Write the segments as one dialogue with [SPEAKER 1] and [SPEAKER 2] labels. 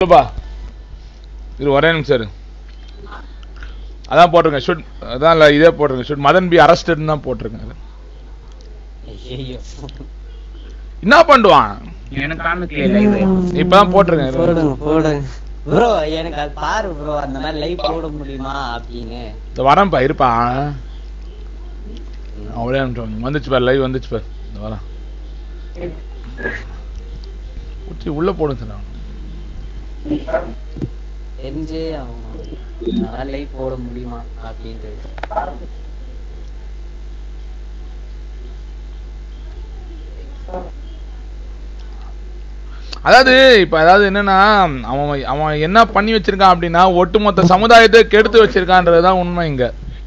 [SPEAKER 1] சொல்லுப்பா இரு ஒரே நிமிஷம் இரு அதான் போட்டிருக்கேன் ஷுட் அதான் இல்லை இதே போட்டிருக்கேன் ஷுட் மதன் பி அரஸ்டட்னு தான் போட்டிருக்கேன் அது.
[SPEAKER 2] ஐயோ
[SPEAKER 1] என்ன பண்ணுவான்
[SPEAKER 3] எனக்கு காமிக்கல லைவ்
[SPEAKER 1] இப்பதான் போட்டிருக்கேன் இரு.
[SPEAKER 2] போடுங்க போடுங்க ப்ரோ எனக்கு அது பாரு ப்ரோ அந்த மாதிரி லைவ் போட முடியுமா அப்படின்னு
[SPEAKER 1] இந்த வரேன்ப்பா இருப்பா ஒரே நிமிஷம் வந்துச்சு பாரு லைவ் வந்துச்சு பாரு இந்த வரேன் ஊற்றி உள்ள போடுங்க சார்
[SPEAKER 2] தெரிஞ்சு அவன் லைவ் போட முடியுமா அப்படின்ட்டு
[SPEAKER 1] அதாவது இப்ப அதாவது என்னன்னா அவன் அவன் என்ன பண்ணி வச்சிருக்கான் அப்படின்னா ஒட்டுமொத்த சமுதாயத்தை கெடுத்து வச்சிருக்கான்றதுதான் உண்மை இங்க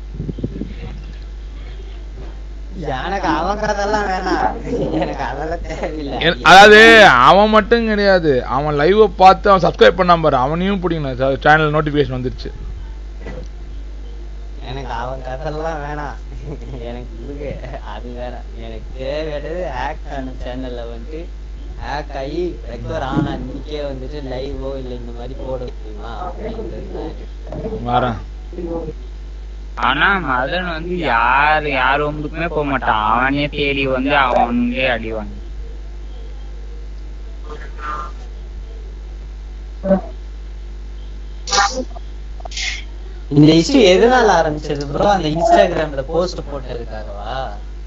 [SPEAKER 2] எனக்கு அவன் கதெல்லாம் வேணாம் எனக்கு அதெல்லாம் தேவையில்லை
[SPEAKER 1] எ- அதாவது அவன் மட்டும் கிடையாது அவன் லைவ பார்த்து அவன் சப்ஸ்கிரைப் பண்ணாம பாரு அவனையும் பிடிக்கணும் சேனல் நோட்டிபிகேஷன் வந்துருச்சு
[SPEAKER 2] எனக்கு அவன் கதெல்லாம் வேணாம் எனக்கு இருக்கு அது வேணாம் எனக்கு தேவையானது ஹேக் ஆன சேனல்ல வந்துட்டு ஹேக் ஆகி ரெக்கவர் ஆன அன்னைக்கே வந்துட்டு லைவோ இல்ல இந்த மாதிரி போட முடியுமா அப்படின்றது தான்.
[SPEAKER 1] வரேன்
[SPEAKER 3] ஆனா மதன் வந்து யார் யார் ஒன்றுக்குமே போக மாட்டான் அவனே தேடி வந்து அவனுக்கே அடிவான்
[SPEAKER 2] இந்த இஷ்யூ எதனால ஆரம்பிச்சது ப்ரோ அந்த இன்ஸ்டாகிராம்ல போஸ்ட் போட்டதுக்காகவா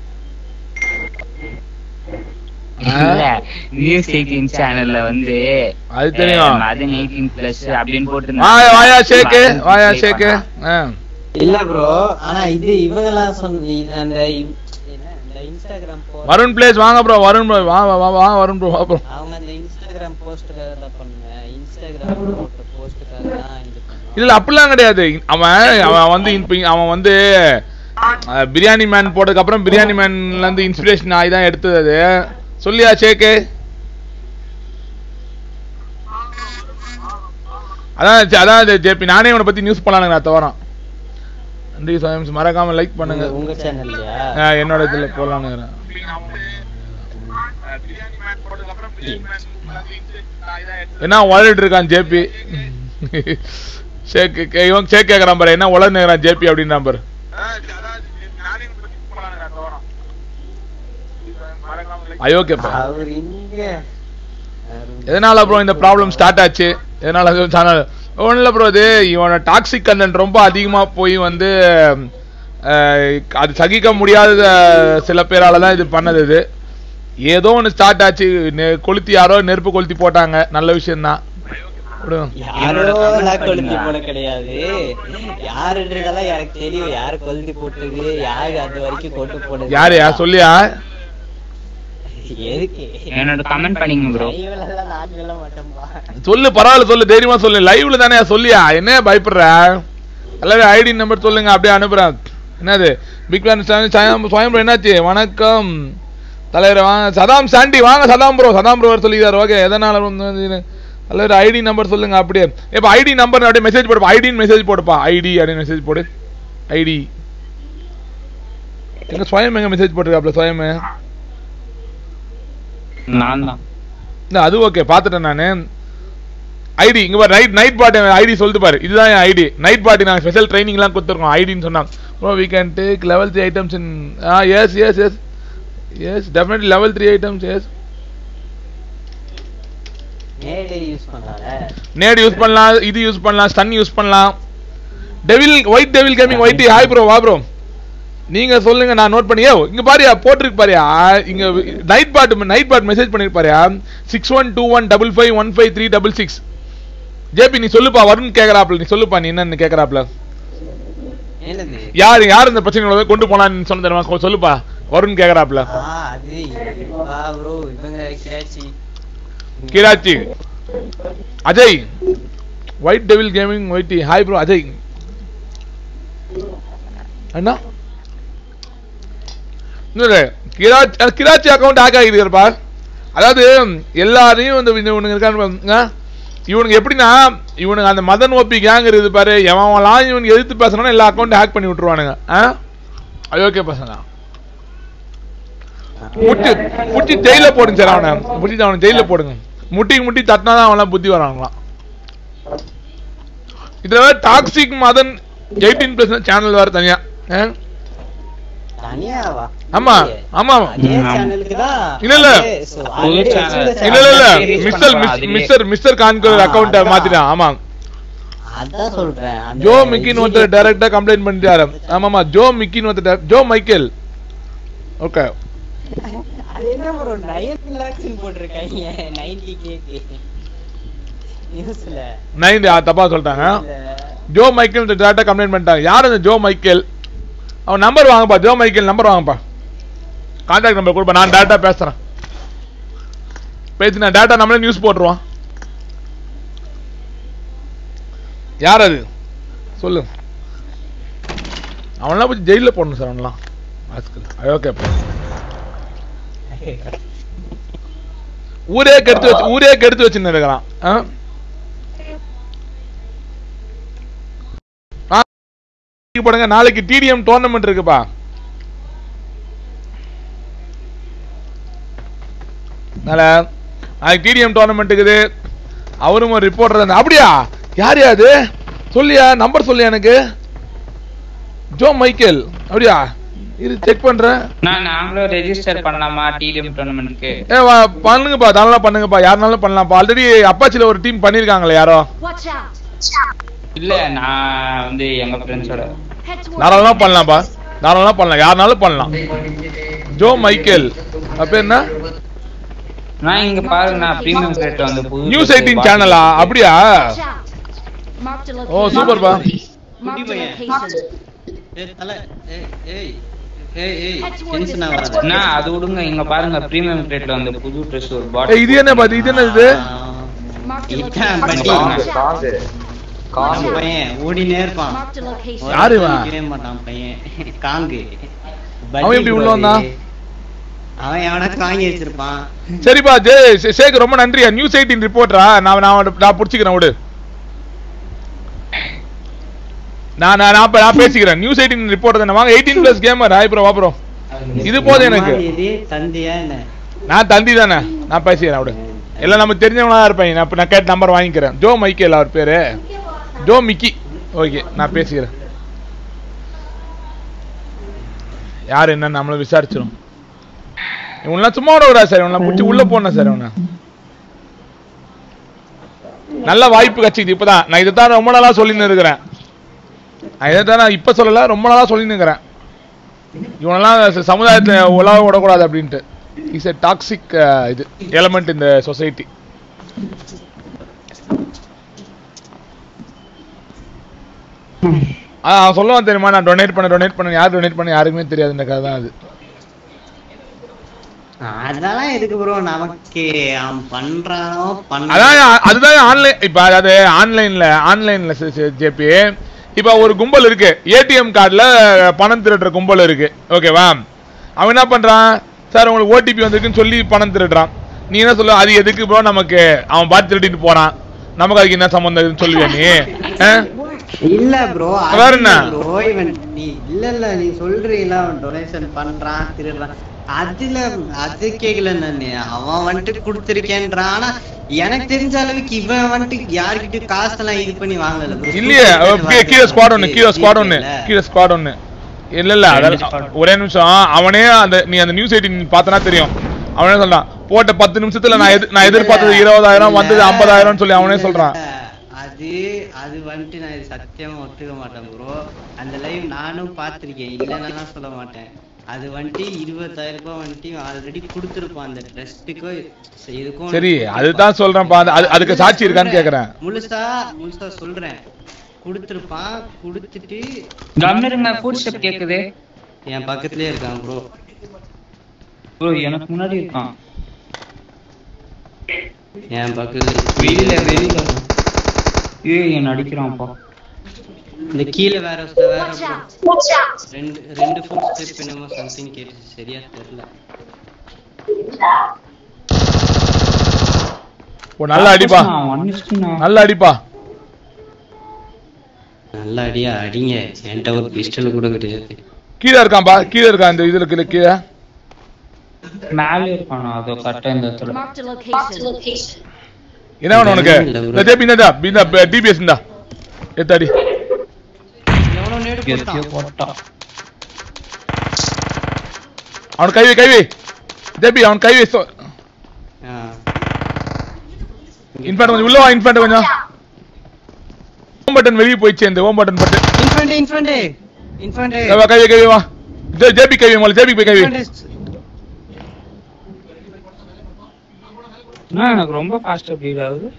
[SPEAKER 3] இல்ல நியூஸ் எயிட்டீன் சேனல்ல வந்து
[SPEAKER 1] அது தெரியும்.
[SPEAKER 3] அஹ், மதன் எயிட்டீன் பிளஸ் அப்படின்னு போட்டு
[SPEAKER 1] வாயா வாயா ஷேக்கு வாயா ஷேக்கு ஆ.
[SPEAKER 2] இல்ல ப்ரோ ஆனா இது இவங்கெல்லாம் சொன்ன இது அந்த இன்- என்ன இந்த இன்ஸ்டாகிராம் போஸ்ட்
[SPEAKER 1] வருண் பிளேஸ் வாங்க ப்ரோ வருண் ப்ரோ வா வா வா வா வருண் ப்ரோ வா ப்ரோ
[SPEAKER 2] அவங்க அந்த இன்ஸ்டாகிராம் போஸ்ட்டுக்காக தான் பண்ணுங்க இன்ஸ்டாகிராம் போட்ட போஸ்ட்டுக்காக தான் இது பண்ணுவோம்
[SPEAKER 1] இல்ல அப்படிலாம் கிடையாது அவன் அவன் வந்து இப்ப அவன் வந்து அஹ், பிரியாணி மேன் போட்டதுக்கு அப்புறம் பிரியாணி மேன்ல இருந்து இன்ஸ்பிரேஷன் ஆகி தான் எடுத்தது அது சொல்லியா ஷேக்கு அதான் ஜ- அதான் ஜேபி நானே இவனை பத்தி நியூஸ் பண்ணலாங்க நான் தவறான் நன்றி சாமி மறக்காம லைக் பண்ணுங்க
[SPEAKER 2] உங்க- உங்க சேனல்லையா
[SPEAKER 1] ஆ, என்னோட இதுல போடலான்னு என்ன உளறிட்டு இருக்கான் ஜேபி ஷேக் கே- இவன் ஷேக் கேக்குறான் பாரு என்ன உளர்னுறான் ஜேபி அப்படின்றான் பாரு அயோக்கியப்பா
[SPEAKER 2] அவர் இங்க
[SPEAKER 1] எதனால ப்ரோ இந்த ப்ராப்ளம் ஸ்டார்ட் ஆச்சு எதனால சேனல் ஒன்றும் இல்லை ப்ரோ இது இவனோட டாக்ஸிக் கண்டென்ட் ரொம்ப அதிகமா போய் வந்து அஹ், அது சகிக்க முடியாத சில பேரால தான் இது பண்ணது இது ஏதோ ஒன்று ஸ்டார்ட் ஆச்சு நெ- கொளுத்தி யாரோ நெருப்பு கொளுத்தி போட்டாங்க நல்ல விஷயம்தான் விடுங்க.
[SPEAKER 2] யாரோ நான் கொளுத்தி போட கிடையாது யாருன்றதெல்லாம் எனக்கு தெரியும் யாரு கொளுத்தி போட்டது யாரு அது வரைக்கும் கொண்டு போனது
[SPEAKER 1] யாரு யார் சொல்லியா
[SPEAKER 2] எதுக்கு
[SPEAKER 3] என்னோட கமெண்ட் பண்ணிங்க ப்ரோ
[SPEAKER 2] லைவ்லலாம் நான் சொல்ல மாட்டேன்பா
[SPEAKER 1] சொல்லு பரவாயில்ல சொல்லு தைரியமா சொல்லு லைவ்ல தானே சொல்லியா என்ன பயப்படுற எல்லாரும் ஐடி நம்பர் சொல்லுங்க அப்படியே அனுப்புறேன் என்னது பிக் பிளான் ஸ்வாயம் ப்ரோ என்னாச்சு வணக்கம் தலைவர் வாங்க சதாம் சாண்டி வாங்க சதாம் ப்ரோ சதாம் ப்ரோ சொல்லிக்கிறார் ஓகே எதனால தலைவர் ஐடி நம்பர் சொல்லுங்க அப்படியே இப்போ ஐடி நம்பர் அப்படியே மெசேஜ் போடுப்பா ஐடின்னு மெசேஜ் போடுப்பா ஐடி அப்படின்னு மெசேஜ் போடு ஐடி எங்க ஸ்வயம் எங்க மெசேஜ் போட்டிருக்காப்ல ஸ்வயம்
[SPEAKER 3] நான் தான்
[SPEAKER 1] இல்ல அது ஓகே பார்த்துட்டேன் நான் ஐடி இங்க பாரு நைட் நைட் பார்ட்டி ஐடி சொல்லிட்டு பாரு இதுதான் என் ஐடி நைட் பார்ட்டி நாங்கள் ஸ்பெஷல் ட்ரைனிங்லாம் கொடுத்துருக்கோம் ஐடின்னு சொன்னாங்க bro we can take level three items in a yes yes yes yes definitely level three items yes
[SPEAKER 2] நேரடி யூஸ் பண்ணால
[SPEAKER 1] நேடு யூஸ் பண்ணலாம் இது யூஸ் பண்ணலாம் ஸ்டன் யூஸ் பண்ணலாம் devil white devil gaming white hi bro வா ப்ரோ நீங்க சொல்லுங்க நான் நோட் பண்ணி ஏய், இங்க பாரியா போட்டிருக்கு பாரியா இங்க நைட் பாட் நைட் பாட் மெசேஜ் பண்ணிருப்பாரியா six one two one double five one five three double six JP நீ சொல்லுப்பா வருண் கேக்குறாப்ல நீ சொல்லுப்பா நீ என்னன்னு கேக்குறாப்ல
[SPEAKER 2] என்னது
[SPEAKER 1] யார் யார் இந்த பிரச்சனைகளை கொண்டு போனான்னு சொன்ன தெரியுமா கொ- சொல்லுப்பா வருண் கேக்குறாப்ல
[SPEAKER 2] ஆ அது வா ப்ரோ இவங்க கிராச்சி
[SPEAKER 1] கிராச்சி Ajay white devil gaming white hi bro Ajay அண்ணா இன்னொரு கிராச்சி அஹ், கிராச்சி அக்கௌண்ட் ஹேக் ஆகிருக்கிறப்பா அதாவது எல்லாரையும் இந்த இவனுங்க இருக்கானுங்க இவனுக்கு எப்படின்னா இவனுக்கு அந்த மதன் ஓபி கேங் இருக்குது பாரு எவன்லாம் இவனுக்கு எதிர்த்து பேசுறானோ எல்லா அக்கௌண்ட் ஹேக் பண்ணி விட்டுருவானுங்க ஆ அயோக்கிய பசங்க முட்டி முட்டி ஜெயில போடுங்க சார் அவனை முட்டி அவனை ஜெயில போடுங்க முட்டிக்கு முட்டி தட்டினா தான் அவன்லாம் புத்தி வராங்களாம் இதுல வேற toxic Madan eighteen plus channel வேற தனியா ஆ?
[SPEAKER 2] தனியாவா
[SPEAKER 1] ஆமா ஆமா ஆமா.
[SPEAKER 2] அதே
[SPEAKER 3] ம், ஆமா.
[SPEAKER 2] சேனலுக்கு தான்
[SPEAKER 1] இல்ல, இல்ல.
[SPEAKER 2] அதே, so,
[SPEAKER 3] புது
[SPEAKER 2] already
[SPEAKER 3] channel.
[SPEAKER 2] வச்சிருந்த
[SPEAKER 1] இல்ல இல்ல இல்ல
[SPEAKER 3] series
[SPEAKER 1] மிஸ்டர்
[SPEAKER 3] பண்றான் அதுலயே.
[SPEAKER 1] மிஸ்டர் மிஸ்டர் கான்கர்
[SPEAKER 2] ஆ,
[SPEAKER 1] அக்கவுண்ட்
[SPEAKER 2] அதான்.
[SPEAKER 1] மாத்திட்டான் ஆமா
[SPEAKER 2] அதான் சொல்றேன் அந்த
[SPEAKER 1] ஜோ மிக்கின் ஒருத்தர் டைரக்டா கம்ப்ளைண்ட் பண்ணிட்டாரு ஆமாமா ஜோ மிக்கின் ஒருத்தர் ஜோ மைக்கேல் ஓகே
[SPEAKER 2] அது என்ன ப்ரோ நைன் லேக்ஸ் போட்டிருக்காங்க நைன்டி கேக்கு நியூஸ்ல
[SPEAKER 1] நைன் தப்பா சொல்லிட்டாங்க ஜோ மைக்கேல் டேரக்டா கம்ப்ளைண்ட் பண்ணிட்டாங்க யார் அந்த ஜோ மைக்கேல் அவன் நம்பர் வாங்கப்பா ஜோ மைக்கேல் நம்பர் வாங்கப்பா கான்டாக்ட் நம்பர் கொடுப்பா நான் டேரக்டா பேசுறேன் பேசி நான் டேரக்டா நம்மளே நியூஸ் போட்டுருவான் யார் அது சொல்லு அவன்லாம் போய் ஜெயிலில் போடணும் சார் அவன்லாம் ஆஸ்கல் ஓகே ஊரே கெடுத்து வச்சு ஊரே கெடுத்து வச்சுன்னு இருக்கிறான் ஆ? நாளைக்கு போடுங்க நாளைக்கு டிடிஎம் டோர்னமெண்ட் இருக்குப்பா அதனால நாளைக்கு டிடிஎம் டோர்னமெண்ட் இருக்குது அவரும் ஒரு ரிப்போர்ட்டர் அப்படியா யார் அது சொல்லியா நம்பர் சொல்லியா எனக்கு ஜோ மைக்கேல் அப்படியா இது செக் பண்றேன்
[SPEAKER 3] நான் நாங்களும் ரெஜிஸ்டர் பண்ணலாமா டிடிஎம் டோர்னமெண்ட்க்கு
[SPEAKER 1] ஏ வா- பண்ணுங்கப்பா தாராளமா பண்ணுங்கப்பா யாருனாலும் பண்ணலாம்ப்பா ஆல்ரெடி அப்பாச்சில ஒரு டீம் பண்ணிருக்காங்களே யாரோ
[SPEAKER 4] Watch out!
[SPEAKER 3] இல்ல நான் வந்து எங்க ஃப்ரெண்ட்ஸோட
[SPEAKER 4] Head towards
[SPEAKER 1] தாராளமா பண்ணலாம்ப்பா தாராளமா பண்ணலாம் யாருனாலும் பண்ணலாம் ஜோ மைக்கேல் அப்ப என்ன
[SPEAKER 3] நான் இங்க பாருங்க நான் பிரீமியம் ரேட் வந்து புது
[SPEAKER 1] நியூஸ் எயிட்டீன் சேனலா அப்படியா
[SPEAKER 4] Watch out! Marked a
[SPEAKER 1] O
[SPEAKER 4] location.
[SPEAKER 1] சூப்பர்ப்பா
[SPEAKER 4] Marked a location.
[SPEAKER 2] ஏய் தல ஏய் ஏய் ஏய் ஏய்
[SPEAKER 4] Head towards
[SPEAKER 2] டென்ஷன்
[SPEAKER 4] this-
[SPEAKER 2] ஆகாத
[SPEAKER 3] நான் அது விடுங்க இங்க பாருங்க பிரீமியம் ரேட்ல வந்து புது ட்ரெஸ் ஒரு பாட்
[SPEAKER 1] ஏய், இது என்ன பாத்து இது என்ன இது
[SPEAKER 4] Marked a
[SPEAKER 2] இதான்
[SPEAKER 4] location.
[SPEAKER 2] பட்டி.
[SPEAKER 4] Watch out!
[SPEAKER 2] காங் பையன் ஓடினே இருப்பான்
[SPEAKER 4] Marked a location.
[SPEAKER 1] யாரு இவன்?
[SPEAKER 2] நிக்கவே மாட்டான் பையன் காங்கு
[SPEAKER 1] அவன் எப்படி உள்ள வந்தான்?
[SPEAKER 2] அவன் எவனா காங்கி வச்சிருப்பான்
[SPEAKER 1] சரிப்பா ஜே சே- சேக் ரொம்ப நன்றியா நியூஸ் எயிட்டீன் ரிப்போர்ட்டரா நான் நான் அவனை- நான் புடிச்சுக்கிறேன் விடு நான் நான் நான் இப்ப- நான் பேசிக்கிறேன் நியூஸ் எயிட்டீன் ரிப்போர்ட்டர் தானே வாங்க eighteen plus gamer hi bro வா ப்ரோ இது போதும் எனக்கு
[SPEAKER 2] அம்மா, இது தந்தியா என்ன
[SPEAKER 1] நான் தந்தி தானே நான் பேசிக்கிறேன் விடு எல்லாம் நமக்கு தெரிஞ்சவங்களா இருப்பேன் நான் இப்ப நான் கேட்ட நம்பர் வாங்கிக்கிறேன் ஜோ மைக்கேல் அவர் பேரு ஜோ மிக்கி ஓகே நான் பேசிக்கிறேன் யார் என்ன நம்மள விசாரிச்சிடும் இவங்களாம் சும்மா விட விடா சார் இவங்களாம் பிடிச்சி உள்ள போன சார் இவனை நல்ல வாய்ப்பு கட்சிக்குது இப்பதான் நான் இதை தான் ரொம்ப நாளா சொல்லின்னு இருக்கிறேன் நான் இதை தான் நான் இப்ப சொல்லல ரொம்ப நாளா சொல்லின்னு இருக்கிறேன் இவனெல்லாம் ச- சமுதாயத்தை உலக விடக்கூடாது அப்படின்ட்டு இஸ் எ டாக்ஸிக் இது எலமெண்ட் இந்த சொசைட்டி அவன் சொல்லுவான் தெரியுமா நான் டொனேட் பண்ண டொனேட் பண்ண யார் டொனேட் பண்ண யாருக்குமே தெரியாது இந்த கதை தான் அது
[SPEAKER 2] அதெல்லாம் எதுக்கு ப்ரோ நமக்கு அவன் பண்றானோ பண்ண
[SPEAKER 1] அதான் அதுதான் ஆன்லைன் இப்ப அதாவது ஆன்லைன்ல ஆன்லைன்ல ஜேபி இப்ப ஒரு கும்பல் இருக்கு ஏடிஎம் கார்டுல பணம் திருடுற கும்பல் இருக்கு ஓகேவா அவன் என்ன பண்றான் சார் உங்களுக்கு ஓடிபி வந்திருக்குன்னு சொல்லி பணம் திருடுறான் நீ என்ன சொல்ல அது எதுக்கு ப்ரோ நமக்கு அவன் பார்த்து திருடிட்டு போறான் நமக்கு அதுக்கு என்ன சம்பந்தம் இருக்குன்னு சொல்லுவியா நீ ஆ?
[SPEAKER 2] இல்ல ப்ரோ
[SPEAKER 1] வேற என்ன?
[SPEAKER 2] ப்ரோ இவன் நீ இல்ல இல்ல நீ சொல்றீங்களா அவன் டொனேஷன் பண்றான் திருடுறான் அதுல அது கேக்கல நானு அவன் வந்துட்டு கொடுத்திருக்கேன்றான் ஆனா எனக்கு தெரிஞ்ச அளவுக்கு இவன் வந்துட்டு யார்கிட்ட காசெல்லாம் இது பண்ணி வாங்கல bro.
[SPEAKER 1] இல்லையே அவ கீழே- கீழே ஸ்குவாட் ஒண்ணு கீழே ஸ்குவாட் ஒண்ணு
[SPEAKER 2] இல்ல.
[SPEAKER 1] கீழே ஸ்குவாட் ஒண்ணு இல்ல இல்ல அதெல்லாம் ஒரே நிமிஷம் அவனே அந்த நீ அந்த நியூஸ் எயிட்டின் பார்த்தனா தெரியும் அவனே சொல்றான் போட்ட பத்து நிமிஷத்துல நான் எதிர் நான் எதிர்பார்த்தது இருபதாயிரம் வந்தது
[SPEAKER 2] இல்ல,
[SPEAKER 1] ஐம்பதாயிரம் சொல்லி அவனே
[SPEAKER 2] இல்ல,
[SPEAKER 1] சொல்றான்
[SPEAKER 2] இல்ல. அது அது வந்துட்டு நான் இது சத்தியமா ஒத்துக்க மாட்டேன் ப்ரோ அந்த லைவ் நானும் பார்த்திருக்கேன் இல்லைன்னா சொல்ல மாட்டேன் அது வந்துட்டு இருபத்தாயிரம் ரூபாய் வந்துட்டு ஆல்ரெடி கொடுத்துருப்பான் அந்த ட்ரஸ்ட்டுக்கோ இதுக்கும்
[SPEAKER 1] சரி அதுதான் சொல்றேன்ப்பா அது- அது- அதுக்கு சாட்சி இருக்கான்னு கேக்குறேன்
[SPEAKER 2] முழுசா முழுசா சொல்றேன் கொடுத்துருப்பான் கொடுத்துட்டு
[SPEAKER 3] கம்னருங்க ஃபுட் ஸ்டெப் கேக்குது
[SPEAKER 2] என் பக்கத்துலயே இருக்கான் ப்ரோ
[SPEAKER 3] ப்ரோ எனக்கு முன்னாடி இருக்கான்
[SPEAKER 2] என் பக்கத்துல
[SPEAKER 3] வெளியில வெளியில ஏய் என்ன அடிக்கிறான்ப்பா
[SPEAKER 2] இந்த கீழே வேற ஒருத்தன் வேற
[SPEAKER 4] Watch
[SPEAKER 2] bro.
[SPEAKER 4] out! Watch out!
[SPEAKER 2] ரெண்டு ரெண்டு ஃபுட் ஸ்டெப் என்னமோ சம்திங் கேட்டுச்சு சரியா தெரியல
[SPEAKER 1] ஓ நல்லா அடிப்பா
[SPEAKER 3] ஒன் இஸ்டு
[SPEAKER 1] நல்லா அடிப்பா
[SPEAKER 2] நல்லா அடியா அடிங்க என்கிட்ட ஒரு பிஸ்டல் கூட கிடையாது
[SPEAKER 1] கீழே இருக்கான்பா கீழே இருக்கான் இந்த இதுல கீழே கீழே
[SPEAKER 3] மேல இருக்கானா அதோ கரெக்டா இந்த இடத்துல
[SPEAKER 4] Marked a location.
[SPEAKER 1] என்ன வேணும் உனக்கு
[SPEAKER 2] இல்ல bro.
[SPEAKER 1] இந்த ஜேபி இந்தா இந்த டிபிஎஸ் இந்தா எத்தாடி
[SPEAKER 2] எவனோ நேடு
[SPEAKER 3] எதுக்கோ
[SPEAKER 2] போட்டான்
[SPEAKER 3] போட்டான்
[SPEAKER 1] அவன் கைவி கைவி ஜேபி அவன் கைவி
[SPEAKER 2] ஆ.
[SPEAKER 1] இன்ஃபேண்ட் கொஞ்சம் உள்ள வா இன்ஃபேண்ட் கொஞ்சம் ஹோம் பட்டன் வெளியே போயிடுச்சு இந்த ஹோம் பட்டன் பட்டு
[SPEAKER 2] இன்ஃபண்டே இன்ஃபண்டே இன்ஃபண்டே
[SPEAKER 1] வா கைவி கைவி வா ஜே- ஜேபி கைவி முதல்ல ஜேபி போய் கைவி
[SPEAKER 3] என்ன எனக்கு ரொம்ப ஃபாஸ்டா பீட் ஆகுது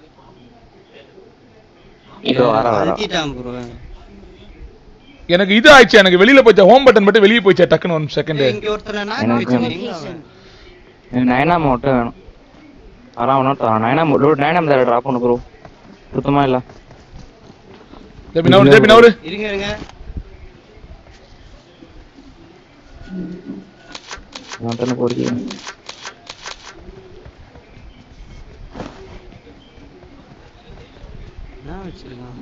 [SPEAKER 5] இதோ வர வர
[SPEAKER 2] அழுத்திட்டான் ப்ரோ
[SPEAKER 1] எனக்கு இது ஆயிடுச்சு எனக்கு வெளியில போச்சு ஹோம் பட்டன் மட்டும் வெளியே போயிடுச்சு டக்குன்னு ஒன் செகண்ட்
[SPEAKER 2] இங்க ஒருத்தனை knock
[SPEAKER 5] எனக்கு
[SPEAKER 2] வச்சு எங்க
[SPEAKER 4] Location.
[SPEAKER 2] அவன்?
[SPEAKER 5] எனக்கு நயனா மட்டும் வேணும் அதான் ஒன்றும் நயனா நயனா தர ட்ராப் பண்ணு ப்ரோ சுத்தமா இல்ல
[SPEAKER 1] ஜேபி நவரு ஜேபி நவரு
[SPEAKER 2] இருங்க இருங்க
[SPEAKER 5] மட்டும் போறீங்க
[SPEAKER 2] என்ன வச்சிருக்கான்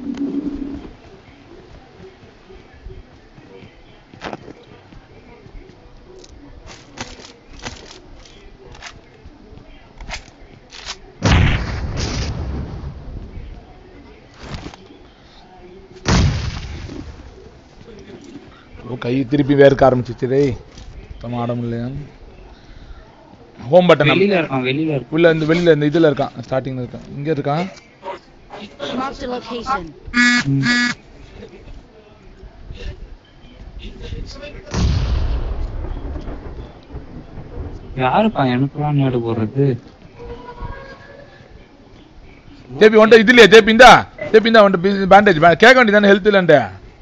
[SPEAKER 1] ஓ, கை திருப்பி வேர்க்க ஆரம்பிச்சிச்சு டேய் சுத்தமா ஆட முடியல ஹோம் பட்டன்
[SPEAKER 3] வெளியில இருக்கான் வெளியில இருக்கான்
[SPEAKER 1] உள்ள இந்த வெளியில இந்த இதுல இருக்கான் ஸ்டார்டிங்ல இருக்கான் இங்க இருக்கான்
[SPEAKER 4] Marked a location.
[SPEAKER 3] யாருப்பா எனக்குலாம் நேடு போடுறது
[SPEAKER 1] ஜேபி ஒன்ட்ட இது இல்லையா ஜேபி இந்தா ஜேபி இந்தா ஒன்ட்ட பேண்டேஜ் கேட்க வேண்டியதானே ஹெல்த் இல்லன்ட்டு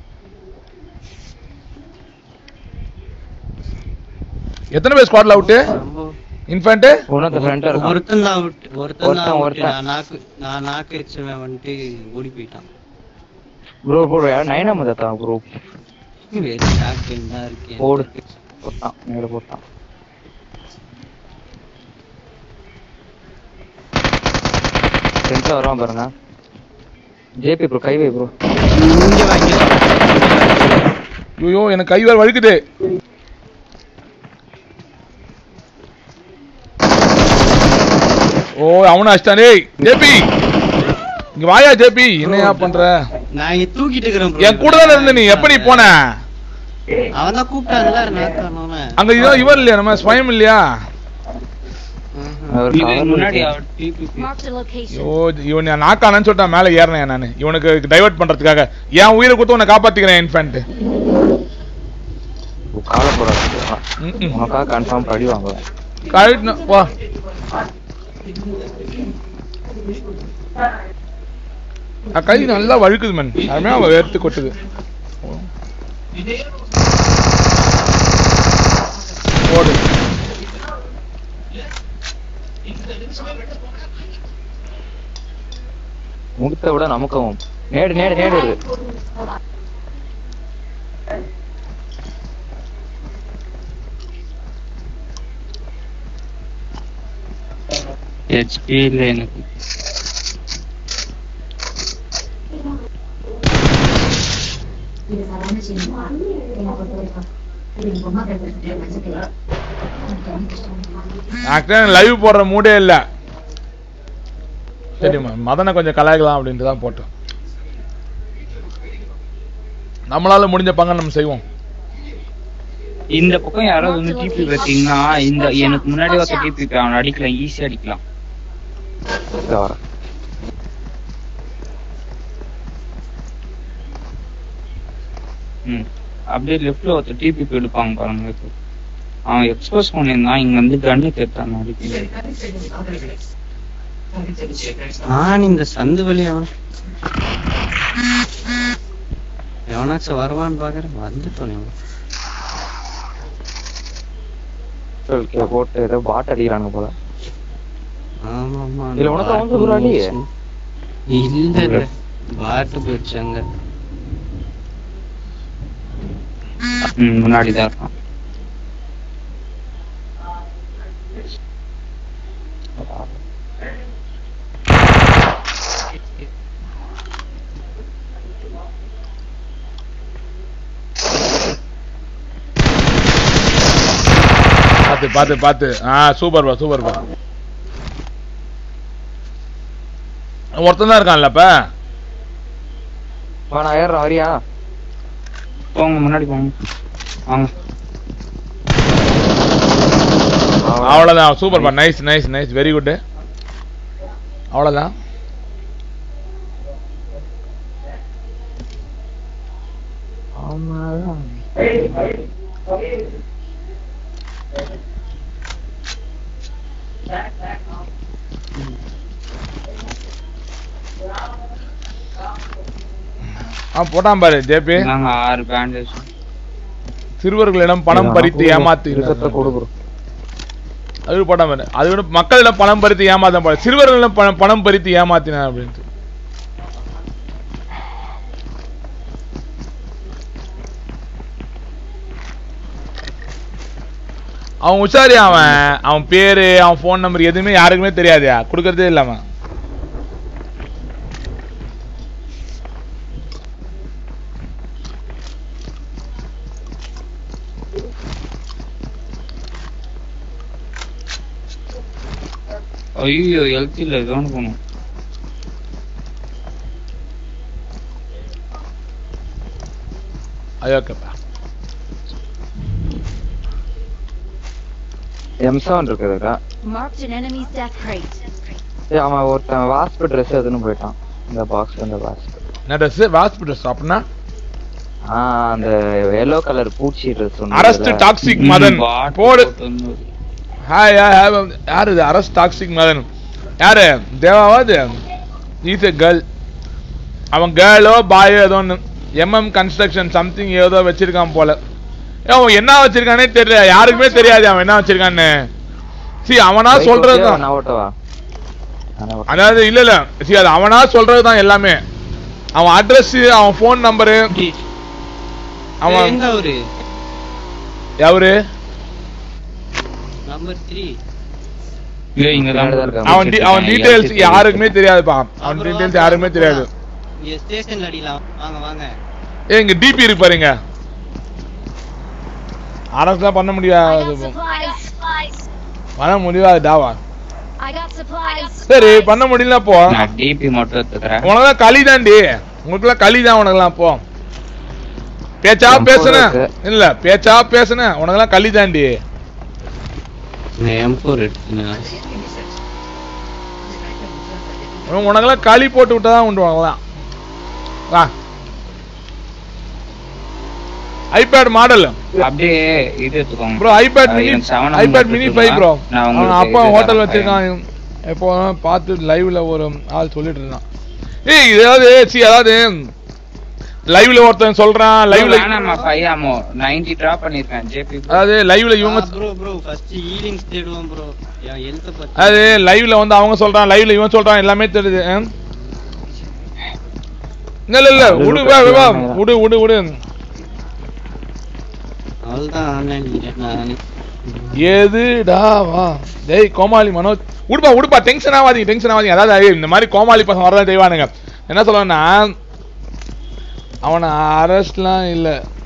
[SPEAKER 1] எத்தனை பேர் ஸ்குவாட்ல அவுட்டு
[SPEAKER 2] ரொம்ப
[SPEAKER 1] இன்ஃபேண்ட்
[SPEAKER 5] ஒன்னத்த ஃப்ரெண்டா இருக்கான்
[SPEAKER 2] ஒருத்தன் தான் விட்டு ஒருத்தன் தான்
[SPEAKER 5] ஒருத்தன்,
[SPEAKER 2] விட்டு
[SPEAKER 5] ஒருத்தன்.
[SPEAKER 2] நான் நாக்கு நான் நாக்கு வச்சவன் வந்துட்டு ஓடி போயிட்டான்
[SPEAKER 5] ப்ரோ ப்ரோ யார் நயனா மதத்தா ப்ரோ
[SPEAKER 2] வேறு ஷாக்கு தான் இருக்கேன்
[SPEAKER 5] போடு போட்டான் நேர போட்டான் ஃப்ரெண்ட்ஸா வருவான் பாருங்க ஜேபி ப்ரோ கை வை ப்ரோ
[SPEAKER 2] இங்க வா இங்க வா.
[SPEAKER 1] ஐயோ எனக்கு கை வேற வழுக்குது ஓ அவன அடிச்சிட்டானே ஜேபி இங்க வாயா ஜேபி என்னையா பண்ற
[SPEAKER 2] நான் இங்க தூக்கிட்டு இருக்கிறேன் bro.
[SPEAKER 1] என் கூட தானே இருந்த நீ எப்ப நீ போன
[SPEAKER 2] அவன் தான் கூப்பிட்டாங்கல்ல நாக்கானவன
[SPEAKER 1] அங்க இதோ இவர் இல்லையா நம்ம ஸ்வயம் இல்லையா
[SPEAKER 5] அவர்
[SPEAKER 3] இது
[SPEAKER 5] cover
[SPEAKER 3] முன்னாடி
[SPEAKER 5] பண்ணிட்டு-
[SPEAKER 3] அவர் டிபி
[SPEAKER 4] Marked a location.
[SPEAKER 1] ஐயோ இவன் நான் நாக்கானு சொல்லிட்டா மேல ஏறினேன் நான் இவனுக்கு டைவர்ட் பண்றதுக்காக என் உயிரை கொடுத்து உன்னை காப்பாத்திக்கிறேன் இன்ஃபேண்ட்
[SPEAKER 5] காலை போடாது உனக்காக கன்ஃபார்ம் படி வாங்குவேன்
[SPEAKER 1] கழட்டு வா அஹ் கை நல்லா வழுக்குது மன் அதுமே அவன் வேர்த்து கொட்டுது ஓடு
[SPEAKER 5] முகத்தை விட நமக்கும் நேடு நேடு நேடு இருக்கு
[SPEAKER 3] ஹெச்பி இல்ல எனக்கு
[SPEAKER 6] இது சாதாரண சின்ன என்ன பொறுத்தவரைக்கும் இது எங்க அம்மா கிட்ட மனசுக்கு எனக்கு ரொம்ப கஷ்டம்
[SPEAKER 1] ஆக்சுவலாக லைவ் போடுற மூடே இல்ல சரிம்மா மதனை கொஞ்சம் கலாய்க்கலாம் அப்படின்ட்டு தான் போட்டோம் நம்மளால முடிஞ்ச பங்கு நம்ம செய்வோம்
[SPEAKER 3] இந்த பக்கம் யாராவது வந்து டிபி பார்த்தீங்கன்னா இந்த எனக்கு முன்னாடி ஒருத்த டிபி அவன் அடிக்கலாம் ஈஸியா அடிக்கலாம்
[SPEAKER 5] இதோ வரேன்
[SPEAKER 3] ம் அப்படியே லெஃப்ட்ல ஒருத்த டிபி எடுப்பாங்க பாருங்க இப்போ. அவன் எக்ஸ்போஸ் பண்ணியிருந்தான் இங்க வந்து கண்ணு தெட்டான் அடிக்கல
[SPEAKER 2] நான் இந்த சந்து வழி அவன் எவனாச்சும் வருவான்னு பாக்குறேன் வந்துட்டோம் இவன்.
[SPEAKER 5] ஓகே போட்டு ஏதோ பாட் அடிக்கிறானுங்க போல
[SPEAKER 2] ஆமா ஆமா
[SPEAKER 5] இதுல உனக்கு அவன் சொல்றா அடி?
[SPEAKER 2] இல்ல இல்ல பாட்டு போயிடுச்சு அங்க
[SPEAKER 3] ம் முன்னாடி தான் இருக்கான்
[SPEAKER 1] பார்த்து பார்த்து பார்த்து ஆ சூப்பர் பா சூப்பர் பா ஒருத்தன் தான் இருக்கான்ல இப்ப
[SPEAKER 5] வா நான் ஏறுறேன் வரியா
[SPEAKER 3] போங்க முன்னாடி போங்க வாங்க
[SPEAKER 1] அவ்வளவுதான் சூப்பர் பா nice nice nice very good அவ்வளவுதான் ஆ போட்டான் பாரு ஜேபி
[SPEAKER 3] நாங்க ஆறு பேண்டேஜ்
[SPEAKER 1] சிறுவர்களிடம் பணம் பறித்து ஏமாத்து
[SPEAKER 5] இருக்கத்தை கொடுக்குறோம்
[SPEAKER 1] அது போட்டான் பாரு அது விட மக்களிடம் பணம் பறித்து ஏமாத்தான் பாரு சிறுவர்களிடம் பணம் பணம் பறித்து ஏமாத்தினான் அப்படின்ட்டு அவன் உஷாரி அவன் அவன் பேரு அவன் ஃபோன் நம்பர் எதுவுமே யாருக்குமே தெரியாதுயா கொடுக்கறதே இல்ல அவன்
[SPEAKER 3] ஐயோ ஹெல்த் இல்ல கவனம் போகணும்
[SPEAKER 1] அயோக்கப்பா
[SPEAKER 5] எம் செவன் இருக்குதுக்கா
[SPEAKER 4] Marked an enemy's death crate.
[SPEAKER 5] ஏய் அவன் ஒருத்தன் வாஸ்பு ட்ரெஸ் எடுத்துன்னு போயிட்டான் இந்த பாக்ஸ் இந்த வாஸ்பு
[SPEAKER 1] என்ன ட்ரெஸ் வாஸ்பு ட்ரெஸ் அப்படின்னா
[SPEAKER 5] ஆ அந்த எல்லோ கலர் பூச்சி ட்ரெஸ்
[SPEAKER 1] அரஸ்ட் டாக்ஸிக் மதன்
[SPEAKER 3] பாட்டு
[SPEAKER 1] போடு
[SPEAKER 3] போட்டு வந்து-
[SPEAKER 1] ஹாய் யார் இது அரஸ்ட் டாக்ஸிக் மதன் யாரு தேவாவா இது இஸ் எ கேர்ள் அவன் கேர்ளோ பாயோ ஏதோ ஒன்று எம்எம் கன்ஸ்ட்ரக்ஷன் சம்திங் ஏதோ வச்சிருக்கான் போல ஏன் அவன் என்ன வச்சிருக்கானே தெரியல யாருக்குமே தெரியாது அவன் என்ன வச்சிருக்கான்னு சி அவனா சொல்றதுதான்
[SPEAKER 5] நான் ஓட்டவா நானே ஓட்டுறேன்.
[SPEAKER 1] அதாவது இல்ல இல்ல சி அது அவனா சொல்றதுதான் எல்லாமே அவன் அட்ரஸ் அவன் ஃபோன் நம்பரு அவன்
[SPEAKER 2] எங்க அவரு
[SPEAKER 1] எவரு
[SPEAKER 2] நம்பர் த்ரீ
[SPEAKER 3] ஏய், இங்க தான்
[SPEAKER 5] பின்னாடி தான் இருக்காங்க.
[SPEAKER 1] அவன் டி- அவன் டீடைல்ஸ் யாருக்குமே தெரியாதுப்பா அவன்
[SPEAKER 2] அப்புறம்
[SPEAKER 1] டீடைல்ஸ்
[SPEAKER 2] வாங்க,
[SPEAKER 1] யாருக்குமே தெரியாது
[SPEAKER 2] இங்க ஸ்டேஷன்ல அடிக்கலாம் வாங்க வாங்க
[SPEAKER 1] ஏ இங்க டிபி இருக்கு பாருங்க அரசுலாம் பண்ண
[SPEAKER 4] I got
[SPEAKER 1] முடியாது
[SPEAKER 4] supplies.
[SPEAKER 1] பண்ண முடியாது டாவா
[SPEAKER 4] I got supplies.
[SPEAKER 1] சரி பண்ண முடியல போ
[SPEAKER 3] நான் டிபி மட்டும் எடுத்துக்கிறேன்
[SPEAKER 1] உனக்கெல்லாம் களி தாண்டி உனக்குலாம் களி தான் உனக்கெல்லாம் போ பேச்சா
[SPEAKER 5] ரொம்ப
[SPEAKER 1] பேசுன
[SPEAKER 5] இருக்கு.
[SPEAKER 1] இல்ல பேச்சா பேசுன உனக்கெல்லாம் களி தாண்டி
[SPEAKER 2] எம் ஃபோர் எடுத்துனா
[SPEAKER 1] உனக்கெல்லாம் களி போட்டு விட்டாதான் உண்டு உனக்கெல்லாம் வா ஐபேட் மாடல்
[SPEAKER 3] அப்படியே இது எடுத்துக்கோங்க
[SPEAKER 1] ப்ரோ ஐபேட்
[SPEAKER 3] அஹ்
[SPEAKER 1] மினி
[SPEAKER 3] என் seven
[SPEAKER 1] ஐபேட்
[SPEAKER 3] number
[SPEAKER 1] மினி
[SPEAKER 3] இருக்குதா?
[SPEAKER 1] ஃபைவ் ப்ரோ
[SPEAKER 3] நான்
[SPEAKER 1] அவன்
[SPEAKER 3] உங்களுக்கு
[SPEAKER 1] அப்பா
[SPEAKER 3] இது
[SPEAKER 1] ஹோட்டல்
[SPEAKER 3] தரேன்.
[SPEAKER 1] வச்சிருக்கான் எப்போ பார்த்து லைவ்ல ஒரு ஆள் சொல்லிட்டு இருந்தான் ஏய் ஏதாவது சி அதாவது லைவ்ல ஒருத்தன் சொல்றான் லைவ்ல
[SPEAKER 3] வேணாம்மா பையாமோ 90 டிராப் பண்ணிருக்கேன் ஜேபி
[SPEAKER 1] அதாவது லைவ்ல இவங்க
[SPEAKER 2] ப்ரோ ப்ரோ ஃபர்ஸ்ட் ஹீலிங்ஸ் தேடுவோம் ப்ரோ என் ஹெல்த் பத்தி
[SPEAKER 1] அது லைவ்ல வந்து அவங்க சொல்றான் லைவ்ல இவன் சொல்றான் எல்லாமே தெரியுது ஆ? இல்ல இல்ல இல்ல
[SPEAKER 5] அது
[SPEAKER 1] விடு
[SPEAKER 5] ஒரு
[SPEAKER 1] வா, வா, வா.
[SPEAKER 5] பிரச்சனை
[SPEAKER 1] விடு விடு விடு
[SPEAKER 2] அவள்தான் ஆன்லைன் நான்
[SPEAKER 1] எதுடா வா டேய் கோமாளி மனோஜ் உடுப்பா உடுப்பா டென்ஷன் ஆகாதீங்க டென்ஷன் ஆகாதீங்க அதாவது ஐய், இந்த மாதிரி கோமாளி பசங்க வரதான் செய்வானுங்க என்ன சொல்லுவேன்னா அவனை அரெஸ்ட்லாம் இல்ல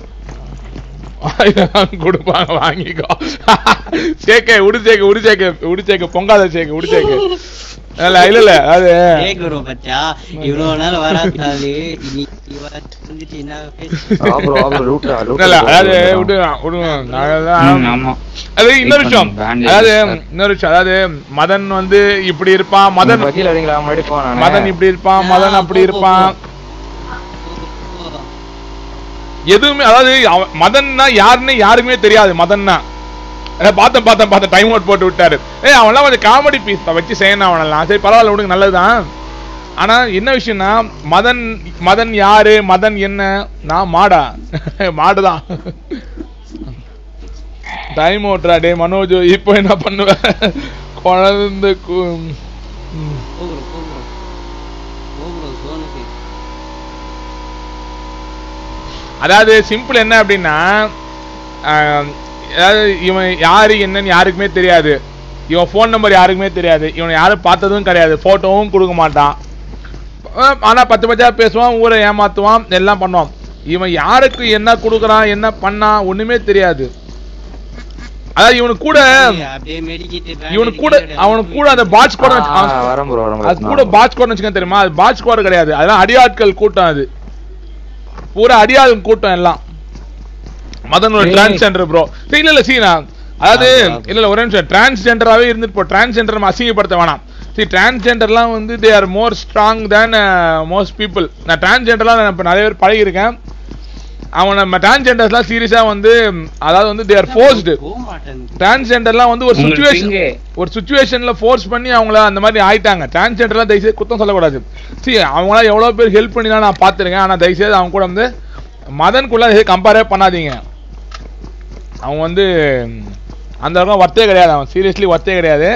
[SPEAKER 1] கொடுப்பாங்க வாங்கிக்கோ சேக்க உடு சேக்க உடு சேக்க உடு சேக்க பொங்காத சேக்க உடு சேக்க இல்ல இல்ல இல்ல அது
[SPEAKER 2] கேக் ப்ரோ பச்சா இவ்வளவு நாள் வராது இன்னைக்கு வந்துட்டு என்ன பேசி
[SPEAKER 5] வா bro, வா bro, loot டா, loot
[SPEAKER 1] இல்ல
[SPEAKER 5] டா,
[SPEAKER 1] அதாவது
[SPEAKER 5] loot டா.
[SPEAKER 1] விடு விடு
[SPEAKER 3] ம்,
[SPEAKER 1] நான்
[SPEAKER 3] ஆமா
[SPEAKER 1] அது இன்னொரு
[SPEAKER 3] Wait
[SPEAKER 1] விஷயம்
[SPEAKER 3] பண்ணு, bandage
[SPEAKER 1] அதாவது
[SPEAKER 3] sir.
[SPEAKER 1] இன்னொரு விஷயம் அதாவது மதன் வந்து இப்படி இருப்பான் மதன்
[SPEAKER 5] நீ வக்கீல் அடிங்களா முன்னாடி போ நானு.
[SPEAKER 1] மதன் இப்படி இருப்பான் மதன்
[SPEAKER 2] ஆ,
[SPEAKER 1] அப்படி
[SPEAKER 2] போ, போ,
[SPEAKER 1] இருப்பான்
[SPEAKER 2] போ.
[SPEAKER 1] எதுவுமே அதாவது அவன் மதன்னா யாருன்னு யாருக்குமே தெரியாது மதன்னா அஹ் பார்த்தேன் பார்த்தேன் பார்த்தேன் டைம் அவுட் போட்டு விட்டாரு ஏய் அவன்லாம் கொஞ்சம் காமெடி பீஸ் வச்சு செய்யணும் அவனெல்லாம் சரி பரவாயில்ல விடுங்க நல்லதுதான் ஆனா என்ன விஷயம்னா மதன் மதன் யாரு மதன் என்ன நான் மாடா மாடுதான் டைம் ஓட்டுறா டே மனோஜ் இப்போ என்ன பண்ணுவ குழந்தை கு- ம்.
[SPEAKER 2] போ bro, போ bro. போ bro, zone-க்கு.
[SPEAKER 1] அதாவது சிம்பிள் என்ன அப்படின்னா ஆஹ், அதாவது இவன் யாரு என்னன்னு யாருக்குமே தெரியாது இவன் ஃபோன் நம்பர் யாருக்குமே தெரியாது இவனை யாரும் பார்த்ததும் கிடையாது போட்டோவும் கொடுக்க மாட்டான் ஆஹ், ஆனா பத்து பச்சா பேசுவான் ஊரை ஏமாத்துவான் எல்லாம் பண்ணுவான் இவன் யாருக்கு என்ன கொடுக்குறான் என்ன பண்ணா ஒண்ணுமே தெரியாது அதாவது இவனுக்கு கூட
[SPEAKER 2] அப்படியே medikit,
[SPEAKER 1] இவனுக்கு கூட
[SPEAKER 2] bandage
[SPEAKER 1] அவனுக்கு கூட அந்த பாட்ச் கூட
[SPEAKER 5] ஆ, ஆ, வரேன் bro, வரேன் bro.
[SPEAKER 1] அது கூட பாட்ச் கோட் வச்சுக்க தெரியுமா அது பாட்ச் கோட் கிடையாது அதெல்லாம் அடியாட்கள் கூட்டம் அது பூரா அடியாள் கூட்டம் எல்லாம் மதன் ஒரு
[SPEAKER 3] ஏய்.
[SPEAKER 1] டிரான்ஸ்ஜெண்டர் ப்ரோ இல்ல இல்ல சீனா அதாவது இல்ல இல்ல ஒரே நிமிஷம் டிரான்ஸ்ஜெண்டராகவே இருந்துட்டு போ டிரான்ஸ்ஜெண்டர் நம்ம அசிங்கப்படுத்த வேணாம் சரி டிரான்ஸ்ஜெண்டர்லாம் வந்து they are more strong than most people நான் டிரான்ஸ்ஜெண்டர்லாம் நான் இப்போ நிறைய பேர் பழகியிருக்கேன் அவன் நம்ம டிரான்ஸ்ஜெண்டர்ஸ்லாம் சீரியஸாக வந்து அதாவது வந்து தே ஆர் ஃபோர்ஸ்டு
[SPEAKER 2] போக மாட்டேங்குது
[SPEAKER 1] டிரான்ஸ்ஜெண்டர்லாம் வந்து ஒரு
[SPEAKER 3] உங்களுக்கு
[SPEAKER 1] சுச்சுவேஷன்
[SPEAKER 3] இங்கே
[SPEAKER 1] ஒரு சுச்சுவேஷன்ல ஃபோர்ஸ் பண்ணி அவங்கள அந்த மாதிரி ஆயிட்டாங்க டிரான்ஸ்ஜெண்டர்லாம் தயவுசெய்து குத்தம் சொல்லக்கூடாது சரி அவங்களாம் எவ்வளோ பேர் ஹெல்ப் பண்ணி நான் பார்த்துருக்கேன் ஆனால் தயவுசெய்து அவங்க கூட வந்து மதன்குள்ள கம்பேரே பண்ணாதீங்க அவன் வந்து அந்த அளவுக்கு ஒர்த்தே கிடையாது அவன் சீரியஸ்லி ஒர்த்தே கிடையாது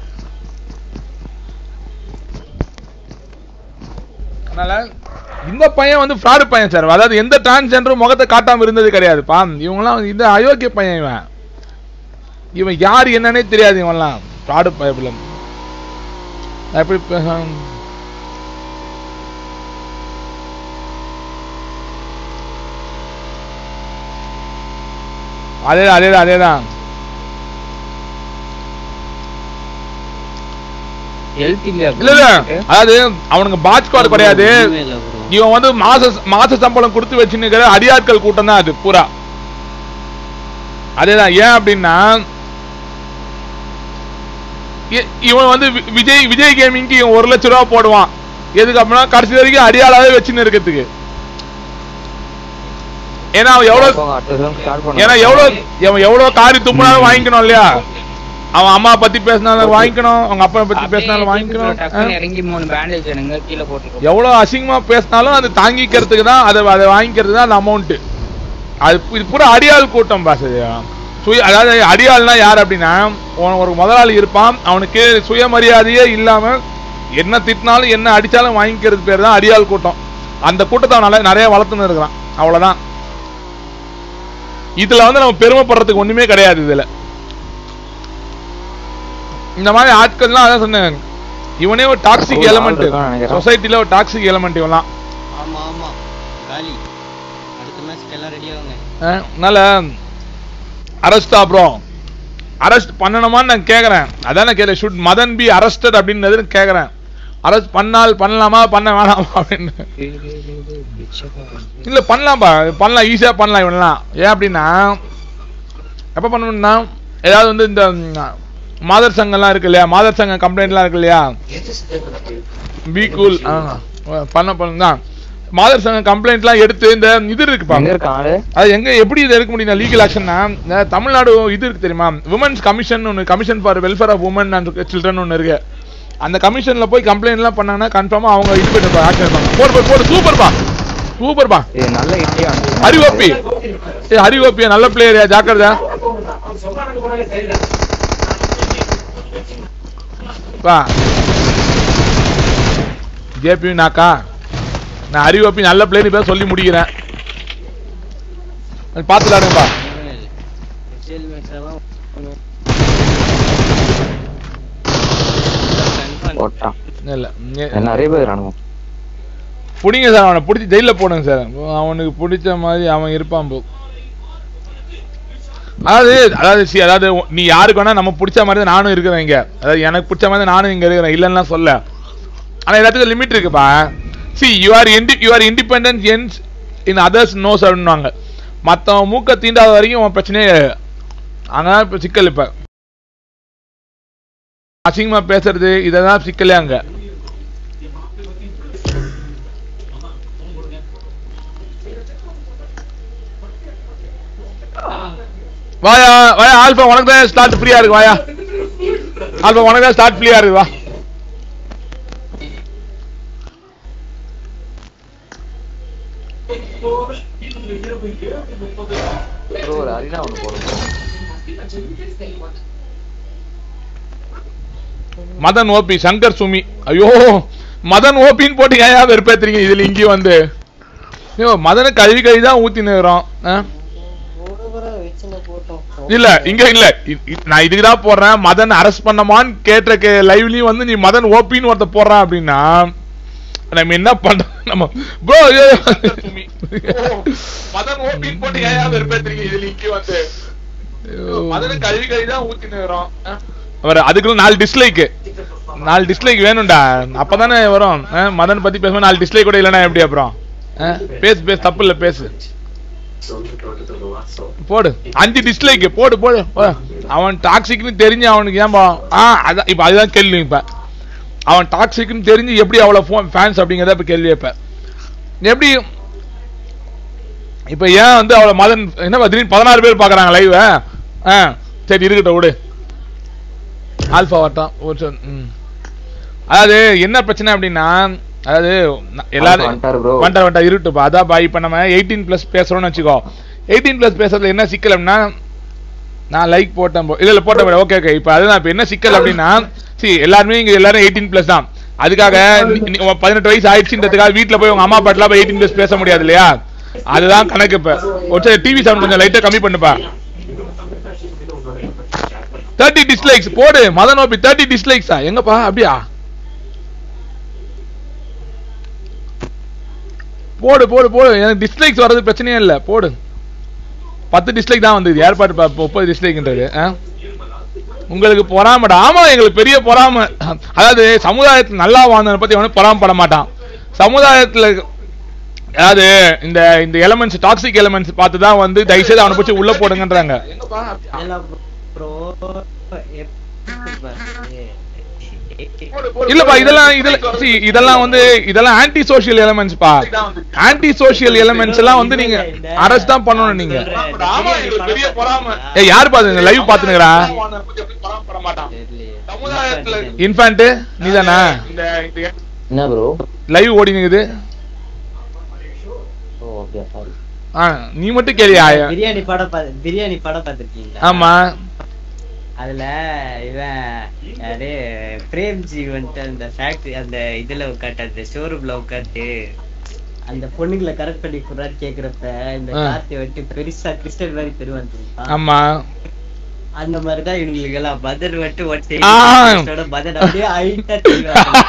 [SPEAKER 1] அதனால இந்த பையன் வந்து ஃப்ராடு பையன் சார் அதாவது எந்த டிரான்ஸ்ஜெண்டரும் முகத்தை காட்டாம இருந்தது கிடையாதுப்பா இவங்கலாம் இந்த அயோக்கிய பையன் இவன் இவன் யார் என்னன்னே தெரியாது இவன்லாம் ஃப்ராடு பயப்பில் எப்படி பேச- அதேதான் அதேதான் அதேதான்
[SPEAKER 3] ஹெல்த் இல்ல
[SPEAKER 1] இல்ல இல்ல அதாவது அவனுக்கு பாட்ச் ஸ்குவாட் கிடையாது
[SPEAKER 2] ஒண்ணுமே இல்ல bro.
[SPEAKER 1] இவன் வந்து மாச மாச சம்பளம் கொடுத்து வச்சுன்னுக்கிற அடியாட்கள் கூட்டம் தான் அது பூரா அதேதான் ஏன் அப்படின்னா இ- இவன் வந்து வி- விஜய் விஜய் கேமிங்க்கு இவன் ஒரு லட்ச ரூபா போடுவான் எதுக்கு அப்படின்னா கடைசி வரைக்கும் அடியாளாவே வச்சுன்னு இருக்கிறதுக்கு ஏன்னா அவன் எவ்வளவு
[SPEAKER 5] ஸ்டார்ட்
[SPEAKER 1] ஏன்னா எவ்வளவு அவன் எவ்வளவு காரி துப்புனாலும் வாங்கிக்கணும் இல்லையா அவன் அம்மா பத்தி பேசினாலும் வாங்கிக்கணும் அவங்க அப்பா பத்தி பேசினாலும் வாங்கிக்கணும்
[SPEAKER 3] டக்குனு
[SPEAKER 1] ஆ?
[SPEAKER 3] இறங்கி மூணு பேண்டேஜ் எனக்கு கீழே போட்டுக்கோ
[SPEAKER 1] எவ்வளவு அசிங்கமா பேசினாலும் அது தாங்கிக்கிறதுக்கு தான் அதை அதை வாங்கிக்கிறது தான் அந்த அமௌண்ட் அது இது பூரா அடியாள் கூட்டம் பாசது சுய அதாவது அடியாள்னா யார் அப்படின்னா உன- ஒரு முதலாளி இருப்பான் அவனுக்கு சுயமரியாதையே இல்லாம என்ன திட்டினாலும் என்ன அடிச்சாலும் வாங்கிக்கிறது பேர் தான் அடியாள் கூட்டம் அந்த கூட்டத்தை அவன் நல்லா நிறைய வளர்த்துன்னு இருக்கிறான் அவ்வளவுதான் இதுல வந்து நம்ம பெருமைப்படுறதுக்கு ஒண்ணுமே கிடையாது இதுல இந்த மாதிரி ஆட்கள்லாம் அதான் சொன்னேன் இவனே ஒரு டாக்ஸிக்
[SPEAKER 5] ஒரு ஆள்
[SPEAKER 1] எலமெண்ட்
[SPEAKER 5] இருக்கான்னு நினைக்கிறேன்.
[SPEAKER 1] சொசைட்டில ஒரு டாக்ஸிக் எலமெண்ட் இவன்லாம்
[SPEAKER 2] ஆமா ஆமா காலி அடுத்த மேட்ச்க்கு எல்லாம் ரெடி ஆகுங்க
[SPEAKER 1] அஹ், அதனால அரெஸ்டா ப்ரோ அரெஸ்ட் பண்ணணுமான்னு நான் கேக்குறேன் அதான் நான் கேட்க ஷுட் மதன் பி அரஸ்டட் அப்படின்றது கேக்குறேன் அரெஸ்ட் பண்ணால் பண்ணலாமா பண்ண வேணாமா அப்படின்னு இல்ல பண்ணலாம்பா பண்ணலாம் ஈஸியா பண்ணலாம் இவனெல்லாம் ஏன் அப்படின்னா எப்ப பண்ணணும்னா ஏதாவது வந்து இந்த ம், மாதர் சங்கம்லாம் இருக்கு இல்லையா மாதர் சங்கம் கம்ப்ளைண்ட்லாம் இருக்கு இல்லையா பி கூல் பண்ண பண்ணலாம் மாதர் சங்கம் கம்ப்ளைண்ட்லாம் எடுத்து இந்த இது இருக்குப்பா
[SPEAKER 5] எங்க இருக்கான் ஆளு
[SPEAKER 1] அது எங்க எப்படி இதை எடுக்க முடியும் லீகல் ஆக்ஷன்னா இந்த தமிழ்நாடு இது இருக்கு தெரியுமா விமன்ஸ் கமிஷன் ஒன்று commission for welfare of woman and children ஒன்று இருக்கு அந்த கமிஷன்ல போய் கம்ப்ளைண்ட் எல்லாம் பண்ணாங்கன்னா கன்ஃபார்மா அவங்க இது பண்ணி ஆக்ஷன் எடுப்பாங்க போடு போடு போடு சூப்பர்ப்பா சூப்பர்ப்பா
[SPEAKER 5] இது நல்ல இட்டியா
[SPEAKER 1] ஹரிகோபி ஏ ஹரிகோபி நல்ல பிளேயர் ஜாக்கிரதா பா ஜேபி நாக்கா நான் ஹரிகோபி நல்ல பிளேயர் இப்ப சொல்லி முடிக்கிறேன் பார்த்து விளாடுங்கப்பா
[SPEAKER 2] எஸ்எல் மேட்ச்லாம்
[SPEAKER 5] போட்டான்
[SPEAKER 1] இல்ல
[SPEAKER 5] நிறைய பேர் இருக்கானுங்க
[SPEAKER 1] புடிங்க சார் அவனை பிடிச்சி ஜெயில போடுங்க சார் அவனுக்கு பிடிச்ச மாதிரி அவன் இருப்பான் போ அதாவது அதாவது see, அதாவது நீ யாருக்கு வேணா நம்ம பிடிச்ச மாதிரி தான் நானும் இருக்கிறேன் இங்க அதாவது எனக்கு பிடிச்ச மாதிரி தான் நானும் இங்க இருக்கிறேன் இல்லைன்னா சொல்ல ஆனா எல்லாத்துக்கும் லிமிட் இருக்குப்பா see you are indi you are independence ends in others nose அப்படின்னுவாங்க மத்தவன் மூக்க தீண்டாத வரைக்கும் உன் பிரச்சனையே அங்கதான் இப்ப சிக்கல் இப்ப அசிங்கமா பேசுறது இதெல்லாம் சிக்கலே அங்க வாயா வாயா ஆல்பா உனக்கு தான் ஸ்டார்ட் ஃப்ரீயா இருக்கு வாயா ஆல்பா உனக்கு தான் ஸ்டார்ட் ஃப்ரீயா இருக்கு வா
[SPEAKER 5] ப்ரோ ஒரு அரினா ஒன்று போடுங்க
[SPEAKER 1] மதன் ஓபி சங்கர் சுமி ஐயோ மதன் ஓபின்னு போட்டு ஏன் வெறுப்பேத்துறீங்க இதுல இங்கேயும் வந்து ஐயோ மதனை கழுவி கழுவி தான் ஊத்தின்னு இருக்கிறோம் ஆ? இல்ல இங்க இல்ல இ- இ- நான் இதுக்கு தான் போடுறேன் மதன் அரெஸ்ட் பண்ணமான்னு கேட்ட லைவ்லயும் வந்து நீ மதன் ஓபின்னு ஒருத்த போடுறான் அப்படின்னா நம்ம என்ன பண்றோம் நம்ம ப்ரோ மதன் ஓபின்னு போட்டு ஏன் வெறுப்பேத்துறீங்க இதுல இங்க வந்து மதனை கழுவி கழுவி தான் ஊத்தின்னு இருக்கிறோம் ஆ? அவர் அதுக்குள்ள நாலு டிஸ்லைக்கு நாலு டிஸ்லைக் வேணும்டா அப்பதானே வரும் ஆ, மதன் பத்தி பேசும்போது நாலு டிஸ்லைக் கூட இல்லைன்னா எப்படி அப்புறம் ஆ, பேசு பேசு தப்பு இல்ல பேசு போடு அஞ்சு டிஸ்லைக் போடு போடு போடு. அவன் டாக்ஸிக்னு தெரிஞ்சு அவனுக்கு ஏன்பா ஆ அதான் இப்ப அதுதான் கேள்வி இப்ப அவன் டாக்ஸிக்னு தெரிஞ்சு எப்படி அவ்வளவு ஃபோன் ஃபேன்ஸ் அப்படிங்கறத இப்ப கேள்வி இப்ப எப்படி இப்ப ஏன் வந்து அவ்வளவு மதன் என்ன திடீர்னு பதினாறு பேர் பாக்குறாங்க லைவ் ஆ சரி இருக்கட்டும் விடு ஆல்பா வாட்டம் ஒரு சொல் ம். அதாவது என்ன பிரச்சனை அப்படின்னா அதாவது ந- எல்லாரும்
[SPEAKER 5] வந்துட்டாரு bro.
[SPEAKER 1] வந்துட்டார் வந்துட்டார் இருக்கட்டும்ப்பா அதான் பா இப்போ நம்ம எயிட்டீன் ப்ளஸ் பேசுறோம்னு வச்சுக்கோ எயிட்டீன் ப்ளஸ் பேசுறதுல என்ன சிக்கல் அப்படின்னா நான் லைக் போட்டேன் bro. இல்ல இல்ல போட்டேன் ஓகே ஓகே இப்போ அதுதான் இப்போ என்ன சிக்கல் அப்படின்னா சி எல்லாருமே இங்க எல்லாரும் எயிட்டீன் ப்ளஸ் தான் அதுக்காக நீ- நீ- உன் பதினெட்டு வயசு ஆயிடுச்சுன்றதுக்காக வீட்ல போய் உங்க அம்மா அப்பாட்டெல்லாம் போய் எயிட்டீன் ப்ளஸ் பேச முடியாது இல்லையா அதுதான் கணக்கு இப்ப ஒரு டிவி சவுண்ட் கொஞ்சம் லைட்டா கம்மி பண்ணுப்பா தேர்ட்டி டிஸ்லைக்ஸ் போடு மத நோப்பி தேர்ட்டி டிஸ்லைக்ஸா எங்கப்பா அப்படியா போடு போடு போடு எனக்கு டிஸ்லைக்ஸ் வர்றது பிரச்சனையே இல்ல போடு பத்து டிஸ்லைக் தான் வந்தது ஏற்பாடு பா- முப்பது டிஸ்லைக்ன்றது உங்களுக்கு பொறாமடா ஆமா எங்களுக்கு பெரிய பொறாம அதாவது சமுதாயத்துல நல்லா வாழ்ந்தவனை பத்தி அவனும் பொறாமப்பட மாட்டான் சமுதாயத்துல அதாவது இந்த இந்த எலமெண்ட்ஸ் டாக்ஸிக் எலமெண்ட்ஸ் பார்த்து தான் வந்து தயவுசெய்து அவனை பிடிச்சி உள்ள போடுங்கன்றாங்க
[SPEAKER 2] இல்ல ப்ரோ
[SPEAKER 1] இல்லப்பா இதெல்லாம் இதெல்லாம் see, இதெல்லாம் வந்து இதெல்லாம் ஆன்டி சோஷியல் எலமெண்ட்ஸ் பா ஆன்டி சோஷியல் எலமெண்ட்ஸ் எல்லாம் வந்து நீங்க அரெஸ்ட் தான் பண்ணணும் நீங்க ஏய் யார் பாத்து லைவ் பாத்துனுங்கறா இன்ஃபான்ட் நீதானா
[SPEAKER 5] என்ன ப்ரோ
[SPEAKER 1] லைவ் ஓடினுக்குது
[SPEAKER 5] ஓ அப்படியா சாரி
[SPEAKER 1] ஆ நீ மட்டும் கேளியா
[SPEAKER 2] பிரியாணி படம் பா- பிரியாணி படம் பார்த்திருக்கீங்களா
[SPEAKER 1] ஆமா
[SPEAKER 2] அதுல இவன் யாரு பிரேம்ஜி வந்துட்டு அந்த ஃபேக்டரி அந்த இதுல உட்காந்து அந்த ஷோரூம்ல உட்காந்து அந்த பொண்ணுங்களை கரெக்ட் பண்ணி குறாரு கேக்குறப்ப இந்த
[SPEAKER 1] ஆ.
[SPEAKER 2] கார்த்தி வந்துட்டு பெருசா கிறிஸ்டல் மாதிரி பெருவான் தெரியுமா?
[SPEAKER 1] ஆமா
[SPEAKER 2] அந்த மாதிரிதான் இவங்களுக்கு எல்லாம் பதர் வந்துட்டு ஒன்
[SPEAKER 1] ஆ.
[SPEAKER 2] சைடு பதர் அப்படியே ஹைட்டா தெரியும்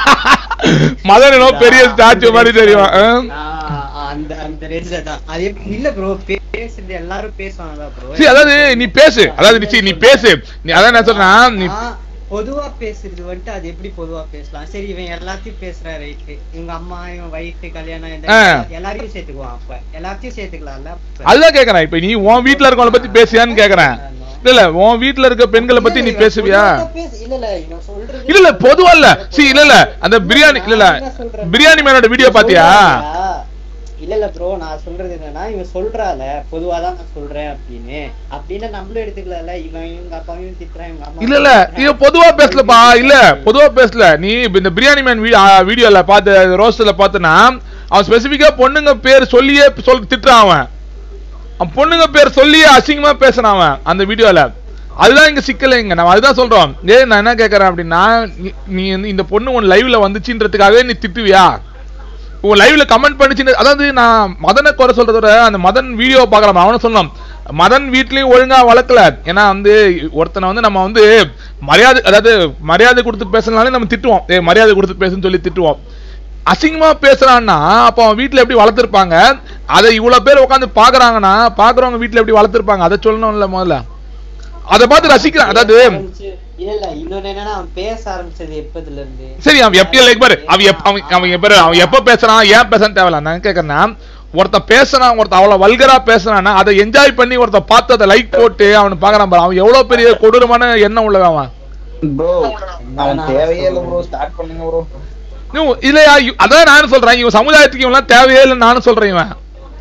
[SPEAKER 1] மதனோ பெரிய ஸ்டாச்சு மாதிரி தெரியும் ஆ?
[SPEAKER 2] அந்த அந்த ரேஞ்சில தான் அது எப்படி- இல்ல ப்ரோ பேசுறது எல்லாரும் பேசுவாங்க ப்ரோ
[SPEAKER 1] see, அதாவது நீ பேசு அதாவது see, நீ பேசு நீ அதான் என்ன சொல்றா நீ
[SPEAKER 2] ஆ, பொதுவா பேசுறது வந்துட்டு அது எப்படி பொதுவா பேசலாம் சரி இவன் எல்லாத்தையும் பேசுறா ரைட்டு இவங்க அம்மா இவன் வயிற்று கல்யாணம் இந்த
[SPEAKER 1] ஆ.
[SPEAKER 2] எல்லாரையும் சேர்த்துக்குவான் அப்ப எல்லாத்தையும் சேர்த்துக்கலாம்ல அப்ப?
[SPEAKER 1] அதுதான் கேக்குறேன் இப்ப நீ உன் வீட்ல இருக்கவங்கள பத்தி பேசியான்னு கேக்குறேன் இல்ல இல்ல உன் வீட்ல இருக்க பெண்களை பத்தி நீ
[SPEAKER 2] இல்ல,
[SPEAKER 1] பேசுவியா
[SPEAKER 2] பொதுவா பேசு- இல்ல இல்ல இவன் சொல்றது
[SPEAKER 1] இல்ல இல்ல பொதுவா இல்ல சி இல்ல இல்ல அந்த பிரியாணி இல்ல இல்ல
[SPEAKER 2] நான் என்ன சொல்றேன்?
[SPEAKER 1] பிரியாணி மேனோட வீடியோ பாத்தியா
[SPEAKER 2] சொல்றாளா? இல்ல இல்ல ப்ரோ நான் சொல்றது என்னன்னா இவன் சொல்றால பொதுவாதான் நான் சொல்றேன் அப்படின்னு அப்படின்னு நம்மளும் எடுத்துக்கலாம்ல இவன் இவங்க அப்பாவையும் திட்டுறான் இவங்க அம்மா
[SPEAKER 1] இல்ல இல்ல இவன் பொதுவா பேசலப்பா இல்ல பொதுவா பேசல நீ இப்ப இந்த பிரியாணி மேன் வீடியோல பார்த்து ரோஸ்ட்ல பார்த்தனா அவன் ஸ்பெசிபிக்கா பொண்ணுங்க பேர் சொல்லியே சொல் திட்டுறான் அவன் அவன் பொண்ணுங்க பேர் சொல்லியே அசிங்கமா பேசுறான் அவன் அந்த வீடியோல அதுதான் இங்க சிக்கல இங்க நம்ம அதுதான் சொல்றோம் ஏய் நான் என்ன கேக்குறேன் அப்படின்னா நீ- நீ வந்து இந்த பொண்ணு உன் லைவ்ல வந்துச்சுன்றதுக்காகவே நீ திட்டுவியா உன் லைவ்ல கமெண்ட் பண்ணிச்சு அதாவது நான் மதனை குறை சொல்றத விட அந்த மதன் வீடியோ பாக்குறான் அவனை சொல்லணும் மதன் வீட்லயும் ஒழுங்கா வளர்க்கல ஏன்னா வந்து ஒருத்தனை வந்து நம்ம வந்து மரியாதை அதாவது மரியாதை கொடுத்து பேசலனாலே நம்ம திட்டுவோம் ஏ மரியாதை கொடுத்து பேசுன்னு சொல்லி திட்டுவோம் அசிங்கமா பேசுறான்னா அப்ப அவன் வீட்ல எப்படி வளர்த்திருப்பாங்க அதை இவ்வளவு பேர் உட்காந்து பாக்குறாங்கன்னா பாக்குறவங்க வீட்ல எப்படி வளர்த்திருப்பாங்க அதை சொல்லணும்ல முதல்ல அதை பார்த்து ரசிக்கிறான் அதாவது
[SPEAKER 2] ஆரம்பிச்சு- இல்ல இல்ல இன்னொன்னு என்னன்னா அவன் பேச ஆரம்பிச்சது எப்பதுல இருந்து
[SPEAKER 1] சரி அவன் எப்ப லைக் பாரு அவன் எப்ப அவன் அவன் எப்ப அவன் எப்ப பேசுறான் ஏன் பேச தேவையில்ல நான் கேக்குறேன்னா ஒருத்தன் பேசுறான் ஒருத்தன் அவ்வளவு வல்கரா பேசுறான்னா அதை என்ஜாய் பண்ணி ஒருத்தன் பார்த்து அதை லைக் போட்டு அவன் பாக்குறான் பாரு அவன் எவ்வளவு பெரிய கொடூரமான எண்ணம் உள்ளவன் அவன்
[SPEAKER 7] ப்ரோ அவன் தேவையே இல்ல ப்ரோ ஸ்டார்ட் பண்ணுங்க ப்ரோ
[SPEAKER 1] இன்னும் இல்லையா இவ்- அதான் நானும் சொல்றேன் இவன் சமுதாயத்துக்கு இவன் தேவையே இல்லைன்னு நானும் சொல்றேன் இவன்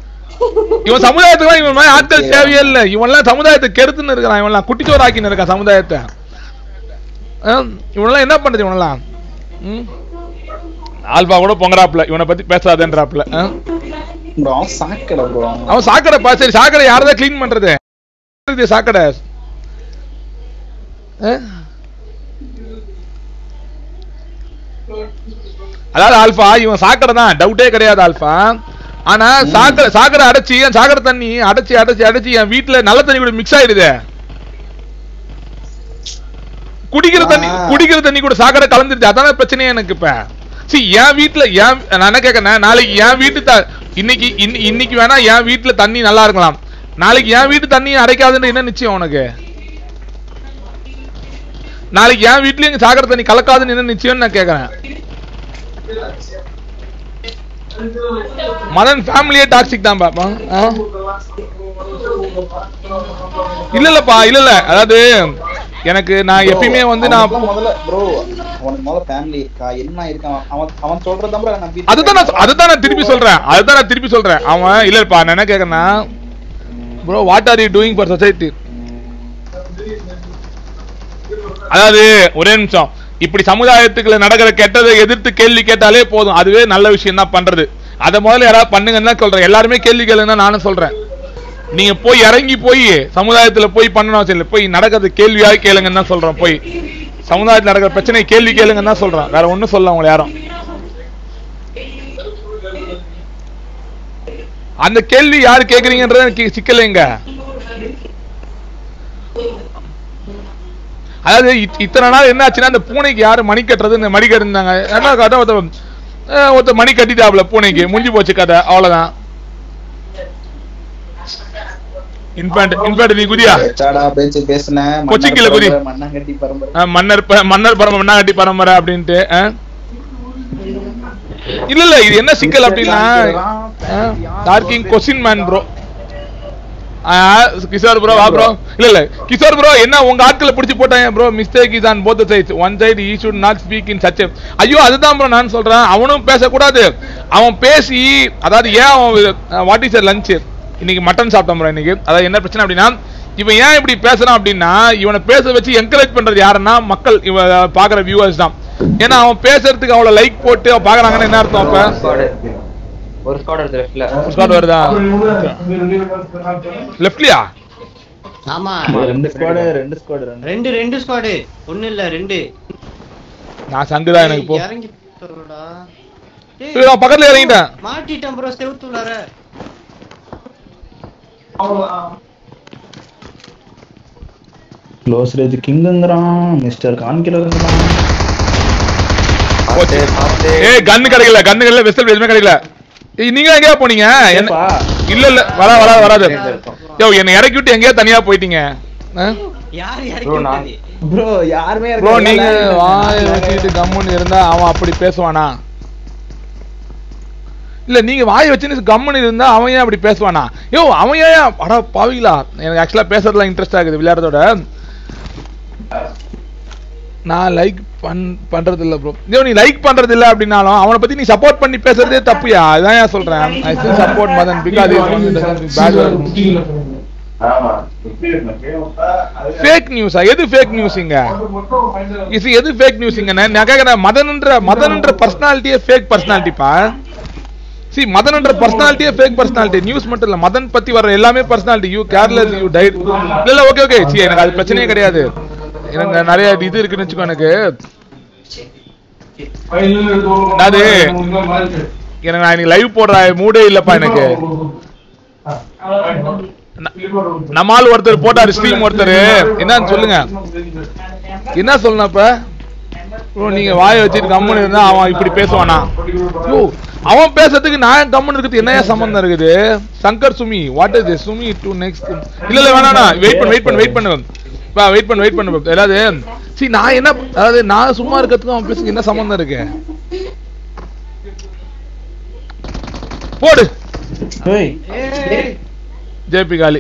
[SPEAKER 1] இவன் சமுதாயத்துக்கு இவன் மாதிரி ஆட்கள் தேவையே இல்லை இவன்லாம் சமுதாயத்தை கெடுத்துன்னு இருக்கிறான் இவன்லாம் குட்டிச்சோர் ஆக்கின்னு இருக்கான் சமுதாயத்தை ஆ, இவனெல்லாம் என்ன பண்றது இவனெல்லாம் ம்? ஆல்பா கூட பொங்கறாப்ல இவனை பத்தி பேசாதேன்றாப்ல ஆ?
[SPEAKER 7] ப்ரோ அவன் சாக்கடை ப்ரோ
[SPEAKER 1] அவன் சாக்கடைப்பா சரி சாக்கடை யாரதான் க்ளீன் பண்றது இது சாக்கடை ஆ? அதாவது ஆல்பா இவன் சாக்கடை தான் டவுட்டே கிடையாது ஆல்பா ஆனா சாக்கடை சாக்கடை அடைச்சி என் சாக்கடை தண்ணி அடைச்சி அடைச்சி அடைச்சி என் வீட்டுல நல்ல தண்ணி கூட மிக்ஸ் ஆயிடுது குடிக்கிற தண்ணி
[SPEAKER 7] ஆ.
[SPEAKER 1] குடிக்கிற தண்ணி கூட சாக்கடை கலந்துருச்சு அதான பிரச்சனையே எனக்கு இப்ப சி என் வீட்டுல ஏன் நான் என்ன கேட்கறேன் நாளைக்கு என் வீட்டு த இன்னைக்கு இன்னி- இன்னைக்கு வேணா என் வீட்டுல தண்ணி நல்லா இருக்கலாம் நாளைக்கு என் வீட்டு தண்ணி அடைக்காதுன்னு என்ன நிச்சயம் உனக்கு நாளைக்கு என் வீட்லயும் இங்க சாக்கடை தண்ணி கலக்காதுன்னு என்ன நிச்சயம்னு நான் கேக்குறேன் மதன் ஃபேமிலியே டாக்ஸிக் தான் பாப்பா ஆ? இல்ல இல்லப்பா இல்ல இல்ல அதாவது எனக்கு நான் எப்பயுமே வந்து நான்
[SPEAKER 7] அவனுக்கு முதல்ல ப்ரோ அவனுக்கு முதல்ல ஃபேமிலி இருக்கா என்ன இருக்கான் அவன் அவன் சொல்றத ப்ரோ நம்பி
[SPEAKER 1] அதுதான் நான் அதுதான் நான் திருப்பி சொல்றேன் அதுதான் நான் திருப்பி சொல்றேன் அவன் இல்லப்பா நான் என்ன கேக்குறேன்னா bro what are you doing for society அதாவது ஒரே நிமிஷம் இப்படி சமுதாயத்துக்குள்ள நடக்கிற கெட்டதை எதிர்த்து கேள்வி கேட்டாலே போதும் அதுவே நல்ல விஷயம் தான் பண்றது அதை முதல்ல யாராவது பண்ணுங்கன்னு தான் சொல்றேன் எல்லாருமே கேள்வி கேளுங்க தான் நானும் சொல்றேன் நீங்க போய் இறங்கி போய் சமுதாயத்துல போய் பண்ணணும் அவசியம் இல்லை போய் நடக்கிறது கேள்வியாக கேளுங்கன்னு தான் சொல்றேன் போய் சமுதாயத்துல நடக்கிற பிரச்சனை கேள்வி கேளுங்கன்னு தான் சொல்றேன் வேற ஒண்ணும் சொல்ல உங்களை யாரும் அந்த கேள்வி யாரு கேக்குறீங்கன்றது எனக்கு சிக்கலைங்க அதாவது இத்- இத்தனை நாள் என்ன ஆச்சுன்னா அந்த பூனைக்கு யாரு மணி கட்டுறது இந்த மணி கட்டிருந்தாங்க என்ன கட்ட ஒருத்தன் அஹ், ஒருத்தன் மணி கட்டிட்டாப்ல பூனைக்கு முடிஞ்சு போச்சு கதை அவ்வளவுதான் இன்ஃபேண்ட் இன்ஃபேண்ட் நீ குதியா
[SPEAKER 7] எச்சாடா பேச்சு பேசுனேன்
[SPEAKER 1] கொச்சிக்கில குதி.
[SPEAKER 7] மண்ணங்கட்டி பரம்பரை
[SPEAKER 1] அஹ், மன்னர் ப- மன்னர் பரம்பரை மண்ணாகட்டி பரம்பரை அப்படின்ட்டு அஹ். இல்ல இல்ல இது என்ன சிக்கல் அப்படின்னா talking question man bro Kishore bro வா ப்ரோ இல்ல இல்ல கிஷோர் ப்ரோ என்ன உங்க ஆட்களை பிடிச்சி போட்டாங்க bro mistake is on both sides one side he should not speak in such ஐயோ அதுதான் ப்ரோ நான் சொல்றேன் அவனும் பேசக்கூடாது அவன் பேசி அதாவது ஏன் அவன் வாட் இஸ் லஞ்ச் இன்னைக்கு மட்டன் சாப்பிட்டான் ப்ரோ இன்னைக்கு அதாவது என்ன பிரச்சனை அப்படின்னா இவன் ஏன் இப்படி பேசுறான் அப்படின்னா இவனை பேச வச்சு என்கரேஜ் பண்றது யாருன்னா மக்கள் இவ பாக்குற வியூவர்ஸ் தான் ஏன்னா அவன் பேசுறதுக்கு அவ்வளவு லைக் போட்டு அவன் பாக்குறாங்கன்னு என்ன அர்த்தம் அப்ப
[SPEAKER 5] ஸ்குவாட் இருக்கு ஒரு ஸ்குவாட் இருக்கு லெஃப்ட்ல
[SPEAKER 1] ஸ்காட் வருதா லெஃப்ட்லியா
[SPEAKER 2] ஆமா
[SPEAKER 7] ரெண்டு ஸ்குவாடு ரெண்டு ஸ்குவாடு ரெண்டு
[SPEAKER 2] ரெண்டு ரெண்டு ஸ்குவாடு ஒண்ணு இல்ல ரெண்டு
[SPEAKER 1] நான் சங்குதான் எனக்கு போ
[SPEAKER 2] ஏய், இறங்கி போறடா. டேய்,
[SPEAKER 1] ஏய், நான் பக்கத்துல இறங்கிட்டேன்
[SPEAKER 2] மாட்டிட்டேன் ப்ரோ செவுத்துள்ளார
[SPEAKER 7] க்ளோஸ் ரேஜ் கிங்குங்கிறான் மிஸ்டர் கான்கிலருங்கிறான்
[SPEAKER 5] பார்த்து பார்த்து
[SPEAKER 1] ஏய் கன்னு கிடைக்கல கன்னு கிடைக்கல வெஸ்டல் எதுவுமே கிடைக்கல ஏய் நீங்க எங்கயா போனீங்க என்ன
[SPEAKER 7] ஏப்பா?
[SPEAKER 1] இல்ல இல்ல வரா வரா வராது யோ என்ன இறக்கி விட்டு எங்கேயா தனியா போயிட்டீங்க
[SPEAKER 2] யார்
[SPEAKER 5] Bro, நான்-
[SPEAKER 2] இறக்கி
[SPEAKER 7] ப்ரோ யாருமே
[SPEAKER 1] ப்ரோ
[SPEAKER 7] இருக்காது.
[SPEAKER 1] நீங்க
[SPEAKER 7] எல்லாரும்
[SPEAKER 1] வாய
[SPEAKER 7] இருக்காங்க.
[SPEAKER 1] வச்சுக்கிட்டு கம்முன்னு இருந்தா அவன் அப்படி பேசுவானா இல்ல நீங்க வாய் வச்சுன்னு கம்முன்னு இருந்தா அவன் ஏன் அப்படி பேசுவானா யோ அவன் ஏன் அட பாவிங்களா எனக்கு ஆக்சுவலா பேசுறதுலாம் இன்ட்ரெஸ்ட் ஆகுது விளையாடுறதோட நான் லைக் பண் பண்றது இல்ல ப்ரோ ஐயோ நீ லைக் பண்றது இல்ல அப்படின்னாலும் அவனை பத்தி நீ சப்போர்ட் பண்ணி பேசுறதே தப்புயா அதான் ஏன் சொல்றேன் I still support Madan because bad fake நியூஸா எது ஃபேக் நியூஸிங்க இது எது ஃபேக் நியூஸிங்க நான் கேக்குறேன் மதன்ன்ற மதன்ன்ற பர்சனாலிட்டியே ஃபேக் பர்சனாலிட்டிப்பா சி மதன்ன்ற பர்சனாலிட்டியே ஃபேக் பர்சனாலிட்டி நியூஸ் மட்டும் இல்ல மதன் பத்தி வர எல்லாமே personality you careless you tight இல்ல இல்ல ஓகே ஓகே சி எனக்கு அது பிரச்சனையே கிடையாது எனக்கு நிறைய இது இருக்குன்னு வச்சுக்கோ எனக்கு அது எனக்கு நான் இன்னைக்கு லைவ் போடுற மூடே இல்லப்பா எனக்கு நம்மால் ஒருத்தர் போட்டாரு ஸ்ட்ரீம் ஒருத்தர் என்னன்னு சொல்லுங்க என்ன சொல்லணும் இப்ப ப்ரோ நீங்க வாயை வச்சுட்டு கம்முன்னு இருந்தா அவன் இப்படி பேசுவானா யோ அவன் பேசுறதுக்கு நான் கம்முன்னு இருக்கிறது என்னையா சம்பந்தம் இருக்குது Shankar Sumi what is Sumi to next இல்ல இல்ல வேணாண்ணா வெயிட் பண்ணு வெயிட் பண்ணு வெயிட் பண்ணு பா வெயிட் பண்ணு வெயிட் பண்ணு அதாவது see நான் என்ன அதாவது நான் சும்மா இருக்கிறதுக்கும் அவன் பேசுறதுக்கு என்ன சம்பந்தம் இருக்கு போடு
[SPEAKER 7] ஏய்,
[SPEAKER 2] ஏய்,
[SPEAKER 1] ஜேபி காலி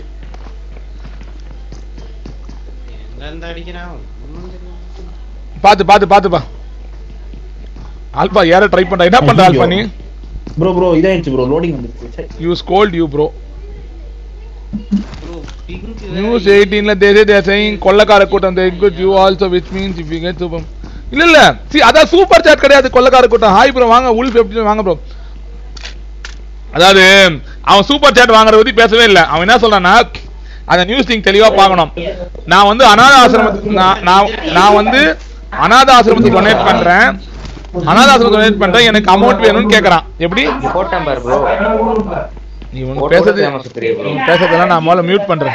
[SPEAKER 2] எங்க இருந்து அடிக்கிறான் ஒண்ணும் தெரியல.
[SPEAKER 1] பாத்து பாத்து பாத்துப்பா ஆல்பா ஏற ட்ரை பண்ற என்ன பண்ற ஆல்பா நீ
[SPEAKER 7] ப்ரோ ப்ரோ இதாயிடுச்சு ப்ரோ லோடிங் வந்துருச்சு சே.
[SPEAKER 1] You scold you bro
[SPEAKER 2] Bro, pink வேற
[SPEAKER 1] நியூஸ் எயிட்டீன்ல தேசே தேசையும் கொள்ளக்கார கூட்டம் they good you also which means if you get super இல்ல இல்ல சி அதான் சூப்பர் சாட் கிடையாது கொள்ளக்கார கூட்டம் ஹாய் ப்ரோ வாங்க உல்ஃப் எப்படி வாங்க ப்ரோ அதாவது அவன் சூப்பர் சாட் வாங்குறத பத்தி பேசவே இல்ல அவன் என்ன சொல்றான்னா அந்த நியூஸ் நீங்க தெளிவா பார்க்கணும் நான் வந்து அனாத ஆசிரமத்துக்கு நான் நான் நான் வந்து அனாத ஆசிரமத்துக்கு டொனேட் பண்றேன் அனாத ஆசிரமத்துக்கு டொனேட் பண்றேன் எனக்கு அமௌண்ட் வேணும்னு கேக்குறான் எப்படி
[SPEAKER 5] போட்டேன் பாரு ப்ரோ
[SPEAKER 1] நீ உனக்கு பேசுறது
[SPEAKER 5] நமக்கு தெரியும் bro.
[SPEAKER 1] பேசுறதெல்லாம் நான் முதல்ல மியூட் பண்றேன்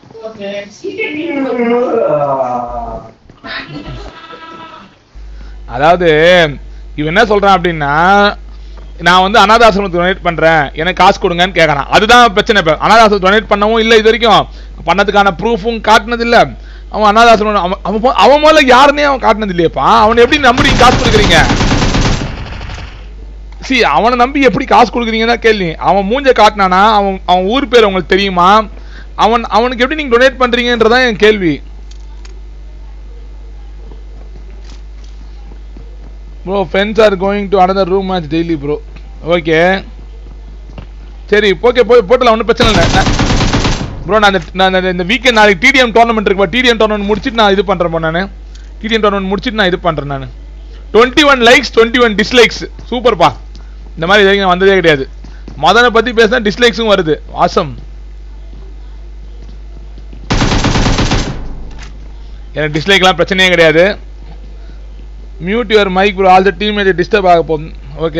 [SPEAKER 1] அதாவது இவன் என்ன சொல்றான் அப்படின்னா நான் வந்து அனாதாசிரமத்துக்கு டொனேட் பண்றேன் எனக்கு காசு கொடுங்கன்னு கேக்குறான் அதுதான் பிரச்சனை இப்ப அனாதாசிரம் டொனேட் பண்ணவும் இல்ல இது வரைக்கும் பண்ணதுக்கான ப்ரூஃபும் காட்டினது இல்ல அவன் அனாதாசிரம் அவன் அவன் மொ- அவன் முதல்ல யாருன்னே அவன் காட்டினது இல்லையப்பா அவன் எப்படி நம்பி காசு கொடுக்குறீங்க சி அவனை நம்பி எப்படி காசு கொடுக்குறீங்கன்னு தான் கேள்வி அவன் மூஞ்ச காட்டினானா அவன் அவன் ஊர் பேர் உங்களுக்கு தெரியுமா அவன் அவனுக்கு எப்படி நீங்க டொனேட் பண்றீங்கன்றதான் என் கேள்வி bro friends are going to another room match daily bro okay சரி ஓகே போய் போட்டலாம் ஒன்றும் பிரச்சனை இல்லை ப்ரோ நான் இந்த- நான் இந்த- இந்த வீக்கெண்ட் நாளைக்கு டிடிஎம் டோர்னமெண்ட் இருக்கு டிடிஎம் டோர்னமெண்ட் முடிச்சிட்டு நான் இது பண்ணுறேன் ப்ரோ நான் டிடிஎம் டோர்னமெண்ட் முடிச்சிட்டு நான் இது பண்ணுறேன் நான் twenty one likes twenty one dislikes சூப்பர்ப்பா இந்த மாதிரி இது வரைக்கும் நான் வந்ததே கிடையாது மதனை பற்றி பேசினா டிஸ்லைக்ஸும் வருது ஆசம் எனக்கு டிஸ்லைக்லாம் பிரச்சனையே கிடையாது mute your mic bro all the team disturb ஆக போகுது ஓகே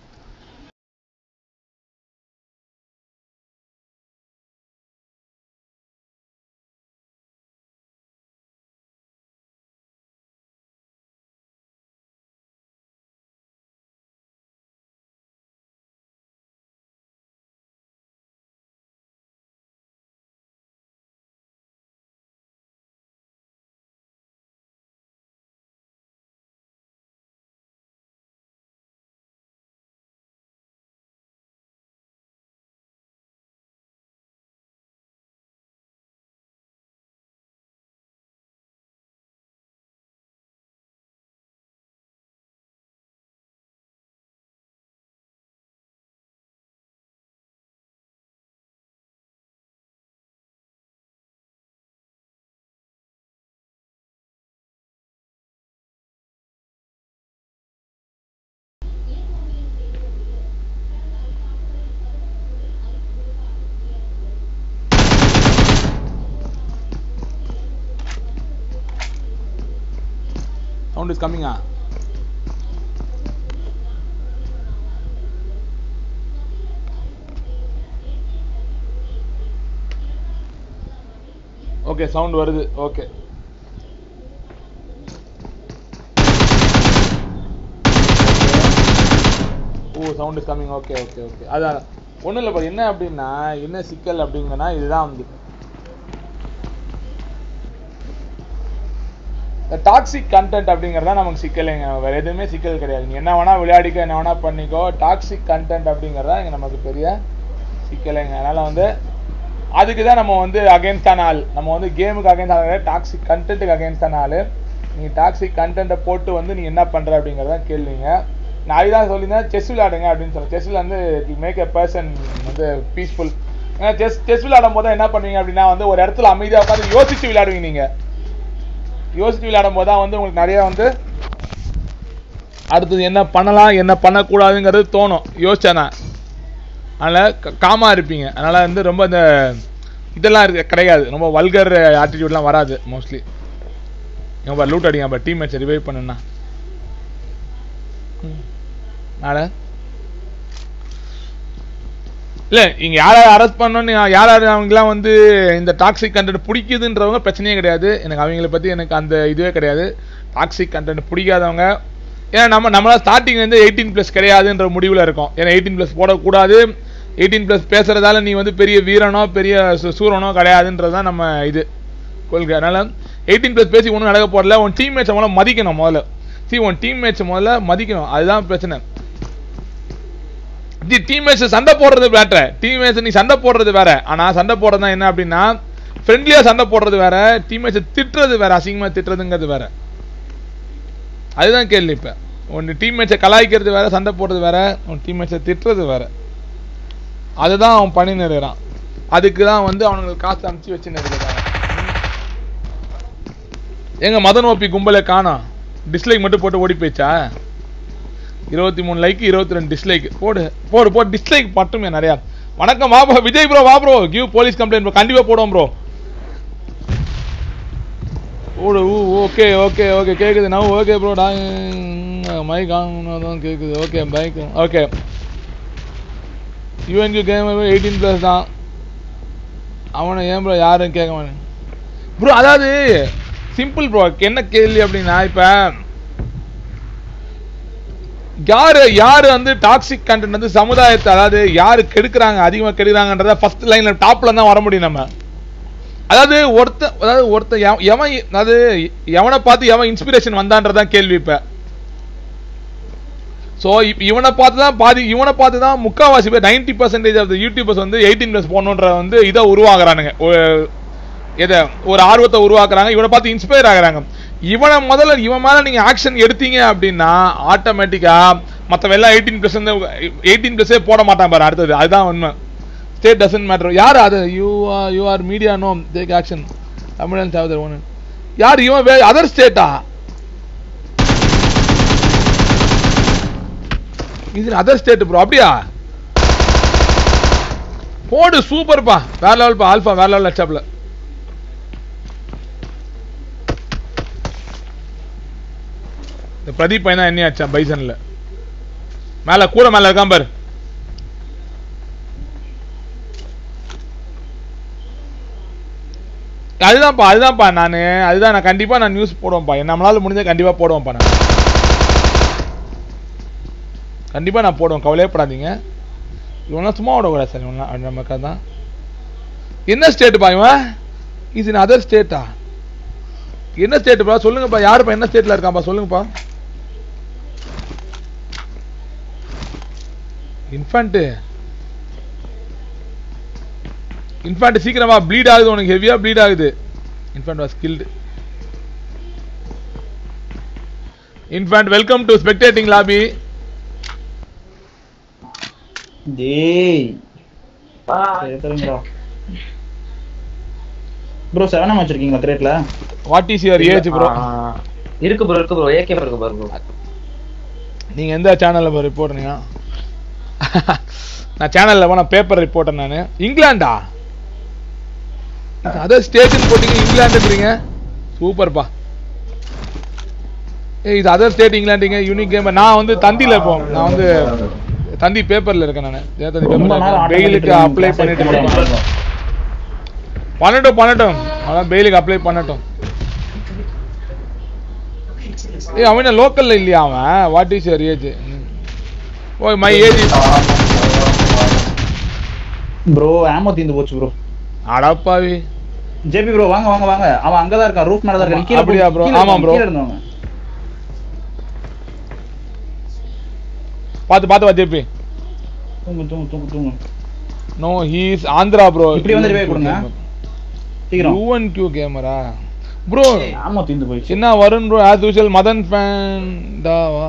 [SPEAKER 1] சவுண்ட் இஸ் கம்மிங்கா ஓகே சவுண்ட் வருது okay oh sound is coming okay okay okay அதான் ஒன்றும் இல்லை என்ன அப்படின்னா என்ன சிக்கல் அப்படிங்கன்னா இதுதான் வந்து டாக்ஸிக் கண்டென்ட் அப்படிங்கிறது தான் நமக்கு சிக்கலைங்க வேற எதுவுமே சிக்கல் கிடையாது நீ என்ன வேணா விளையாடிக்கோ என்ன வேணா பண்ணிக்கோ டாக்ஸிக் கண்டென்ட் அப்படிங்கிறது தான் இங்க நமக்கு பெரிய சிக்கலைங்க அதனால வந்து அதுக்கு தான் நம்ம வந்து அகேன்ஸ்டான ஆள் நம்ம வந்து கேமுக்கு அகேன்ஸ்டான டாக்ஸிக் கண்டென்ட்டுக்கு அகேன்ஸ்டான ஆள் நீ டாக்ஸிக் கண்டென்ட்டை போட்டு வந்து நீ என்ன பண்ற அப்படிங்கிறத கேள்விங்க நான் அதுதான் சொல்லியிருந்தேன் செஸ் விளையாடுங்க அப்படின்னு சொன்னேன் செஸ்ல வந்து மேக் எ பர்சன் வந்து பீஸ்ஃபுல் ஏன்னா செஸ் செஸ் விளையாடும் போது என்ன பண்ணுவீங்க அப்படின்னா வந்து ஒரு இடத்துல அமைதியா உட்காந்து யோசிச்சு விளையாடுவீங்க நீங்க யோசிச்சு விளையாடும் போது தான் வந்து உங்களுக்கு நிறைய வந்து அடுத்தது என்ன பண்ணலாம் என்ன பண்ணக்கூடாதுங்கிறது தோணும் யோசிச்சேனா அதனால் காமா இருப்பீங்க அதனால் வந்து ரொம்ப இந்த இதெல்லாம் இருக்கு கிடையாது ரொம்ப வல்கர் ஆட்டிடியூட்லாம் வராது மோஸ்ட்லி நம்ம லூட் அடிங்க நம்ம டீம் மேட்ச் ரிவைவ் பண்ணுன்னா அதனால இல்ல இங்க யார் யார் அரெஸ்ட் பண்ணணும் யார் யார் அவங்கலாம் வந்து இந்த டாக்ஸிக் கண்டென்ட் பிடிக்குதுன்றவங்க பிரச்சனையே கிடையாது எனக்கு அவங்கள பத்தி எனக்கு அந்த இதுவே கிடையாது டாக்ஸிக் கண்டென்ட் பிடிக்காதவங்க ஏன்னா நம்ம நம்மளால ஸ்டார்டிங் வந்து எயிட்டீன் ப்ளஸ் கிடையாதுன்ற முடிவில் இருக்கோம் ஏன்னா எயிட்டீன் ப்ளஸ் போடக்கூடாது எயிட்டீன் ப்ளஸ் பேசுறதால நீ வந்து பெரிய வீரனோ பெரிய சு- சூரனோ கிடையாதுன்றது தான் நம்ம இது கொள்கை அதனால எயிட்டீன் ப்ளஸ் பேசி ஒன்றும் நடக்க போடல உன் டீம் மேட்சை முதல்ல மதிக்கணும் முதல்ல see உன் டீம் மேட்சை முதல்ல மதிக்கணும் அதுதான் பிரச்சனை டி டீம்மேட்ஸ் சண்டை போடுறது வேற டீம்மேட்ஸ் நீ சண்டை போடுறது வேற ஆனா சண்டை போடுறதுனா என்ன அப்படின்னா ஃப்ரெண்ட்லியா சண்டை போடுறது வேற டீம்மேட்ஸ் திட்டுறது வேற அசிங்கமா திட்டுறதுங்கிறது வேற அதுதான் கேள்வி இப்ப உன் டீம்மேட்ஸை கலாய்க்கிறது வேற சண்டை போடுறது வேற உன் டீம்மேட்ஸை திட்டுறது வேற அதுதான் அவன் பண்ணி நிறுறான் அதுக்கு தான் வந்து அவனுங்களுக்கு காசு அமுச்சு வச்சு நிறுக்கிறாங்க எங்க மதன் ஓப்பி கும்பலை காணோம் டிஸ்லைக் மட்டும் போட்டு ஓடி போயிச்சா இருபத்தி மூணு லைக் இருபத்தி ரெண்டு டிஸ்லைக் போடு போடு போடு டிஸ்லைக் மட்டுமே நிறையா வணக்கம் வா bro. விஜய் ப்ரோ வா bro give police complaint bro கண்டிப்பா போடுவோம் ப்ரோ ஓடு ஓகே ஓகே ஓகே கேக்குது நான் ஓகே ப்ரோ டா மைக் ஆன் கேக்குது okay bike okay UNQ game eighteen plus தான் அவனை ஏன் ப்ரோ யாரும் கேட்க மாட்டேன் ப்ரோ அதாவது சிம்பிள் ப்ரோ என்ன கேள்வி அப்படின்னா இப்போ யாரு யாரு வந்து டாக்ஸிக் கண்டென்ட் வந்து சமுதாயத்தை அதாவது யாரு கெடுக்குறாங்க அதிகமா கெடுக்குறாங்கன்றத ஃபர்ஸ்ட் லைன்ல டாப்ல தான் வர முடியும் நம்ம அதாவது ஒருத்த அதாவது ஒருத்த எவ- எவன் அதாவது எவனை பார்த்து எவன் இன்ஸ்பிரேஷன் வந்தான்றதான் கேள்வி இப்ப ஸோ இவனை பார்த்து தான் பாதி இவனை பார்த்து தான் முக்காவாசி பேர் ninety percentage of the YouTubers வந்து எயிட்டீன் ப்ளஸ் போகணுன்ற வந்து இதை உருவாக்குறானுங்க ஒ- எதை ஒரு ஆர்வத்தை உருவாக்குறாங்க இவனை பார்த்து இன்ஸ்பயர் ஆகுறாங்க இவனை முதல்ல இவன் மேல நீங்க ஆக்ஷன் எடுத்தீங்க அப்படின்னா ஆட்டோமேட்டிக்கா மற்றவ எல்லாம் எயிட்டீன் ப்ளஸ் எயிட்டீன் ப்ளஸே போட மாட்டான் பாரு அடுத்தது அதுதான் உண்மை ஸ்டேட் டசன்ட் மேட்டர் யார் அது you are you are media no take action தமிழன் தேவதர் ஒன்று யார் இவன் வே அதர் ஸ்டேட்டா இது அதர் ஸ்டேட் ப்ரோ அப்படியா போடு சூப்பர்ப்பா வேற லெவல்ப்பா ஆல்ஃபா வேற லெவல் அச்சாப்ல இந்த பிரதீப் பையன் தான் என்ன ஆச்சா பைசன்ல மேல கூட மேல இருக்கான் பாரு அதுதான்ப்பா அதுதான்ப்பா நான் அதுதான் நான் கண்டிப்பா நான் நியூஸ் போடுவேன்ப்பா நம்மளால முடிஞ்ச கண்டிப்பா போடுவேன்ப்பா நான் கண்டிப்பா நான் போடுவேன் கவலையே படாதீங்க இவனா சும்மா விடக்கூடாது சார் இவனா நமக்கு தான் என்ன ஸ்டேட்டுப்பா இவன் இது இன் அதர் ஸ்டேட்டா என்ன ஸ்டேட்டுப்பா சொல்லுங்கப்பா யாருப்பா என்ன ஸ்டேட்ல இருக்கான்ப்பா சொல்லுங்கப்பா இன்ஃபேண்ட் இன்ஃபேண்ட் சீக்கிரமா ப்ளீட் ஆகுது உனக்கு ஹெவியா ப்ளீட் ஆகுது infant was killed infant welcome to spectating lobby
[SPEAKER 7] டேய் ப்ரோ செவனம் வச்சிருக்கீங்களா கிரேட்ல
[SPEAKER 1] what is your age bro
[SPEAKER 5] ஆ, இருக்கு ப்ரோ இருக்கு ப்ரோ ஏகே இருக்கு பாரு ப்ரோ
[SPEAKER 1] நீங்க எந்த சேனல்ல ப்ரோ ரிப்போர்ட்டுங்க நான் சேனல்ல போன பேப்பர் ரிப்போர்ட்டர் நான் இங்கிலாண்டா அதர் ஸ்டேட்னு போட்டீங்க இங்கிலாண்டுன்றீங்க சூப்பர்ப்பா ஏய் இது அதர் ஸ்டேட் இங்கிலாண்டுங்க யூனிக் கேம் நான் வந்து தந்தில இருப்போம் நான் வந்து தந்தி பேப்பர்ல இருக்கேன் நான் தந்தி
[SPEAKER 7] ரொம்ப
[SPEAKER 1] பேப்பர்ல
[SPEAKER 7] நேரம்
[SPEAKER 1] பெயிலுக்கு அப்ளை பண்ணிட்டு இருக்கேன் பண்ணட்டும் பண்ணட்டும் அதான் பெயிலுக்கு அப்ளை பண்ணட்டும் ஏய் அவன் லோக்கல்ல இல்லையா அவன் what is your age oh my age is
[SPEAKER 7] bro ammo தீந்து போச்சு ப்ரோ
[SPEAKER 1] அடப்பாவி
[SPEAKER 7] ஜேபி ப்ரோ வாங்க வாங்க வாங்க அவன் அங்கதான் இருக்கான் ரூஃப் மேல தான் இருக்கான் கீழ
[SPEAKER 1] அப்படியா bro?
[SPEAKER 7] கீழ
[SPEAKER 1] ஆமா
[SPEAKER 7] இருந்தவங்க,
[SPEAKER 1] bro.
[SPEAKER 7] கீழ இருந்தவங்க
[SPEAKER 1] பாத்து பாத்து வா ஜேபி
[SPEAKER 7] தூங்கு தூங்கு தூங்கு தூங்கு
[SPEAKER 1] நோ ஹீஸ் ஆந்திரா ப்ரோ
[SPEAKER 7] இப்படி வந்து revive கொடுங்க. சீக்கிரம்
[SPEAKER 1] UNQ camera bro
[SPEAKER 7] ammo தீந்து போயிடுச்சு
[SPEAKER 1] என்ன Varun bro as usual Madan fan தாவா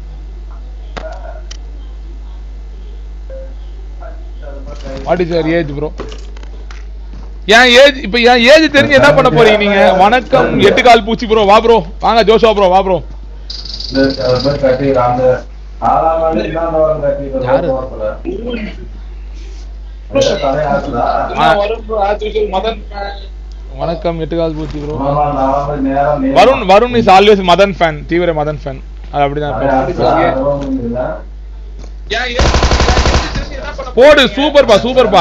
[SPEAKER 1] what is your age bro என் ஏஜ் இப்போ என் ஏஜ் தெரிஞ்சு என்ன பண்ண போறீங்க நீங்க வணக்கம் எட்டு கால் பூச்சி ப்ரோ வா ப்ரோ வாங்க ஜோஷா ப்ரோ வா ப்ரோ யாரு? வணக்கம் எட்டு கால் பூச்சி bro Varun Varun is always Madan fan தீவிர மதன் ஃபேன் அது அப்படிதான் இருப்பாரு. போடு சூப்பர்ப்பா சூப்பர்ப்பா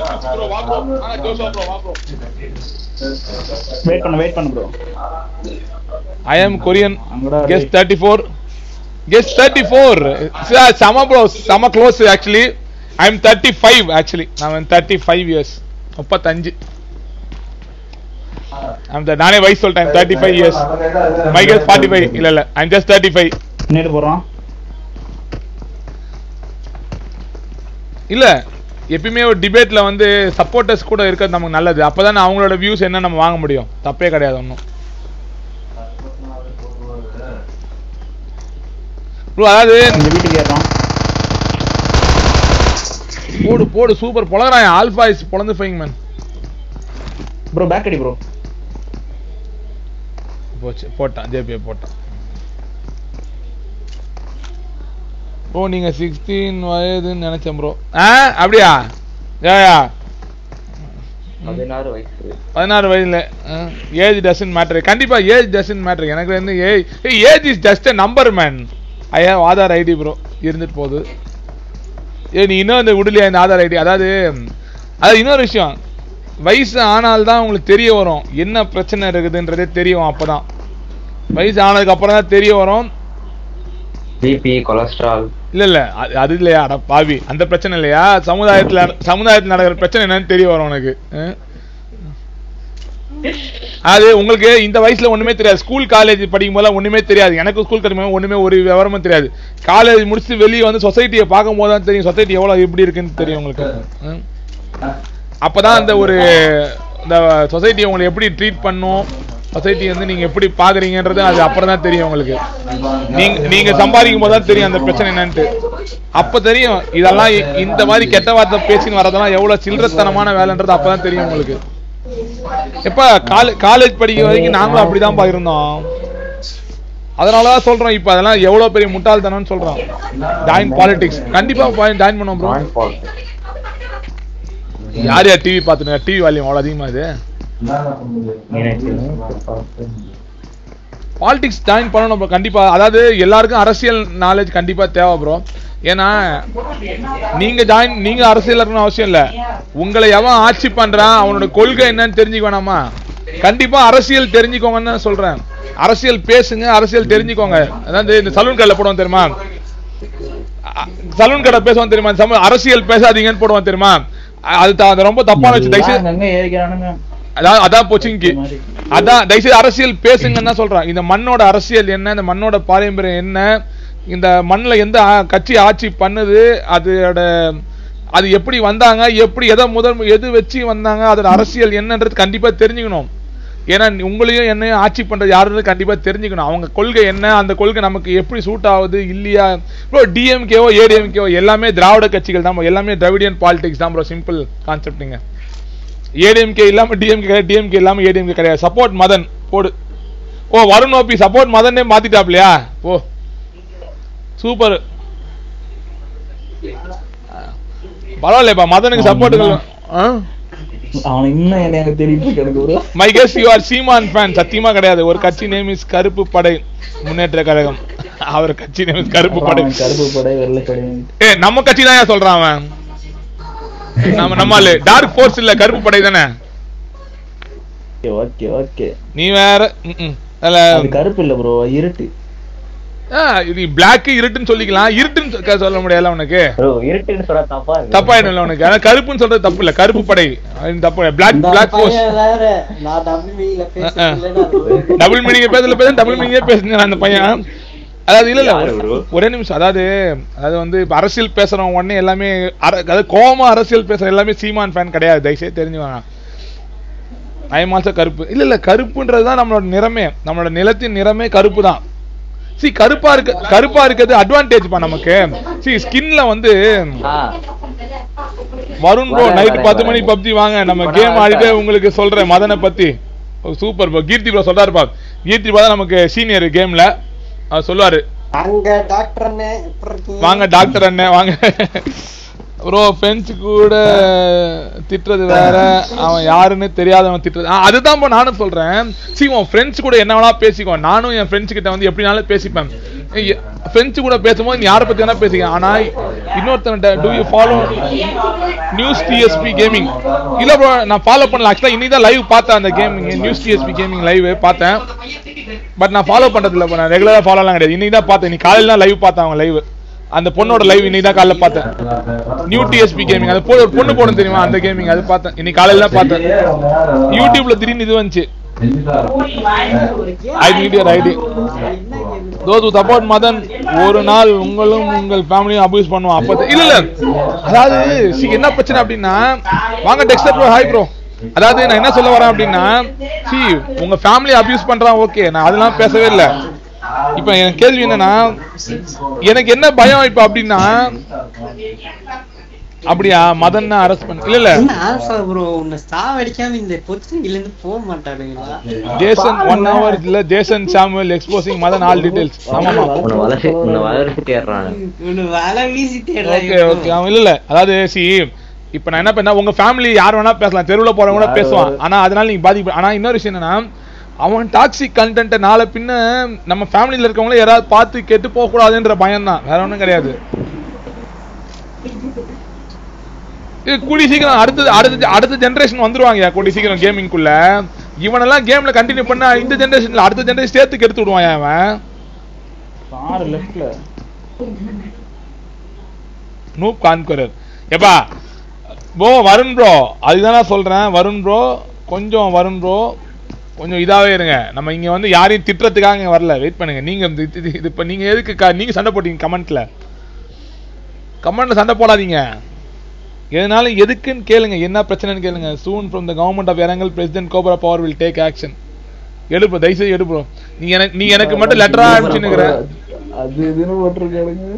[SPEAKER 7] வெயிட் பண்ணு வெயிட் பண்ணு ப்ரோ
[SPEAKER 1] ஐ ஆம் கொரியன்
[SPEAKER 7] அங்கடா
[SPEAKER 1] guess thirty four guess thirty four சம ப்ரோ சம close actually I am thirty five actually நான் தேர்ட்டி ஃபைவ் இயர்ஸ் முப்பத்தஞ்சு அந்த நானே வயசு சொல்லிட்டேன் thirty five years my guess forty five இல்ல இல்ல ஐம் ஜஸ்ட் தேர்ட்டி ஃபைவ்
[SPEAKER 7] நேடு போறோம்
[SPEAKER 1] இல்ல எப்பயுமே ஒரு டிபேட்ல வந்து சப்போர்ட்டர்ஸ் கூட இருக்கிறது நமக்கு நல்லது அப்பதான் அவங்களோட வியூஸ் என்ன நம்ம வாங்க முடியும் தப்பே கிடையாது ஒன்றும் ப்ரோ அதாவது
[SPEAKER 7] இந்த வீட்டுக்கு ஏறோம்
[SPEAKER 1] போடு போடு சூப்பர் பொழகிறான் ஆல்ஃபா இஸ் பொழந்து ஃபைங் மேன்
[SPEAKER 7] ப்ரோ பேக் அடி ப்ரோ
[SPEAKER 1] போச்சு போட்டான் ஜேபியை போட்டான் ஓ நீங்க சிக்ஸ்டீன் வயதுன்னு நினைச்சேன் ப்ரோ ஆ அப்படியா ஏயா
[SPEAKER 5] பதினாறு வயசு
[SPEAKER 1] பதினாறு வயதுல ஏஜ் டசன் மேட்டர் கண்டிப்பா ஏஜ் டசன் மேட்டர் எனக்கு வந்து age age is just a number man I have Aadhaar ID bro இருந்துட்டு போகுது ஏ நீ இன்னும் இந்த விடலையா இந்த ஆதார் ஐடி அதாவது அது இன்னொரு விஷயம் வயசு ஆனால்தான் உங்களுக்கு தெரிய வரும் என்ன பிரச்சனை இருக்குதுன்றதே தெரியும் அப்பதான் வயசு ஆனதுக்கு அப்புறம் தான் தெரிய வரும்
[SPEAKER 5] பிபி கொலஸ்ட்ரால்
[SPEAKER 1] இல்ல இல்ல அது- அது இல்லையா அட பாவி அந்த பிரச்சனை இல்லையா சமுதாயத்துல சமுதாயத்துல நடக்கிற பிரச்சனை என்னன்னு தெரிய வரும் உனக்கு அஹ்? அது உங்களுக்கு இந்த வயசுல ஒண்ணுமே தெரியாது ஸ்கூல் காலேஜ் படிக்கும் போதெல்லாம் ஒண்ணுமே தெரியாது எனக்கு ஸ்கூல் படிக்கும் ஒண்ணுமே ஒரு விவரமும் தெரியாது காலேஜ் முடிச்சு வெளியே வந்து சொசைட்டியை பார்க்கும் போது தான் தெரியும் சொசைட்டி எவ்வளவு எப்படி இருக்குன்னு தெரியும் உங்களுக்கு ம். அப்பதான் அந்த ஒரு இந்த சொசைட்டி உங்களை எப்படி ட்ரீட் பண்ணும் சொசைட்டி வந்து நீங்க எப்படி பாக்குறீங்கன்றது அது அப்புறம் தான் தெரியும் உங்களுக்கு நீங்க நீங்க சம்பாதிக்கும் போது தான் தெரியும் அந்த பிரச்சனை என்னன்ட்டு அப்ப தெரியும் இதெல்லாம் இ- இந்த மாதிரி கெட்ட வார்த்தை பேசின்னு வரதெல்லாம் எவ்வளவு சில்லறத்தனமான வேலைன்றது அப்பதான் தெரியும் உங்களுக்கு எப்ப காலேஜ் படிக்கிற வரைக்கும் நாங்களும் அப்படிதான் இருந்தோம் அதனாலதான் சொல்றோம் இப்ப அதெல்லாம் எவ்வளவு பெரிய முட்டாள்தனம்னு சொல்றோம் ஜாயின் பாலிடிக்ஸ் கண்டிப்பா ஜாயின் பண்ணுவோம் ப்ரோ யார் யார் டிவி பாத்துங்க டிவி வால்யூம் அவ்வளவு அதிகமா இது பாலிடிக்ஸ் ஜாயின் பண்ணணும் ப்ரோ கண்டிப்பா அதாவது எல்லாருக்கும் அரசியல் நாலேஜ் கண்டிப்பா தேவை ப்ரோ ஏன்னா நீங்க ஜாயின் நீங்க அரசியல் இருக்கணும் அவசியம் இல்ல உங்களை எவன் ஆட்சி பண்றான் அவனோட கொள்கை என்னன்னு தெரிஞ்சுக்க வேணாமா கண்டிப்பா அரசியல் தெரிஞ்சுக்கோங்கன்னு தான் சொல்றேன் அரசியல் பேசுங்க அரசியல் தெரிஞ்சுக்கோங்க அதாவது இந்த சலூன் கடையில் போடுவோம் தெரியுமா அ- சலூன் கடை பேசுவான் தெரியுமா சம- அரசியல் பேசாதீங்கன்னு போடுவான் தெரியுமா அ- அது த- அது ரொம்ப தப்பான வச்சு தயவுசெய்து
[SPEAKER 8] அங்க ஏறிக்கிறானுங்க
[SPEAKER 1] அதான் அதான் போச்சு இங்க அதான் தயவுசெய்து அரசியல் பேசுங்கன்னு தான் சொல்றான் இந்த மண்ணோட அரசியல் என்ன இந்த மண்ணோட பாரம்பரியம் என்ன இந்த மண்ணில் எந்த ஆ- கட்சி ஆட்சி பண்ணுது அதோட அது எப்படி வந்தாங்க எப்படி எதை முதல் எது வச்சு வந்தாங்க அதோட அரசியல் என்னன்றது கண்டிப்பா தெரிஞ்சுக்கணும் ஏன்னா நீ- உங்களையும் என்னையும் ஆட்சி பண்றது யாருன்னு கண்டிப்பா தெரிஞ்சுக்கணும் அவங்க கொள்கை என்ன அந்த கொள்கை நமக்கு எப்படி சூட் ஆகுது இல்லையா ப்ரோ டிஎம்கேவோ ஏடிஎம்கேவோ எல்லாமே திராவிட கட்சிகள் தான் bro. எல்லாமே திராவிடியன் பாலிடிக்ஸ் தான் ப்ரோ சிம்பிள் கான்செப்ட்டுங்க ஏடிஎம்கே இல்லாம டிஎம்கே கிடையாது டிஎம்கே இல்லாம ஏடிஎம்கே கிடையாது சப்போர்ட் மதன் போடு ஓ வருண் ஓபி சப்போர்ட் மதனே மாத்திட்டாப்லையா ஓ சூப்பர் பரவாயில்லைப்பா மதனுக்கு சப்போர்ட்
[SPEAKER 8] அவன் இன்னும் என்ன எனக்கு தெரியும் எனக்கு ஒரு
[SPEAKER 1] my guess you are Seeman fan சத்தியமா கிடையாது ஒரு கட்சி நேம் இஸ் கருப்பு படை முன்னேற்ற கழகம் அவர் கட்சி நேம் இஸ் கருப்பு படை
[SPEAKER 8] அவன் கருப்பு படை வெள்ளை படை
[SPEAKER 1] ஏ நம்ம கட்சி தான் சொல்றான் அவன் நம்ம நம்மால டார்க் ஃபோர்ஸ் இல்ல கருப்பு படை தானே
[SPEAKER 8] ஓகே ஓகே
[SPEAKER 1] நீ வேற ம்ம். அதுல
[SPEAKER 8] அது கருப்பு இல்ல ப்ரோ இருட்டு
[SPEAKER 1] ஆ, இது பிளாக் இருட்டுன்னு சொல்லிக்கலாம் இருட்டுன்னு சொ- சொல்ல முடியல உனக்கு
[SPEAKER 2] ப்ரோ இருட்டுன்னு சொல்ல தப்பா இருக்கு
[SPEAKER 1] தப்பாயிடும்ல உனக்கு ஆனா கருப்புன்னு சொல்றது தப்பு இல்ல கருப்பு படை அது தப்பு பிளாக்
[SPEAKER 2] இந்த
[SPEAKER 1] பிளாக் ஃபோர்ஸ்
[SPEAKER 2] பையன் வேற நான் தமிழ் மீனிங்ல பேசுறேன்
[SPEAKER 1] டபுள் மீனிங் பேசல பேச டபுள் மீனிங்கே பேசுங்க அந்த பையன் அதாவது இல்ல இல்ல ஒரே நிமிஷம் அதாவது அதாவது வந்து இப்ப அரசியல் பேசுறவங்க உடனே எல்லாமே அர- அதாவது கோவமா அரசியல் பேசுற எல்லாமே சீமான் ஃபேன் கிடையாது தயவுசெய்து தெரிஞ்சுவாங்க ஐ ஆல்சோ கருப்பு இல்ல இல்ல கருப்புன்றது தான் நம்மளோட நிறமே நம்மளோட நிலத்தின் நிறமே கருப்பு தான் சி கருப்பா இருக்க கருப்பா இருக்கிறது அட்வான்டேஜ் பா நமக்கு சி ஸ்கின்ல வந்து வருண் ப்ரோ நைட் பத்து மணி பப்ஜி வாங்க நம்ம கேம் ஆடிட்டு உங்களுக்கு சொல்றேன் மதனை பத்தி சூப்பர் ப்ரோ கீர்த்தி ப்ரோ சொல்றாருப்பா கீர்த்தி ப்ரோ தான் நமக்கு சீனியர் கேம்ல அவர் சொல்லுவாரு
[SPEAKER 2] அங்க டாக்டர் அண்ணே எப்படி இருக்கீங்க
[SPEAKER 1] வாங்க டாக்டர் அண்ணன் வாங்க ப்ரோ ஃப்ரெண்ட்ஸ் கூட திட்டுறது வேற அவன் யாருன்னு தெரியாதவன் திட்டுறது ஆ, அதுதான் bro நானும் சொல்றேன் சி உன் ஃப்ரெண்ட்ஸ் கூட என்ன வேணா பேசிக்கோ நானும் என் ஃப்ரெண்ட்ஸ் கிட்ட வந்து எப்படினாலும் பேசிப்பேன் ஃப்ரெண்ட்ஸ் கூட பேசும்போது நீ யாரை பத்தி வேணா பேசிக்க ஆனா இன்னொருத்தன்ட்ட do you follow news DSP gaming இல்ல ப்ரோ நான் ஃபாலோ பண்ணல ஆக்சுவலா இன்னைக்கு தான் லைவ் பார்த்தேன் அந்த gaming news DSP gaming live பார்த்தேன் பட் நான் ஃபாலோ பண்றது இல்ல bro. நான் ரெகுலரா ஃபாலோலாம் கிடையாது இன்னைக்கு தான் பார்த்தேன் இன்னைக்கு காலையில தான் லைவ் பார்த்தேன் அவங்க லைவ் அந்த பொண்ணோட லைவ் இன்னைக்கு தான் காலைல பார்த்தேன் நியூ டிஎஸ்பி கேமிங் அது போ- ஒரு பொண்ணு போடும் தெரியுமா அந்த கேமிங் அது பார்த்தேன் இன்னைக்கு காலையில தான் பார்த்தேன் யூடியூப்ல திடீர்னு இது வந்துச்சு ஐ நீட் யுவர் ஐடி தோது சப்போர்ட் மதன் ஒரு நாள் உங்களும் உங்கள் ஃபேமிலியும் அபியூஸ் பண்ணுவோம் அப்ப இல்ல இல்ல அதாவது see, என்ன பிரச்சனை அப்படின்னா வாங்க டெக்ஸ்டர் ப்ரோ ஹாய் ப்ரோ அதாவது நான் என்ன சொல்ல வரேன் அப்படின்னா சி உங்க ஃபேமிலி அபியூஸ் பண்றான் ஓகே நான் அதெல்லாம் பேசவே இல்லை இப்ப என் கேள்வி என்னன்னா எனக்கு என்ன பயம் இப்ப அப்படின்னா அப்படியா மதன் அரெஸ்ட் பண்ண இல்ல இல்ல
[SPEAKER 2] என்ன ஆல்ஃபா ப்ரோ உன்னை சாவடிக்காம இந்த பொச்சில இருந்து போக மாட்டானுங்களா
[SPEAKER 1] ஜேசன் ஒன் ஹவர் இல்ல Jason Samuel exposing Madan all details ஆமாமா
[SPEAKER 5] உன்னை வளர்ச்சி உன்னை வளர்ச்சி தேடுறான்
[SPEAKER 2] உன்னை வலை வீசிட்டே
[SPEAKER 1] ஓகே ஓகே அவன் இல்ல இல்ல அதாவது சி இப்ப நான் என்ன பண்ண உங்க ஃபேமிலி யார் வேணா பேசலாம் தெருவுல போறவங்க கூட பேசுவான் ஆனா அதனால நீங்க பாதிப்பு ஆனா இன்னொரு விஷயம் என்னன்னா அவன் டாக்ஸிக் கண்டென்ட்டை நாளை பின்ன நம்ம ஃபேமிலியில இருக்கவங்கள யாராவது பார்த்து கெட்டு போக கூடாதுன்ற பயம் தான் வேற ஒண்ணும் கிடையாது இது கூடி சீக்கிரம் அடுத்த அடுத்த அடுத்த ஜெனரேஷன் வந்துருவாங்க கூடி சீக்கிரம் கேமிங்குள்ள இவனெல்லாம் கேம்ல கண்டினியூ பண்ணா இந்த ஜெனரேஷன்ல அடுத்த ஜெனரேஷன் சேர்த்து கெடுத்து விடுவான் அவன்
[SPEAKER 8] கார் லெஃப்ட்ல
[SPEAKER 1] நூப் கான்குரர் எப்பா ப்ரோ வருண் ப்ரோ அதுதான் நான் சொல்றேன் வருண் ப்ரோ கொஞ்சம் வருண் ப்ரோ கொஞ்சம் இதாவே இருங்க நம்ம இங்க வந்து யாரையும் திட்டுறதுக்காக இங்க வரல வெயிட் பண்ணுங்க நீங்க இது- இது இது இப்ப நீங்க எதுக்கு க- நீங்க சண்டை போட்டீங்க கமெண்ட்ல கமெண்ட்ல சண்டை போடாதீங்க எதனாலும் எதுக்குன்னு கேளுங்க என்ன பிரச்சனைன்னு கேளுங்க soon from the government of இரங்கல் president cobra power will take action எடுப்போம் தயவுசெய்து எடுப்போம் நீ எனக்கு நீ எனக்கு மட்டும் லெட்டரா அனுப்பிச்சுனுங்கிற
[SPEAKER 8] அது இதுன்னு போட்டிருக்கானுங்க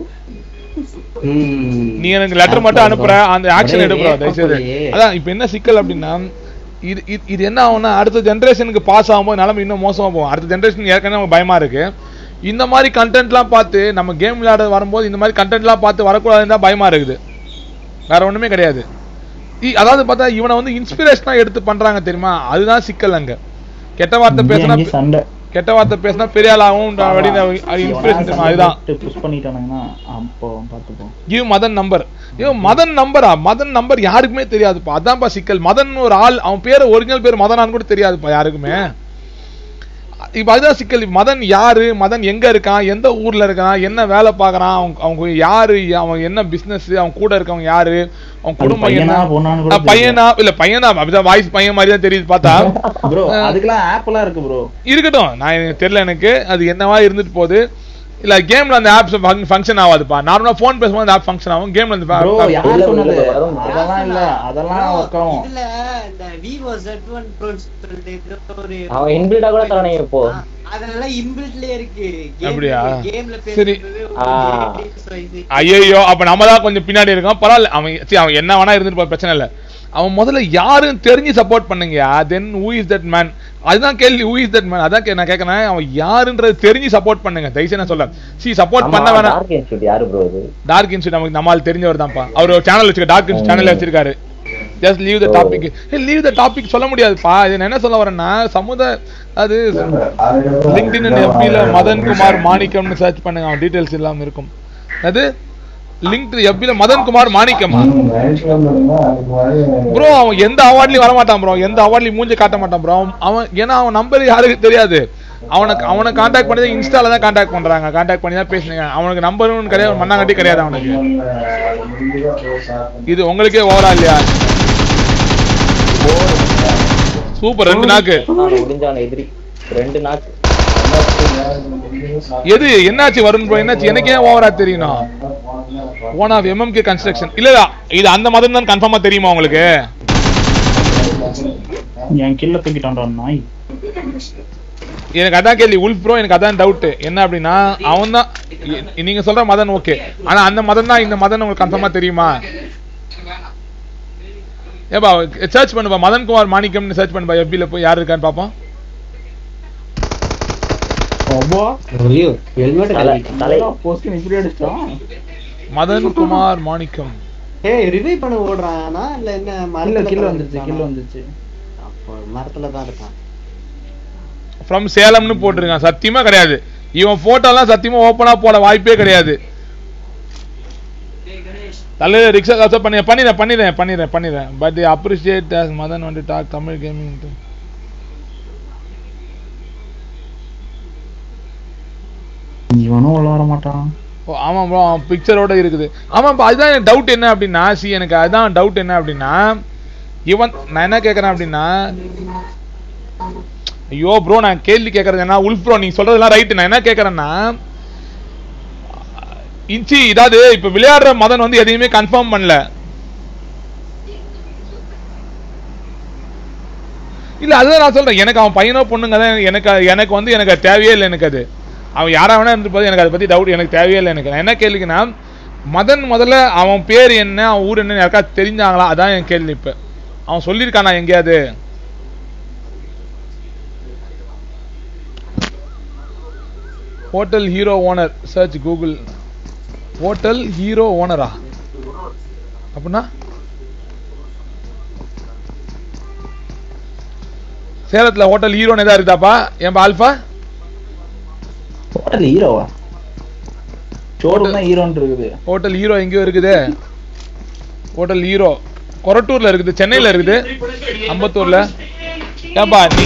[SPEAKER 1] நீ எனக்கு லெட்டர் மட்டும் அனுப்புற அந்த ஆக்ஷன் எடுப்புற தயவுசெய்து
[SPEAKER 2] அப்படியே.
[SPEAKER 1] அதான் இப்போ என்ன சிக்கல் அப்படின்னா இது இது இது என்ன ஆகும்னா அடுத்த ஜென்ரேஷனுக்கு பாஸ் ஆகும்போது நிலைமை இன்னும் மோசமா போகும் அடுத்த ஜென்ரேஷன் ஏற்கனவே நமக்கு பயமா இருக்கு இந்த மாதிரி கண்டென்ட்லாம் பார்த்து நம்ம கேம் விளையாட வரும்போது இந்த மாதிரி கண்டென்ட்லாம் பார்த்து வரக்கூடாதுன்னு தான் பயமா இருக்குது வேற ஒண்ணுமே கிடையாது இ- அதாவது பார்த்தா இவனை வந்து இன்ஸ்பிரேஷனா எடுத்து பண்றாங்க தெரியுமா அதுதான் சிக்கல் அங்க கெட்ட வார்த்தை
[SPEAKER 8] இங்கே
[SPEAKER 1] பேசினா
[SPEAKER 8] அங்கேயும் சண்டை
[SPEAKER 1] கெட்ட வார்த்தை பேசினா பெரிய ஆளாகும் அப்படின்னு இன்ஸ்பிரேஷன் தெரியுமா அதுதான்
[SPEAKER 8] புஷ் பண்ணிட்டானுங்கன்னா அப்போ பார்த்துப்போம்
[SPEAKER 1] கிவ் மதன் நம்பர் ஐயோ மதன் நம்பரா மதன் நம்பர் யாருக்குமே தெரியாதுப்பா அதான்ப்பா சிக்கல் மதன் ஒரு ஆள் அவன் பேர் ஒரிஜினல் பேர் மதனான்னு கூட தெரியாதுப்பா யாருக்குமே இப்ப அதுதான் சிக்கல் இப்ப மதன் யாரு மதன் எங்க இருக்கான் எந்த ஊர்ல இருக்கான் என்ன வேலை பார்க்கறான் அவங்க அவங்க யாரு அவன் என்ன பிசினஸ் அவன் கூட இருக்கவங்க யாரு அவன்
[SPEAKER 8] அது
[SPEAKER 1] குடும்பம்
[SPEAKER 8] பையனா
[SPEAKER 1] என்ன
[SPEAKER 8] பொண்ணான்னு
[SPEAKER 1] ஆ,
[SPEAKER 8] கூட
[SPEAKER 1] பையனா இல்ல பையனா அப்படிதான் வாய்ஸ் பையன் மாதிரி தான் தெரியுது பார்த்தா
[SPEAKER 8] ப்ரோ அதுக்கெல்லாம் ஆப் எல்லாம் இருக்கு ப்ரோ
[SPEAKER 1] இருக்கட்டும் நான் எனக்கு தெரியல எனக்கு அது என்னவா இருந்துட்டு போகுது இல்ல கேம்ல அந்த ஆப்ஸ் ஃபங்க்ஷன் ஆகாதுப்பா நார்மலா ஃபோன் பேசும்போது அந்த ஆப் ஃபங்க்ஷன் ஆகும் கேம்ல அந்த
[SPEAKER 8] ப்ரோ
[SPEAKER 1] app-
[SPEAKER 8] யார்
[SPEAKER 5] இல்ல,
[SPEAKER 8] சொன்னது
[SPEAKER 5] இல்ல, வரும்.
[SPEAKER 8] அதெல்லாம் இல்ல அதெல்லாம் ஒர்க் ஆகும்
[SPEAKER 2] இதுல இந்த விவோ Z1 Pro சொல்லிட்டு ஏதோ ஒரு
[SPEAKER 5] அவன் இன்பில்டா கூட தரானே இப்போ
[SPEAKER 2] ஆ, அதெல்லாம் இன்பில்ட்லயே இருக்கு
[SPEAKER 1] அப்படியா?
[SPEAKER 2] கேம்ல
[SPEAKER 1] சரி.
[SPEAKER 5] ஆ.
[SPEAKER 2] பேசுறது
[SPEAKER 1] ஐயோ அப்ப நம்ம தான் கொஞ்சம் பின்னாடி இருக்கோம் பரவாயில்ல அவன் சரி, அவன் என்ன வேணா இருந்துட்டு போய் பிரச்சனை இல்ல அவன் முதல்ல யாருன்னு தெரிஞ்சு சப்போர்ட் பண்ணுங்கயா then who is that man அதுதான் கேள்வி ஹூ இஸ் தட் மேன் அதான் கே- நான் கேட்கறேன் அவன் யாருன்றது தெரிஞ்சு சப்போர்ட் பண்ணுங்க தயவுசெய்து நான் சொல்ல சி சப்போர்ட் பண்ண வேணாம்
[SPEAKER 5] டார்க் இன்ஸ்டியூட் யாரு ப்ரோ இது
[SPEAKER 1] டார்க் இன்ஸ்டியூட் நமக்கு நம்மால் தெரிஞ்சவர் தான்ப்பா அவர் ஒரு சேனல் வச்சிருக்க டார்க் இன்ஸ்டியூட் சேனல் வச்சிருக்காரு just leave the topic leave the topic சொல்ல முடியாதுப்பா இது நான் என்ன சொல்ல வரேன்னா சமுதாய அது லிங்க்டின் எஃபில மதன் குமார் மாணிக்கம்னு சர்ச் பண்ணுங்க அவன் டீடைல்ஸ் இல்லாம இருக்கும் அது லிங்க் எஃபில மதன் குமார் மாணிக்கமா ப்ரோ அவன் எந்த அவார்ட்லயும் வர மாட்டான் ப்ரோ எந்த அவார்ட்லயும் மூஞ்ச காட்ட மாட்டான் ப்ரோ அவன் ஏன்னா அவன் நம்பர் யாருக்கு தெரியாது அவனுக்கு அவனை காண்டாக்ட் பண்ணி இன்ஸ்டால தான் காண்டாக்ட் பண்றாங்க காண்டாக்ட் பண்ணி தான் பேசுனீங்க அவனுக்கு நம்பரும் கிடையாது மண்ணாங்கட்டி கிடையாது அவனுக்கு இது உங்களுக்கே ஓவரா இல்லையா சூப்பர் ரெண்டு நாக்கு
[SPEAKER 5] அவனை முடிஞ்சான எதிரி ரெண்டு நாக்கு
[SPEAKER 1] எது என்னாச்சு வருண் ப்ரோ என்னாச்சு எனக்கு ஏன் ஓவரா தெரியணும் ஓன் ஆஃப் எம்எம்கே கன்ஸ்ட்ரக்ஷன் இல்ல இது அந்த மதம் தான் கன்ஃபார்மா தெரியுமா உங்களுக்கு
[SPEAKER 8] என் கில்ல தூக்கிட்டான்டா நாய்
[SPEAKER 1] எனக்கு அதான் கேள்வி உல்ஃப் ப்ரோ எனக்கு அதான் டவுட் என்ன அப்படின்னா அவன் தான் நீங்க சொல்ற மதன் ஓகே ஆனா அந்த மதம் தான் இந்த மதன் உங்களுக்கு கன்ஃபார்மா தெரியுமா ஏப்பா சர்ச் பண்ணுப்பா மதன் குமார் மாணிக்கம்னு சர்ச் பண்ணுப்பா எஃபில போய் யார் இருக்கான்னு பாப்போம்
[SPEAKER 8] அப்பா
[SPEAKER 2] ஐயோ ஹெல்மெட்
[SPEAKER 5] தலை தலை
[SPEAKER 8] போஸ்ட் இப்படி அடிச்சிட்டான்
[SPEAKER 1] மதன் குமார் மாணிக்கம்
[SPEAKER 2] ஏய் ரிவைவ் பண்ண ஓடுறானா இல்ல என்ன
[SPEAKER 8] கில்ல
[SPEAKER 2] மரத்துல
[SPEAKER 8] கில்ல
[SPEAKER 2] தான்
[SPEAKER 8] வந்துருச்சு
[SPEAKER 2] இருக்கானா?
[SPEAKER 8] கில்ல வந்துருச்சு
[SPEAKER 2] அப்போ மரத்துல தான் இருக்கான்
[SPEAKER 1] ஃப்ரம் சேலம்னு போட்டிருக்கான் சத்தியமா கிடையாது இவன் போட்டோலாம் சத்தியமா ஓப்பனா போட வாய்ப்பே கிடையாது தலையில ரிக்ஷா காசை பண்ணி பண்ணிடுறேன் பண்ணிடுறேன் பண்ணிடுறேன் பண்ணிடுறேன் பட் அப்ரிஷியேட் மதன் வந்து டாக் தமிழ் கேமிங்
[SPEAKER 8] இவனும் உள்ள வர மாட்டான்
[SPEAKER 1] ஓ ஆமா ப்ரோ பிக்சரோட இருக்குது ஆமாப்பா அதுதான் எனக்கு டவுட் என்ன அப்படின்னா சி எனக்கு அதுதான் டவுட் என்ன அப்படின்னா இவன் நான் என்ன கேட்கறேன் அப்படின்னா ஐயோ ப்ரோ நான் கேள்வி கேட்கறது என்ன உல்ஃப் ப்ரோ நீங்க சொல்றதெல்லாம் ரைட் நான் என்ன கேட்கறேன்னா இன்ச்சி இதாவது இப்ப விளையாடுற மதன் வந்து எதையுமே கன்ஃபார்ம் பண்ணல இல்ல அதுதான் நான் சொல்றேன் எனக்கு அவன் பையனோ பொண்ணுங்க தான் எனக்கு எனக்கு வந்து எனக்கு அது தேவையே இல்லை எனக்கு அது அவன் யாரா வேணா இருந்து போது எனக்கு அதை பத்தி டவுட் எனக்கு தேவையே இல்லை எனக்கு நான் என்ன கேள்விக்குன்னா மதன் முதல்ல அவன் பேர் என்ன அவன் ஊர் என்ன யாருக்காவது தெரிஞ்சாங்களா அதான் என் கேள்வி இப்ப அவன் சொல்லியிருக்கானா எங்கேயாவது hotel hero owner search Google hotel hero ஓனரா அப்படின்னா சேலத்துல ஹோட்டல் ஹீரோன்னு எதா இருக்குதாப்பா ஏன்பா ஆல்பா
[SPEAKER 8] ஹோட்டல் ஹீரோவா ஷோரூம் தான் ஹீரோன்னு இருக்குது
[SPEAKER 1] ஹோட்டல் ஹீரோ எங்கேயோ இருக்குது ஹோட்டல் ஹீரோ கொரட்டூர்ல இருக்குது சென்னையில இருக்குது அம்பத்தூர்ல ஏன்பா நீ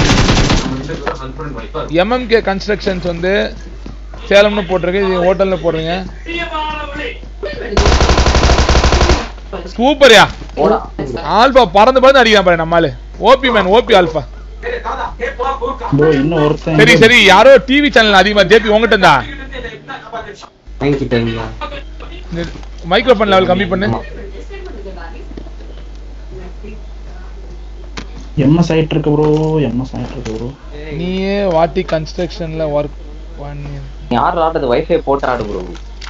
[SPEAKER 1] எம்எம்கே கன்ஸ்ட்ரக்ஷன்ஸ் வந்து சேலம்னு போட்டிருக்கு இது ஹோட்டல்ல போடுறீங்க சூப்பர்யா
[SPEAKER 5] போடா
[SPEAKER 1] ஆல்பா பறந்து பறந்து அடிக்கிறான் பாரு நம்மாலு OP man OP alpha
[SPEAKER 8] bro இன்னும் ஒருத்தன்
[SPEAKER 1] சரி சரி யாரோ டிவி சேனல் அதிகமா ஜேபி உங்ககிட்ட இருந்தா
[SPEAKER 2] வாங்கிக்கிட்டீங்களா
[SPEAKER 1] மைக்ரோஃபோன் லெவல் கம்மி பண்ணு
[SPEAKER 8] எம்எஸ் ஆயிட்டு இருக்கு ப்ரோ எம்எஸ் ஆயிட்டு இருக்கு ப்ரோ
[SPEAKER 1] நீயே வாட்டி கன்ஸ்ட்ரக்ஷன்ல ஒர்க் பண்ணி
[SPEAKER 5] யார் ஆடுறது வைஃபை போட்டு ஆடு ப்ரோ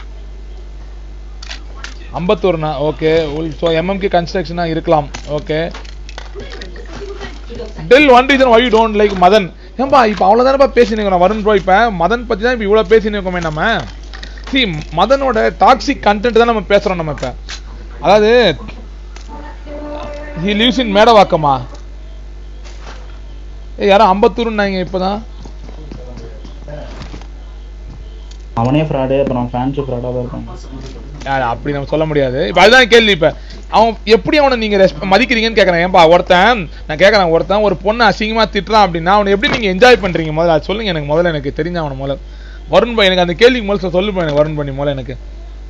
[SPEAKER 1] அம்பத்தூர்னா ஓகே ஸோ எம்எம்கே கன்ஸ்ட்ரக்ஷனா இருக்கலாம் okay tell one reason why you don't like Madan ஏன்பா இப்போ அவ்வளோதானப்பா பேசினிருக்கோம் வருண் ப்ரோ இப்போ மதன் பற்றி தான் இப்போ இவ்வளோ பேசினிருக்கோமே நம்ம சி மதனோட டாக்ஸிக் கண்டென்ட் தான் நம்ம பேசுகிறோம் நம்ம இப்போ அதாவது ஹி லிவ்ஸ் இன் மேடவாக்கமா ஏய் யாரும் அம்பத்தூர்னாங்க இப்போ தான்
[SPEAKER 8] அவனே ஃப்ராடு அப்புறம் ஃபேன்ஸும் ஃப்ராடாக தான் இருக்காங்க
[SPEAKER 1] யார் அப்படி நம்ம சொல்ல முடியாது இப்போ அதுதான் கேள்வி இப்போ அவன் எப்படி அவனை நீங்கள் ரெஸ்ப மதிக்கிறீங்கன்னு கேட்குறேன் ஏன்பா ஒருத்தன் நான் கேட்குறேன் ஒருத்தன் ஒரு பொண்ணை அசிங்கமாக திட்டுறான் அப்படின்னா அவனை எப்படி நீங்கள் என்ஜாய் பண்ணுறீங்க முதல்ல அது சொல்லுங்க எனக்கு முதல்ல எனக்கு தெரிஞ்ச அவனை முதல்ல வருண் பாய் எனக்கு அந்த கேள்விக்கு முதல்ல சொல்லுப்பா எனக்கு வருண் பண்ணி முதல்ல எனக்கு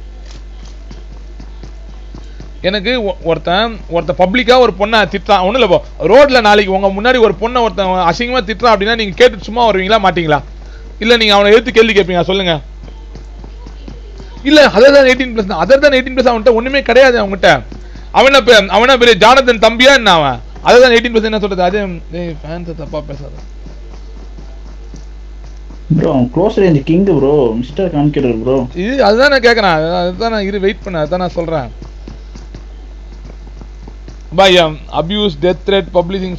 [SPEAKER 1] எனக்கு ஒ- ஒருத்தன் ஒருத்தன் பப்ளிக்காக ஒரு பொண்ணை திட்டுறான் ஒன்றும் இல்லை ரோட்ல நாளைக்கு உங்க முன்னாடி ஒரு பொண்ணை ஒருத்தன் அசிங்கமாக திட்டுறான் அப்படின்னா நீங்கள் கேட்டு சும்மா வருவீங்களா மாட்டீங்களா இல்லை நீங்கள் அவனை எடுத்து கேள்வி கேட்பீங்க சொல்லுங்க இல்ல அதர் தான் எயிட்டீன் பிளஸ் அதர் தான் எயிட்டீன் பிளஸ் அவன்கிட்ட ஒண்ணுமே கிடையாது அவன்கிட்ட அவன பெ- அவன பெரிய ஜானதன் தம்பியா என்ன அவன் அதர் தான் எயிட்டீன் பிளஸ் என்ன சொல்றது அதே ஏய் ஃபேன்ஸ் தப்பா பேசாத
[SPEAKER 8] ப்ரோ அவன் close range king bro mister conqueror bro
[SPEAKER 1] இது அதுதான் நான் கேட்கறேன் அது- அதுதான் நான் இரு வெயிட் பண்ண அதுதான் நான் சொல்றேன் by abuse death threat publishing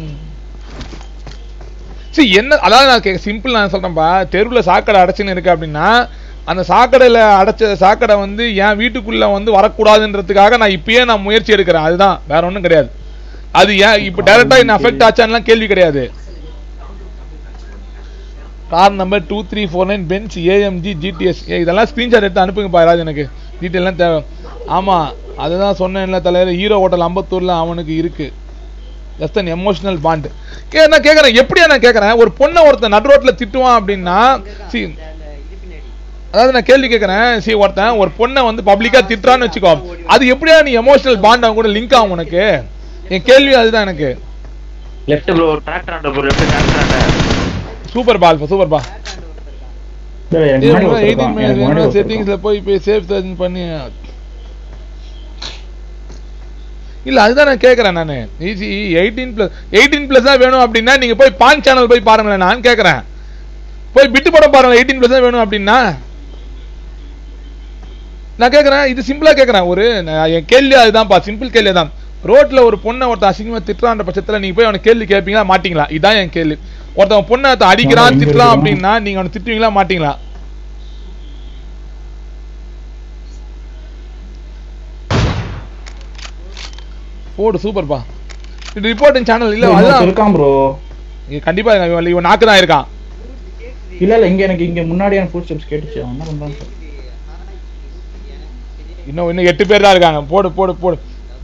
[SPEAKER 1] சரி என்ன அதாவது நான் சிம்பிள் நான் சொல்றேன்ப்பா தெருவில் சாக்கடை அடைச்சுன்னு இருக்கு அப்படின்னா அந்த சாக்கடையில் அடைச்ச சாக்கடை வந்து என் வீட்டுக்குள்ள வந்து வரக்கூடாதுன்றதுக்காக நான் இப்பயே நான் முயற்சி எடுக்கிறேன் அதுதான் வேற ஒன்றும் கிடையாது அது ஏன் இப்போ டைரக்டா என்ன அஃபெக்ட் ஆச்சான்லாம் கேள்வி கிடையாது car number two three four nine Benz AMG GTS ஏ இதெல்லாம் ஸ்க்ரீன்ஷாட் எடுத்து அனுப்புங்கப்பா யாராவது எனக்கு டீட்டெயிலாம் தேவை ஆமாம் அதுதான் சொன்னேன்ல தலைவர் ஹீரோ ஹோட்டல் அம்பத்தூரில் அவனுக்கு இருக்கு ஜஸ்ட் அன் எமோஷனல் பாண்ட் கே நான் கேட்குறேன் எப்படியா நான் கேட்குறேன் ஒரு பொண்ணை ஒருத்தன் நடு ரோட்டில் திட்டுவான் அப்படின்னா சி அதாவது நான் கேள்வி கேட்குறேன் சி ஒருத்தன் ஒரு பொண்ணை வந்து பப்ளிக்காக திட்டுறான்னு வச்சுக்கோ அது எப்படியா நீ எமோஷனல் பாண்ட் அவன் கூட லிங்க் ஆகும் உனக்கு என் கேள்வி அதுதான் எனக்கு
[SPEAKER 5] லெஃப்ட் ப்ரோ டிராக்டர் ஆட ப்ரோ லெஃப்ட் டிராக்டர் ஆட
[SPEAKER 1] சூப்பர் பால் சூப்பர் பா
[SPEAKER 8] எனக்கு முன்னாடி ஒருத்தன் இருக்கான். எனக்கு முன்னாடி ஒருத்தன் இருக்கான்.
[SPEAKER 1] செட்டிங்ஸ்ல போய் போய் சேஃப் சர்ச் பண்ணி இல்ல அதுதான் நான் கேக்குறேன் நானு is he eighteen plus eighteen plus தான் வேணும் அப்படின்னா நீங்க போய் பான் சேனல் போய் பாருங்களேன் நான் கேக்குறேன் போய் பிட்டு படம் பாருங்க எயிட்டீன் பிளஸ் தான் வேணும் அப்படின்னா நான் கேக்குறேன் இது சிம்பிளா கேக்குறேன் ஒரு நான் என் கேள்வி அதுதான்ப்பா சிம்பிள் கேள்வி தான் ரோட்ல ஒரு பொண்ணை ஒருத்தன் அசிங்கமா திட்டுறான்ற பட்சத்துல நீங்க போய் அவனை கேள்வி கேட்பீங்களா மாட்டீங்களா இதான் என் கேள்வி ஒருத்தன் பொண்ணை ஒருத்தன் அடிக்கிறான்
[SPEAKER 8] ஆமா, இங்க
[SPEAKER 1] திட்டுறான்
[SPEAKER 8] இருக்கிறோம்.
[SPEAKER 1] அப்படின்னா நீங்க அவனை திட்டுவீங்களா மாட்டீங்களா போடு சூப்பர்ப்பா இது ரிப்போர்ட்டிங் சேனல் இல்ல
[SPEAKER 8] இன்னொருத்தன்
[SPEAKER 1] அதுதான்
[SPEAKER 8] இருக்கான் ப்ரோ
[SPEAKER 1] இங்க கண்டிப்பா இவன் இவன் நாக்கு தான் இருக்கான்
[SPEAKER 8] இல்ல இல்ல இங்க எனக்கு இங்க முன்னாடி எனக்கு ஃபுல் ஸ்டெப்ஸ் கேட்டுச்சு அவன் என்ன பண்றான்னு தெரியல.
[SPEAKER 1] இன்னும் இன்னும் எட்டு பேர் தான் இருக்காங்க போடு போடு போடு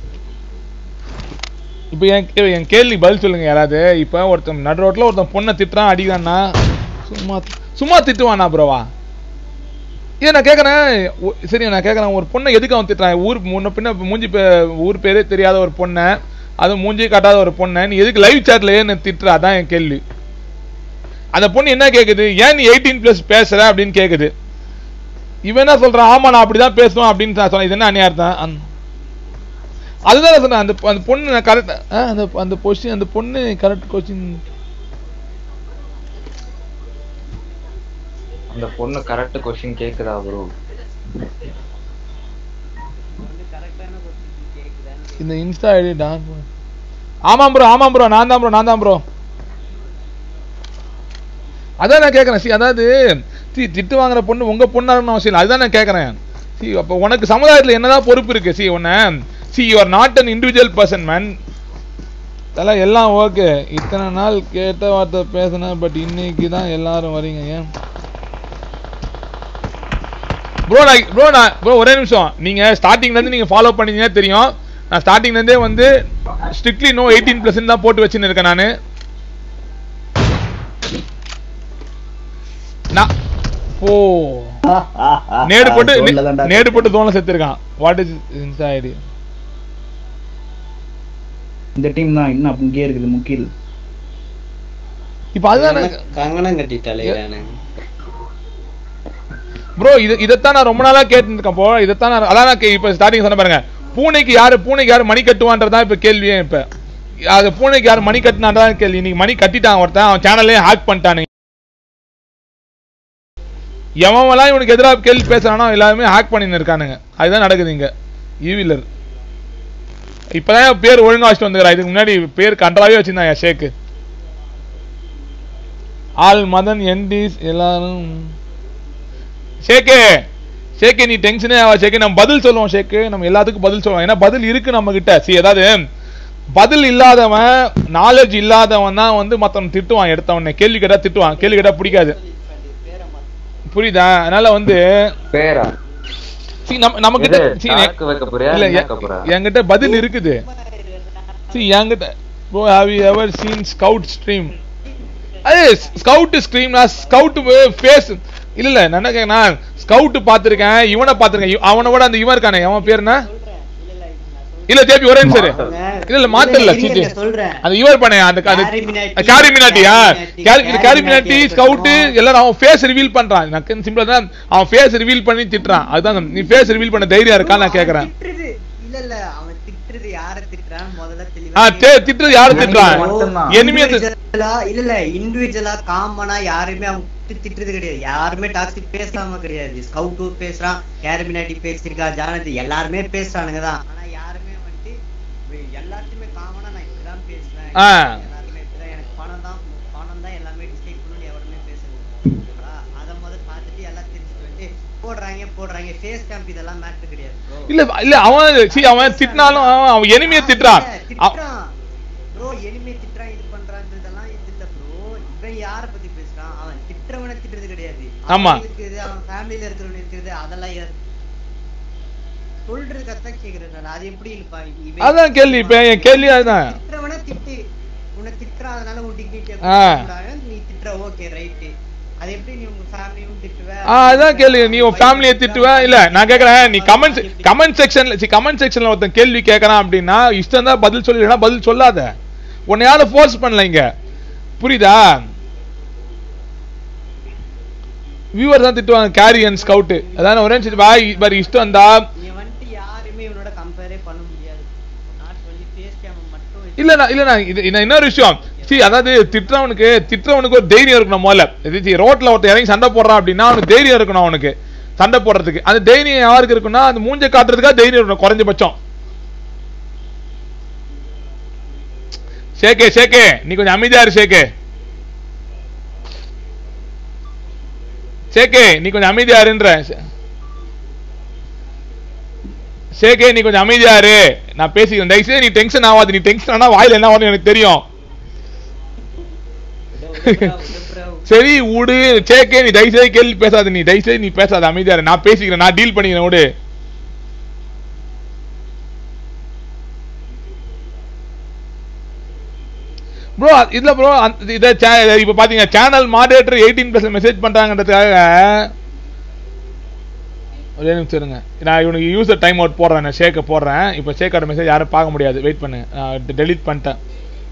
[SPEAKER 1] இப்போ என் கே- என் கேள்வி பதில் சொல்லுங்க யாராவது இப்போ ஒருத்தன் நடு ரோட்ல ஒருத்தன் பொண்ணை திட்டுறான் அடிக்கிறான்னா சும்மா சும்மா திட்டுவானா ப்ரோவா ஏன் நான் கேட்குறேன் சரி நான் கேட்குறேன் ஒரு பொண்ணை எதுக்கு அவன் திட்டுறான் ஊர் முன்ன பின்ன மூஞ்சி பே- ஊர் பேரே தெரியாத ஒரு பொண்ணை அது மூஞ்சி காட்டாத ஒரு பொண்ணை நீ எதுக்கு லைவ் சாட்ல ஏன் திட்டுற அதான் என் கேள்வி அந்த பொண்ணு என்ன கேக்குது ஏன் நீ எயிட்டீன் ப்ளஸ் பேசுற அப்படின்னு கேக்குது இவன் என்ன சொல்றான் ஆமா நான் அப்படிதான் பேசுவேன் அப்படின்னு நான் சொன்னேன் இது என்ன அநியாயம் அந்த அதுதான் நான் சொன்னேன் அந்த அந்த பொண்ணு கரெக்ட் அந்த அந்த பொசிஷன் அந்த பொண்ணு கரெக்ட் கொஸ்டின்
[SPEAKER 5] அந்த பொண்ணு கரெக்ட் கொஸ்டின் கேக்குதா ப்ரோ
[SPEAKER 1] இந்த இன்ஸ்டா ஐடி டான் ஆமாம் ப்ரோ ஆமாம் ப்ரோ நான் தான் ப்ரோ நான் தான் ப்ரோ அதான் நான் கேட்குறேன் சி அதாவது சி திட்டு வாங்குற பொண்ணு உங்க பொண்ணா இருக்கணும் அவசியம் இல்லை அதுதான் நான் கேட்குறேன் சி அப்போ உனக்கு சமுதாயத்தில் என்னதான் பொறுப்பு இருக்கு சி உன்னை see you are not an individual person man தலை எல்லாம் ஓகே இத்தனை நாள் கேட்ட வார்த்தை பேசினேன் பட் இன்னைக்கு தான் எல்லாரும் வரீங்க ஏன் ப்ரோ நான் ப்ரோ நான் ப்ரோ ஒரே நிமிஷம் நீங்க ஸ்டார்டிங்ல இருந்து நீங்க ஃபாலோ பண்ணீங்கன்னா தெரியும் நான் ஸ்டார்டிங்ல இருந்தே வந்து ஸ்ட்ரிக்ட்லி நோ எயிட்டீன் பிளஸ் தான் போட்டு வச்சுன்னு இருக்கேன் நானு நான் ஓ நேடு போட்டு நே- நேடு போட்டு தோண செத்துருக்கான் வாட் இஸ் இன்ஸ்டா ஐடி
[SPEAKER 8] இந்த டீம் தான் இன்னும் இங்கே இருக்குது முக்கில்
[SPEAKER 1] இப்ப அதுதானே
[SPEAKER 2] கங்கணம் கட்டிட்டாலே
[SPEAKER 1] ப்ரோ இது இதைத்தான் நான் ரொம்ப நாளா கேட்டு இருக்கேன் போ இதைத்தான் நான் அதான் நான் கே- இப்ப ஸ்டார்டிங் சொன்ன பாருங்க பூனைக்கு யாரு பூனைக்கு யாரு மணி கட்டுவான்றதான் இப்ப கேள்வியே இப்ப அது பூனைக்கு யாரு மணி கட்டினான்றதான் கேள்வி இன்னைக்கு மணி கட்டிட்டான் ஒருத்தன் அவன் சேனல்லே ஹேக் பண்ணிட்டானுங்க எவன்லாம் இவனுக்கு எதிராக கேள்வி பேசுறானோ எல்லாருமே ஹேக் பண்ணின்னு இருக்கானுங்க அதுதான் நடக்குது இங்க ஈவிலர் இப்பதான் என் பேர் ஒழுங்கா வச்சுட்டு வந்துக்கிறா இதுக்கு முன்னாடி பேர் கண்டராவே வச்சிருந்தாங்க ஷேக்கு ஆல் மதன் என்டிஸ் எல்லாரும் ஷேக்கு ஷேக்கு நீ டென்ஷனே ஆவா ஷேக்கு நம்ம பதில் சொல்லுவோம் ஷேக்கு நம்ம எல்லாத்துக்கும் பதில் சொல்லுவோம் ஏன்னா பதில் இருக்கு நம்ம கிட்ட சி ஏதாவது பதில் இல்லாதவன் நாலேஜ் இல்லாதவன் தான் வந்து மத்தவன் திட்டுவான் எடுத்தவனே கேள்வி கேட்டா திட்டுவான் கேள்வி கேட்டா பிடிக்காது புரியுதா அதனால வந்து
[SPEAKER 5] பேரா
[SPEAKER 1] see, நம்ம நம்ம கிட்ட
[SPEAKER 5] எது?
[SPEAKER 1] see,
[SPEAKER 5] டார்க் வைக்க போறியா
[SPEAKER 1] இல்ல
[SPEAKER 5] என்ன
[SPEAKER 1] எ-
[SPEAKER 5] வைக்க போறா?
[SPEAKER 1] என்கிட்ட பதில் இருக்குது see என்கிட்ட bro have you ever seen scout stream அது ஸ்கவுட் ஸ்ட்ரீம்னா ஸ்கவுட் ஃபேஸ் இல்ல இல்ல நான் என்ன கேக்குறேன் ஸ்கவுட் பாத்திருக்கேன் இவனை பாத்திருக்கேன் இவ- அவனை விட அந்த இவன் இருக்கானே அவன் பேர் என்ன இல்ல ஜேபி ஒரே நிமிஷம் இரு. இல்ல இல்ல மாத்தல சீட்டு
[SPEAKER 2] சொல்றேன்
[SPEAKER 1] அந்த இவர் பண்ண அந்த அது
[SPEAKER 2] Carminati,
[SPEAKER 1] கேரிமினாட்டியா
[SPEAKER 2] Carminati,
[SPEAKER 1] கேரிமினாட்டி
[SPEAKER 2] Carminati
[SPEAKER 1] ஸ்கவுட்
[SPEAKER 2] இருக்கட்டும்.
[SPEAKER 1] எல்லாரும் அவன் ஃபேஸ் ரிவீல் பண்றான் நான் சிம்பிளா தான் அவன் ஃபேஸ் ரிவீல் பண்ணி திட்டுறான் அதுதான் நீ ஃபேஸ் ரிவீல் பண்ண தைரியம் இருக்கா நான் கேக்குறேன்
[SPEAKER 2] திட்டுறது இல்ல இல்ல அவன் திட்டுறது யார திட்டுறான்னு முதல்ல
[SPEAKER 1] ஆ
[SPEAKER 2] தெளிவா
[SPEAKER 1] தே- திட்டுறது யாரு திட்டுறான்
[SPEAKER 8] மட்டும்தான்.
[SPEAKER 1] எனிமே
[SPEAKER 2] இண்டிவிஜுவலா இல்ல இல்ல இண்டிவிஜுவலா காமனா யாருமே அவங்க திட்டு- திட்டுறது கிடையாது யாருமே டாக்ஸிக் பேசாம கிடையாது ஸ்கவுட் பேசுறான் கேரமினாட்டி பேசிருக்கா ஜானதி எல்லாருமே பேசுறானுங்க தான் ஆனா யாருமே வந்துட்டு வே- எல்லாத்தையுமே காமனா நான் இப்படிதான் பேசுறேன்
[SPEAKER 1] ஆ.
[SPEAKER 2] எல்லாருமே இப்படிதான் எனக்கு பணம் தான் பணம் தான் எல்லாமே டிசைட் பண்ணணும் எவருமே பேசுறது ஓகேவா அதை முதல்ல பார்த்துட்டு எல்லாம் தெரிஞ்சுட்டு வந்து போடுறாங்க போடுறாங்க ஃபேஸ் கேம்ப் இதெல்லாம் மேட்ரு கிடையாது bro.
[SPEAKER 1] இல்ல இல்ல அவன் சி அவன் திட்டினாலும் அவன் அவன் எனிமையை திட்டுறான் அவ-
[SPEAKER 2] திட்டுறான் ப்ரோ எனிமே திட்டுறான் இது பண்றான்றதெல்லாம் இது இல்ல ப்ரோ இவன் யார பத்தி பேசுறான் அவன் திட்டுறவனை திட்டுறது கிடையாது
[SPEAKER 1] ஆமா.
[SPEAKER 2] அவன் இருக்குது அவன் ஃபேமிலில இருக்கிறவன் இருக்கிறது அதெல்லாம் யார் சொல்றது கரெக்டா கேக்குறேன் நான் அது எப்படி இருப்பான் இவன்
[SPEAKER 1] அதான் கேள்வி இப்ப என் கேள்வி அதுதான்
[SPEAKER 2] திட்டுறவனை திட்டு உன்னை திட்டுறான் அதனால உன் டிக்னிட்டி
[SPEAKER 1] ஆ.
[SPEAKER 2] நீ திட்டுற ஓகே ரைட்டு அது எப்படி நீ உங்க ஃபேமிலியும் திட்டுவ
[SPEAKER 1] ஆ அதான் கேள்வி நீ உன் ஃபேமிலியை திட்டுவ இல்ல நான் கேக்குறேன் நீ கமெண்ட் கமெண்ட் செக்ஷன்ல சி கமெண்ட் செக்ஷன்ல ஒருத்தன் கேள்வி கேக்குறான் அப்படின்னா இஷ்டம் தான் பதில் சொல்லி பதில் சொல்லாத உன்னை யாரும் ஃபோர்ஸ் பண்ணல இங்க புரியுதா வியூவர் தான் திட்டுவாங்க கேரியன் ஸ்கவுட் அதான் ஒரே நிமிஷம் பாய் பாரு இஷ்டம் தான்
[SPEAKER 2] நீ வந்துட்டு யாருமே இவனோட கம்பேரே பண்ண முடியாது நாட் ஒன்லி ஃபேஸ் கேம் மட்டும் வச்சு
[SPEAKER 1] இல்ல நான் இல்ல நான் இது இது இன்னொரு விஷயம் சி அதாவது திட்டுறவனுக்கு திட்டுறவனுக்கு ஒரு தைரியம் இருக்கணும் முதல்ல இது சி, ரோட்ல ஒருத்தன் இறங்கி சண்டை போடுறான் அப்படின்னா அவனுக்கு தைரியம் இருக்கணும் அவனுக்கு சண்டை போடுறதுக்கு அந்த தைரியம் யாருக்கு இருக்குன்னா அந்த மூஞ்ச காட்டுறதுக்காக தைரியம் இருக்கணும் குறைஞ்சபட்சம் ஷேகே ஷேகே நீ கொஞ்சம் அமைதியா இரு ஷேகே ஷேகே நீ கொஞ்சம் அமைதியா இருன்ற ஷேகே நீ கொஞ்சம் அமைதியா இரு நான் பேசிக்கிறேன் தயவுசெய்து நீ டென்ஷன் ஆகாது நீ டென்ஷன் ஆனா வாயில என்ன வரும் எனக்கு தெரியும் சரி விடு சேக்கே நீ தயவுசெய்து கேள்வி பேசாத நீ தயவுசெய்து நீ பேசாத அமைதியா இரு நான் பேசிக்கிறேன் நான் டீல் பண்ணிக்கிறேன் விடு ப்ரோ இதுல ப்ரோ இத cha- இப்ப பாத்தீங்க channel moderator eighteen plus message பண்றாங்கன்றதுக்காக ஒரே நிமிஷம் இருங்க நான் இவனுக்கு யூசர் டைம் அவுட் போடுறேன் நான் ஷேக்க போடுறேன் இப்போ ஷேக்கோட மெசேஜ் யாரும் பார்க்க முடியாது வெயிட் பண்ணு டெலீட் பண்ணிட்டேன்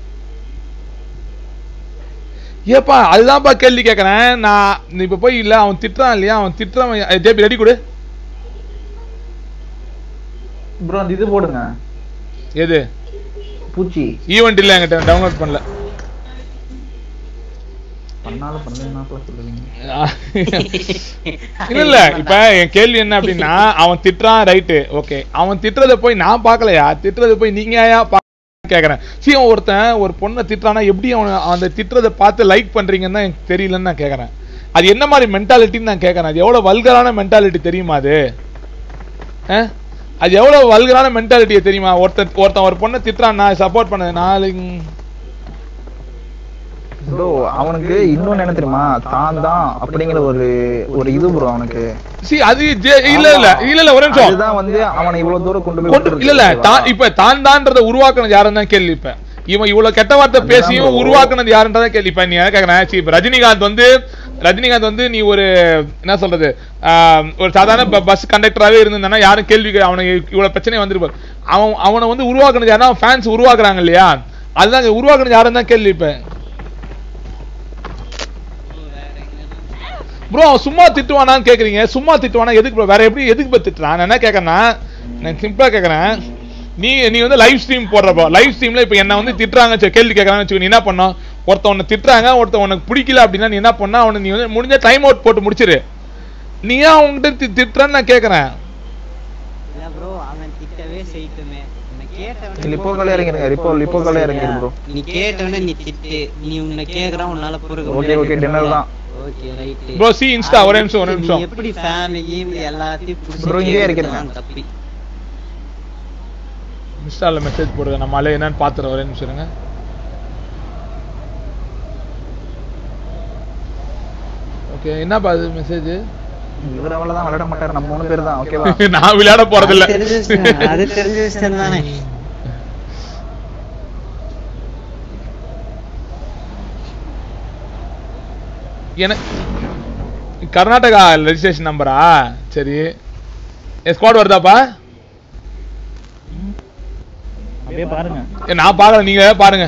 [SPEAKER 1] ஏப்பா அதுதான்ப்பா கேள்வி கேட்கறேன் நான் இப்ப போய் இல்ல அவன் திட்டுறான் இல்லையா அவன் திட்டுறவன் ஜேபி ரெடி கொடு
[SPEAKER 8] ப்ரோ அந்த இது போடுங்க
[SPEAKER 1] எது
[SPEAKER 8] பூச்சி
[SPEAKER 1] ஈவெண்ட் இல்ல என்கிட்ட டவுன்லோட் பண்ணல
[SPEAKER 8] பண்ணாலும் பண்ணலாம் சொல்லுவீங்க
[SPEAKER 1] இல்ல இல்ல இப்ப என் கேள்வி என்ன அப்படின்னா அவன் திட்டுறான் ரைட்டு ஓகே அவன் திட்டுறத போய் நான் பார்க்கலையா திட்டுறத போய் நீங்க ஏன் பா- கேக்குறேன் சீ அவன் ஒருத்தன் ஒரு பொண்ணை திட்டுறானா எப்படி அவன் அந்த திட்டுறத பார்த்து லைக் பண்றீங்கன்னு தான் எனக்கு தெரியலன்னு நான் கேக்குறேன் அது என்ன மாதிரி மென்டாலிட்டின்னு நான் கேக்குறேன் அது எவ்வளவு வல்கரான மென்டாலிட்டி தெரியுமா அது அஹ்? அது எவ்வளவு வல்கரான மென்டாலிட்டியை தெரியுமா ஒருத்தன் ஒருத்தன் ஒரு பொண்ணை திட்டுறான் நான் சப்போர்ட் பண்ண நாளைக்கு
[SPEAKER 8] ப்ரோ அவனுக்கு இன்னொன்னு என்ன தெரியுமா தான் தான் அப்படிங்கிற ஒரு ஒரு இது ப்ரோ அவனுக்கு
[SPEAKER 1] சி அது ஜே- இல்ல இல்ல இல்ல இல்ல ஒரு நிமிஷம்
[SPEAKER 8] அதுதான் வந்து அவனை இவ்வளவு தூரம் கொண்டு போய்
[SPEAKER 1] கொண்டு இல்ல இல்ல தான் இப்ப தான் தான்றத உருவாக்குனது யாருன்னு தான் கேள்வி இப்ப இவன் இவ்வளவு கெட்ட வார்த்தை
[SPEAKER 8] அதுதான்
[SPEAKER 1] பேசியும்
[SPEAKER 8] bro.
[SPEAKER 1] உருவாக்குனது யாருன்றதான் கேள்வி இப்ப நீ என்ன கேக்குறேன் சீ, இப்ப ரஜினிகாந்த் வந்து ரஜினிகாந்த் வந்து நீ ஒரு என்ன சொல்றது ஆஹ், ஒரு சாதாரண பஸ் கண்டக்டராவே இருந்திருந்தானா யாரும் கேள்வி கே- அவனுக்கு இவ்வளவு பிரச்சனை வந்திருப்பாரு அவன் அவனை வந்து உருவாக்குனது யாருன்னா ஃபேன்ஸ் உருவாக்குறாங்க இல்லையா அதுதான் இங்க உருவாக்குனது யாருன்னு தான் கேள்வி இப்ப ப்ரோ அவன் சும்மா திட்டுவானான்னு கேக்குறீங்க சும்மா திட்டுவானா எதுக்கு bro? வேற எப்படி எதுக்கு bro திட்டுறான் நான் என்ன கேட்கறேன்னா நான் சிம்பிளா கேட்கறேன் நீ நீ வந்து லைவ் ஸ்ட்ரீம் போடுறப்போ லைவ் ஸ்ட்ரீம்ல இப்போ என்ன வந்து திட்டுறாங்க சரி, கேள்வி கேட்கறாங்கன்னு வச்சுக்கோ நீ என்ன பண்ணணும் ஒருத்தன் உன்னை திட்டுறாங்க ஒருத்தன் உனக்கு பிடிக்கல அப்படின்னா நீ என்ன பண்ணா அவனை நீ வந்து முடிஞ்ச டைம் அவுட் போட்டு முடிச்சிரு நீ ஏன் அவன்கிட்ட தி- திட்டுறன்னு நான் கேட்கறேன்
[SPEAKER 2] இல்ல ப்ரோ அவன் திட்டவே செய்யட்டுமே உன்னை கேட்டவனே
[SPEAKER 8] லிப்போக்கல்ல இறங்கிருங்க லிப்போ லிப்போக்கல்ல இறங்கிரு ப்ரோ
[SPEAKER 2] நீ கேட்டவனே நீ திட்டு நீ உன்னை கேக்குறான் உன்னால பொறுக்க
[SPEAKER 8] ஓகே ஓகே டின்னர் தான்
[SPEAKER 2] ஓகே ரைட்
[SPEAKER 1] ப்ரோ சி இன்ஸ்டா ஒரே நிமிஷம் ஒரே நிமிஷம்
[SPEAKER 2] எப்படி ஃபேமிலி கீமிலி எல்லாத்தையும் புடிச்சு
[SPEAKER 8] Bro, இங்கேயே
[SPEAKER 2] கேக்குறது
[SPEAKER 8] இருக்கிறேன்.
[SPEAKER 2] தான் தப்பி
[SPEAKER 1] இன்ஸ்டால மெசேஜ் போடுங்க நம்ம அலை என்னன்னு பாத்துறேன் ஒரே நிமிஷம் இருங்க ஓகே என்னப்பா அது மெசேஜ்
[SPEAKER 8] இவர் அவ்வளவுதான் விளையாட மாட்டாரு நம்ம மூணு பேர் தான் ஓகேவா
[SPEAKER 1] நான் விளையாட போறதில்ல
[SPEAKER 2] அது தெரிஞ்ச விஷயம், அது தெரிஞ்ச விஷயம் தானே
[SPEAKER 1] எனக்கு கர்நாடகா ரெஜிஸ்ட்ரேஷன் நம்பரா சரி என் ஸ்குவாட் வருதாப்பா
[SPEAKER 8] அப்படியே பாருங்க
[SPEAKER 1] ஏ, நான் பாக்கல நீங்க பாருங்க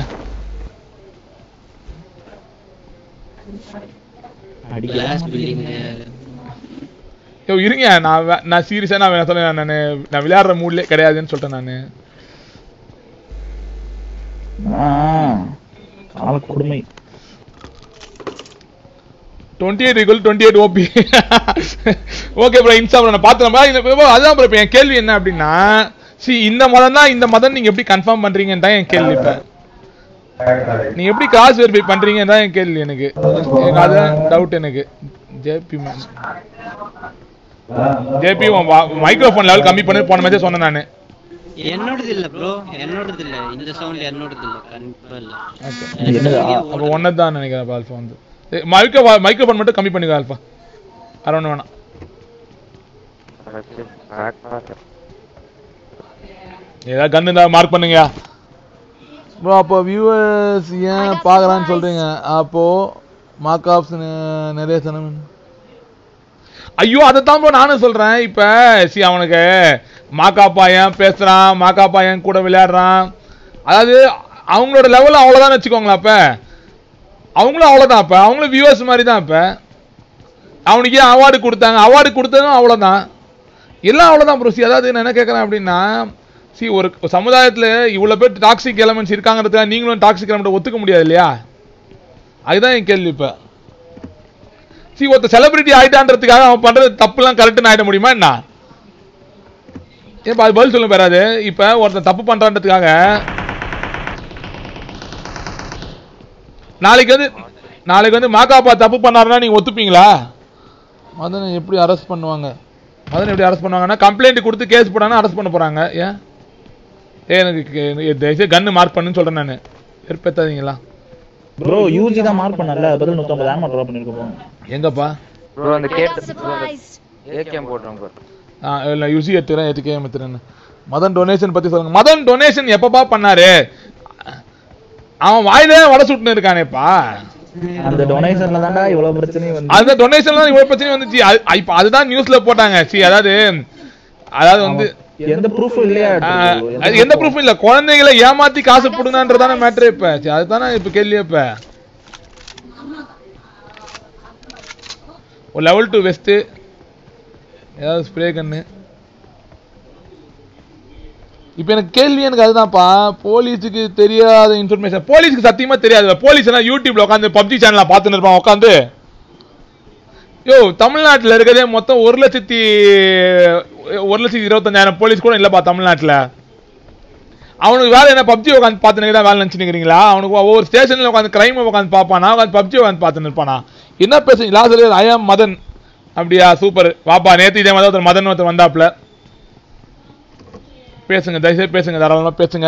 [SPEAKER 2] கிளாஸ் பில்டிங்
[SPEAKER 1] யோ இருங்க நான் வே- நான் சீரியஸா நான் என்ன சொல்ல நான் நான் விளையாடுற மூட்லயே கிடையாதுன்னு சொல்லிட்டேன் நானு
[SPEAKER 8] கால கொடுமை
[SPEAKER 1] twenty eight equal twenty eight OP okay bro Insta நான் பார்த்துறேன் இந்த bro, அதான் ப்ரோ இப்போ என் கேள்வி என்ன அப்படின்னா சி இந்த மதம் தான் இந்த மதம் நீங்க எப்படி கன்ஃபார்ம் பண்றீங்கன்னு தான் என் கேள்வி இப்போ நீங்க எப்படி கிராஸ் வெரிஃபை பண்றீங்கன்னு தான் என் கேள்வி எனக்கு எனக்கு அதுதான் டவுட் எனக்கு ஜேபி ஜேபி மைக்ரோஃபோன் லெவல் கம்மி பண்ணி போன மாதிரி சொன்னேன் நான்
[SPEAKER 2] என்னோடது இல்ல ப்ரோ என்னோடது இல்ல இந்த சவுண்ட் என்னோடது இல்ல கண்டிப்பா இல்ல
[SPEAKER 8] என்னது?
[SPEAKER 1] அப்போ ஒன்னு தான் நினைக்கிறேன் ஆல்ஃபா வந்து மைக்ரோ மைக்ரோஃபோன் மட்டும் கம்மி பண்ணிக்கோ ஆல்ஃபா வேற ஒன்று வேணாம் ஏதாவது கன் இருந்தா மார்க் பண்ணுங்க ப்ரோ அப்போ வியூவர்ஸ் ஏன் பார்க்குறான்னு சொல்றீங்க அப்போ மார்க் ஆப்ஸ் நிறைய சனம் ஐயோ அதை தான் ப்ரோ நானும் சொல்றேன் இப்போ சி அவனுக்கு மாக்காப்பா ஏன் பேசுறான் மாக்காப்பா ஏன் கூட விளையாடுறான் அதாவது அவங்களோட லெவல் அவ்வளோதான் வச்சுக்கோங்களேன் அப்போ அவங்களும் அவ்வளோதான் அப்போ அவங்களும் வியூவர்ஸ் மாதிரி தான் இப்போ அவனுக்கு ஏன் அவார்டு கொடுத்தாங்க அவார்டு கொடுத்ததும் அவ்வளோதான் எல்லாம் அவ்வளோதான் ப்ரோ சி அதாவது நான் என்ன கேட்குறேன் அப்படின்னா சி ஒரு சமுதாயத்தில் இவ்வளோ பேர் டாக்ஸிக் எலமெண்ட்ஸ் இருக்காங்கிறதுக்காக நீங்களும் டாக்ஸிக் எலமெண்ட் ஒத்துக்க முடியாது இல்லையா அதுதான் என் கேள்வி இப்போ சி ஒருத்த செலிபிரிட்டி ஆயிட்டான்றதுக்காக அவன் பண்றது தப்புலாம் கரெக்ட்னு ஆயிட முடியுமா என்ன ஏப்பா அது பதில் சொல்ல பெறாது இப்போ ஒருத்தன் தப்பு பண்றான்றதுக்காக நாளைக்கு வந்து நாளைக்கு வந்து மாக்காப்பா தப்பு பண்ணாருன்னா நீங்க ஒத்துப்பீங்களா மதனை எப்படி அரெஸ்ட் பண்ணுவாங்க மதனை எப்படி அரெஸ்ட் பண்ணுவாங்கன்னா கம்ப்ளைண்ட் கொடுத்து கேஸ் போடாங்கன்னா அரெஸ்ட் பண்ண போறாங்க ஏன் ஏ எனக்கு கே- தயவுசெய்து கன்னு மார்க் பண்ணுன்னு சொல்றேன் நான் வெறுப்பேத்தாதீங்களா
[SPEAKER 8] ப்ரோ யூஜி தான் மார்க் பண்ணல பதில் நூத்தம்பது ஆமா ட்ரா பண்ணிருக்கோம்
[SPEAKER 1] எங்கப்பா
[SPEAKER 5] ப்ரோ அந்த
[SPEAKER 4] I got
[SPEAKER 5] cat
[SPEAKER 4] supplies.
[SPEAKER 5] AKM போடுறோம் ப்ரோ
[SPEAKER 1] ஆ இல்லை யூசி எடுத்துறேன் எதுக்கே எடுத்துறேன் மதன் டொனேஷன் பத்தி சொல்லுங்க மதன் டொனேஷன் எப்பப்பா பண்ணாரு அவன் வாயிலே வடை சுட்டுன்னு இருக்கானேப்பா
[SPEAKER 8] அந்த டொனேஷன்ல தான்டா இவ்வளவு பிரச்சனையும் வந்து
[SPEAKER 1] அந்த டொனேஷன்லாம் இவ்வளவு பிரச்சனை வந்துச்சு அது- இப்ப அதுதான் நியூஸ்ல போட்டாங்க சி அதாவது அதாவது வந்து
[SPEAKER 8] எந்த ப்ரூஃபும் இல்லையா
[SPEAKER 1] ஆ, அது எந்த ப்ரூஃப் இல்ல குழந்தைகளை ஏமாத்தி காசு போடுங்கன்றதான மேட்ரு இப்ப சரி, அதுதானே இப்ப கேள்வி இப்ப ஒரு லெவல் டூ வெஸ்ட் ஏதாவது ஸ்ப்ரே கன்னு இப்போ எனக்கு கேள்வி எனக்கு அதுதான்ப்பா போலீஸுக்கு தெரியாத இன்ஃபர்மேஷன் போலீஸுக்கு சத்தியமா தெரியாது போலீஸ் எல்லாம் யூடியூப்ல உட்காந்து பப்ஜி சேனல்ல பார்த்துன்னு இருப்பான் உட்காந்து யோ தமிழ்நாட்டுல இருக்கிறதே மொத்தம் ஒரு லட்சத்தி ஒரு லட்சத்தி இருபத்தஞ்சாயிரம் போலீஸ் கூட இல்லப்பா தமிழ்நாட்டுல அவனுக்கு வேலை என்ன பப்ஜி உட்காந்து பார்த்துன்னு தான் வேலை நினச்சினுக்கிறீங்களா அவனுக்கு ஒவ்வொரு ஸ்டேஷன்ல உட்காந்து கிரைம் உட்காந்து பார்ப்பானா உட்காந்து பப்ஜி உட்காந்து பார்த்துன்னு இருப்பானா என்ன பேசுறீங்க லாஸ்ட் ஐ ஆம் மதன் அப்படியா சூப்பர் வாப்பா நேத்து இதே மாதிரி ஒருத்தர் மதன் ஒருத்தர் வந்தாப்ல பேசுங்க தயவுசெய்து பேசுங்க தாராளமா பேசுங்க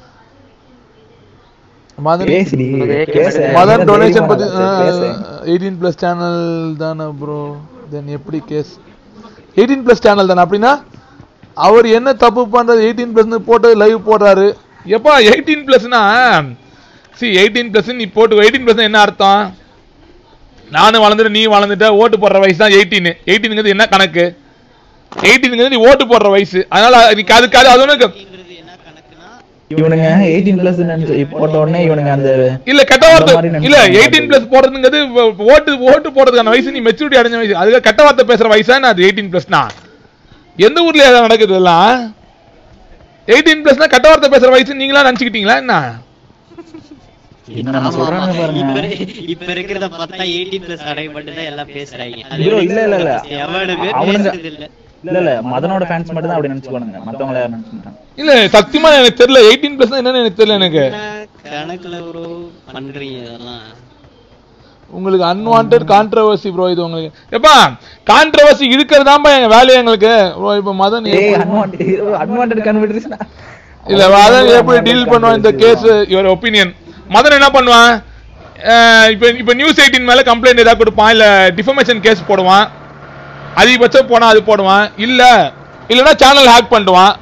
[SPEAKER 1] மதன்
[SPEAKER 8] பேசுடி
[SPEAKER 5] ஏகே
[SPEAKER 8] பேசு.
[SPEAKER 1] மதன்
[SPEAKER 8] என்ன
[SPEAKER 1] டொனேஷன்
[SPEAKER 8] தைரியமா
[SPEAKER 1] பத்தி
[SPEAKER 8] பேசு.
[SPEAKER 1] எயிட்டீன் பிளஸ் சேனல் தானே ப்ரோ தென் எப்படி கேஸ் எயிட்டீன் பிளஸ் சேனல் தானே அப்படின்னா அவர் என்ன தப்பு பண்றது எயிட்டீன் பிளஸ்னு போட்டு லைவ் போடுறாரு எப்பா எயிட்டீன் பிளஸ்னா சி எயிட்டீன் பிளஸ் நீ போட்டு எயிட்டீன் பிளஸ் என்ன அர்த்தம் நானும் வளர்ந்துட்டு நீ வளர்ந்துட்ட ஓட்டு போடுற வயசு தான் எயிட்டீன் எயிட்டீனுங்கிறது என்ன கணக்கு எயிட்டீனுங்கிறது நீ ஓட்டு போடுற வயசு அதனால நீ அதுக்கு அது அது ஒன்று
[SPEAKER 2] அப்படிங்கிறது என்ன கணக்குனா
[SPEAKER 8] இவனுங்க எயிட்டீன் பிளஸ் போட்ட உடனே இவனுங்க அந்த
[SPEAKER 1] இல்ல கெட்ட வார்த்தை
[SPEAKER 8] அந்த மாதிரி
[SPEAKER 1] இல்ல
[SPEAKER 8] நினைச்சு
[SPEAKER 1] எயிட்டீன் பிளஸ் போடுறதுங்கிறது வ- ஓட்டு ஓட்டு போடுறதுக்கான வயசு நீ மெச்சூரிட்டி அடைஞ்ச வயசு அதுக்கு கெட்ட வார்த்தை பேசுற வயசா என்ன அது எயிட்டீன் பிளஸ்னா எந்த ஊர்ல ஏதாவது நடக்குது இதெல்லாம் எயிட்டீன் பிளஸ்னா கெட்ட வார்த்தை பேசுற வயசு நீங்களா நினைச்சுக்கிட்டீங்களா என்ன
[SPEAKER 8] என்ன நம்ம சொல்றாங்க
[SPEAKER 2] இப்ப
[SPEAKER 8] பாருங்க
[SPEAKER 2] இரு- இப்ப இருக்கிறத பார்த்தா 18 பிளஸ் அடைய மட்டும் தான் எல்லாம் பேசுறாங்க
[SPEAKER 8] bro, இல்ல, இல்ல, இல்ல.
[SPEAKER 2] எவனுமே
[SPEAKER 8] அவனுங்க-
[SPEAKER 2] பேசுறது இல்ல
[SPEAKER 8] இல்ல இல்ல மதனோட ஃபேன்ஸ் மட்டும் தான் அப்படி நினைச்சுக்கோனுங்க மத்தவங்கள யாரும் நினைச்சு மாட்டாங்க
[SPEAKER 1] இல்ல சத்தியமா எனக்கு தெரியல எயிட்டீன் பிளஸ் என்னன்னு எனக்கு தெரியல எனக்கு
[SPEAKER 2] என்ன கணக்குல ப்ரோ பண்றீங்க இதெல்லாம்
[SPEAKER 1] உங்களுக்கு அன்வான்ட் கான்ட்ரவர்சி ப்ரோ இது உங்களுக்கு எப்பா கான்ட்ரவர்சி இருக்கிறதாம்பா எங்க வேலையை எங்களுக்கு ப்ரோ இப்ப மதன்
[SPEAKER 8] ஏய்
[SPEAKER 1] எப்படி-
[SPEAKER 8] அன்வான்டட் அன்வான்டட் கன்வர்டேஷன்
[SPEAKER 1] இல்ல மதன் எப்படி டீல் பண்ணுவான் இந்த கேஸ் யுவர் ஒப்பீனியன் மதன் என்ன பண்ணுவான் அஹ் இப்ப இப்ப நியூஸ் எயிட்டின் மேல கம்ப்ளைண்ட் ஏதாவது கொடுப்பான் இல்ல டிஃபமேஷன் கேஸ் போடுவான் அதிகபட்சம் போனா அது போடுவான் இல்ல இல்லனா சேனல் ஹேக் பண்ணுவான்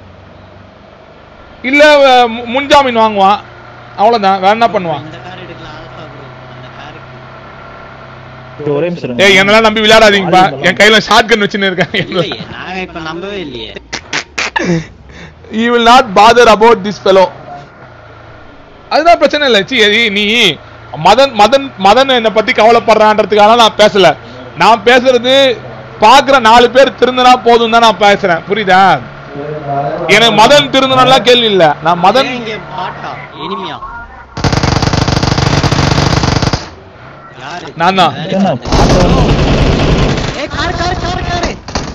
[SPEAKER 1] இல்ல அஹ், மு- முன்ஜாமீன் வாங்குவான் அவ்வளவுதான் வேற என்ன பண்ணுவான்
[SPEAKER 2] இந்த கார் எடுக்கலாம் ஆல்பா ப்ரோ அந்த காருக்கு
[SPEAKER 8] ஒரே நிமிஷம் இருங்க.
[SPEAKER 1] ஏய் என்னெல்லாம் நம்பி விளையாடாதீங்கப்பா என் கையில ஷார்ட் கன் வச்சுன்னு இருக்கேன்
[SPEAKER 2] இல்லையே நாங்க இப்ப நம்பவே இல்லையே
[SPEAKER 1] you will not bother about this fellow அதுதான் பிரச்சனை இல்லை சி நீ மதன் மதன் மதன் என்னை பத்தி கவலைப்படுறான்றதுக்காக நான் பேசல நான் பேசுறது பாக்குற நாலு பேர் திருந்தினா போதும் தான் நான் பேசுறேன் புரியுதா எனக்கு மதன் திருந்தனெல்லாம் கேள்வி இல்ல நான் மதன்
[SPEAKER 2] ஏன் இங்க பாட்டா இனிமையா யாரு
[SPEAKER 1] நான் தான்.
[SPEAKER 8] என்ன பாட்டு வந்து-
[SPEAKER 2] ஏய் கார் கார் கார் கார்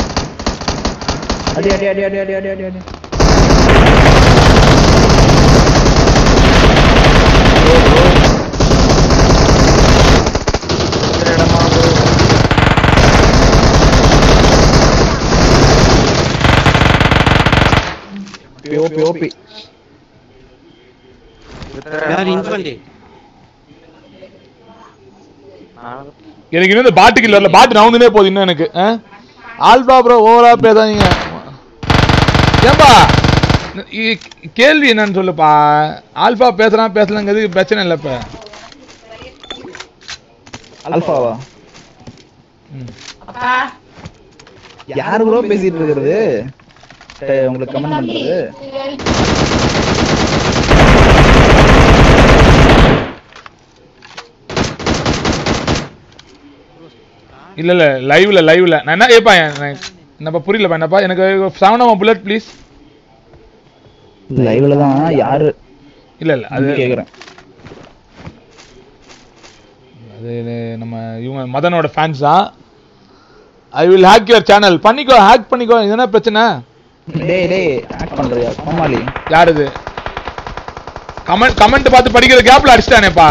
[SPEAKER 8] அடி அடி அடி அடி அடி அடி அடி அடி பிஓபி ஓபி
[SPEAKER 2] யார் இன்ஃபன்ட்
[SPEAKER 1] எனக்கு இன்னும் இந்த பாட்டுக்கு இல்ல பாட்டு நவுந்துனே போகுது இன்னும் எனக்கு ஆ? ஆல்பா ப்ரோ ஓவரா பேசாதீங்க ஏன்பா இ- கேள்வி என்னன்னு சொல்லுப்பா ஆல்பா பேசுறான் பேசலங்கிறது பிரச்சனை இல்ல இப்ப
[SPEAKER 8] அல்பாவா
[SPEAKER 1] ம்.
[SPEAKER 8] யாரு ப்ரோ பேசிட்டு இருக்கிறது ஏய், உங்களுக்கு கமெண்ட் பண்றது
[SPEAKER 1] இல்ல இல்ல லைவ்ல லைவ்ல நான் என்ன ஏப்பா நான் என்னப்பா புரியலப்பா என்னப்பா எனக்கு செவன் புல்லட் ப்ளீஸ்
[SPEAKER 8] லைவ்ல தான் யாரு
[SPEAKER 1] இல்ல இல்ல அது
[SPEAKER 8] அது கேக்குறேன்
[SPEAKER 1] அது நம்ம இவங்க மதனோட ஃபேன்ஸ் தான் I will hack your channel பண்ணிக்கோ ஹேக் பண்ணிக்கோ இது என்ன பிரச்சனை
[SPEAKER 8] டேய் டேய் ஆக்ட் பண்றியா கோமாளி
[SPEAKER 1] யார் இது கமெண்ட் கமெண்ட் பார்த்து படிக்கிற கேப்ல அடிச்சிட்டானேப்பா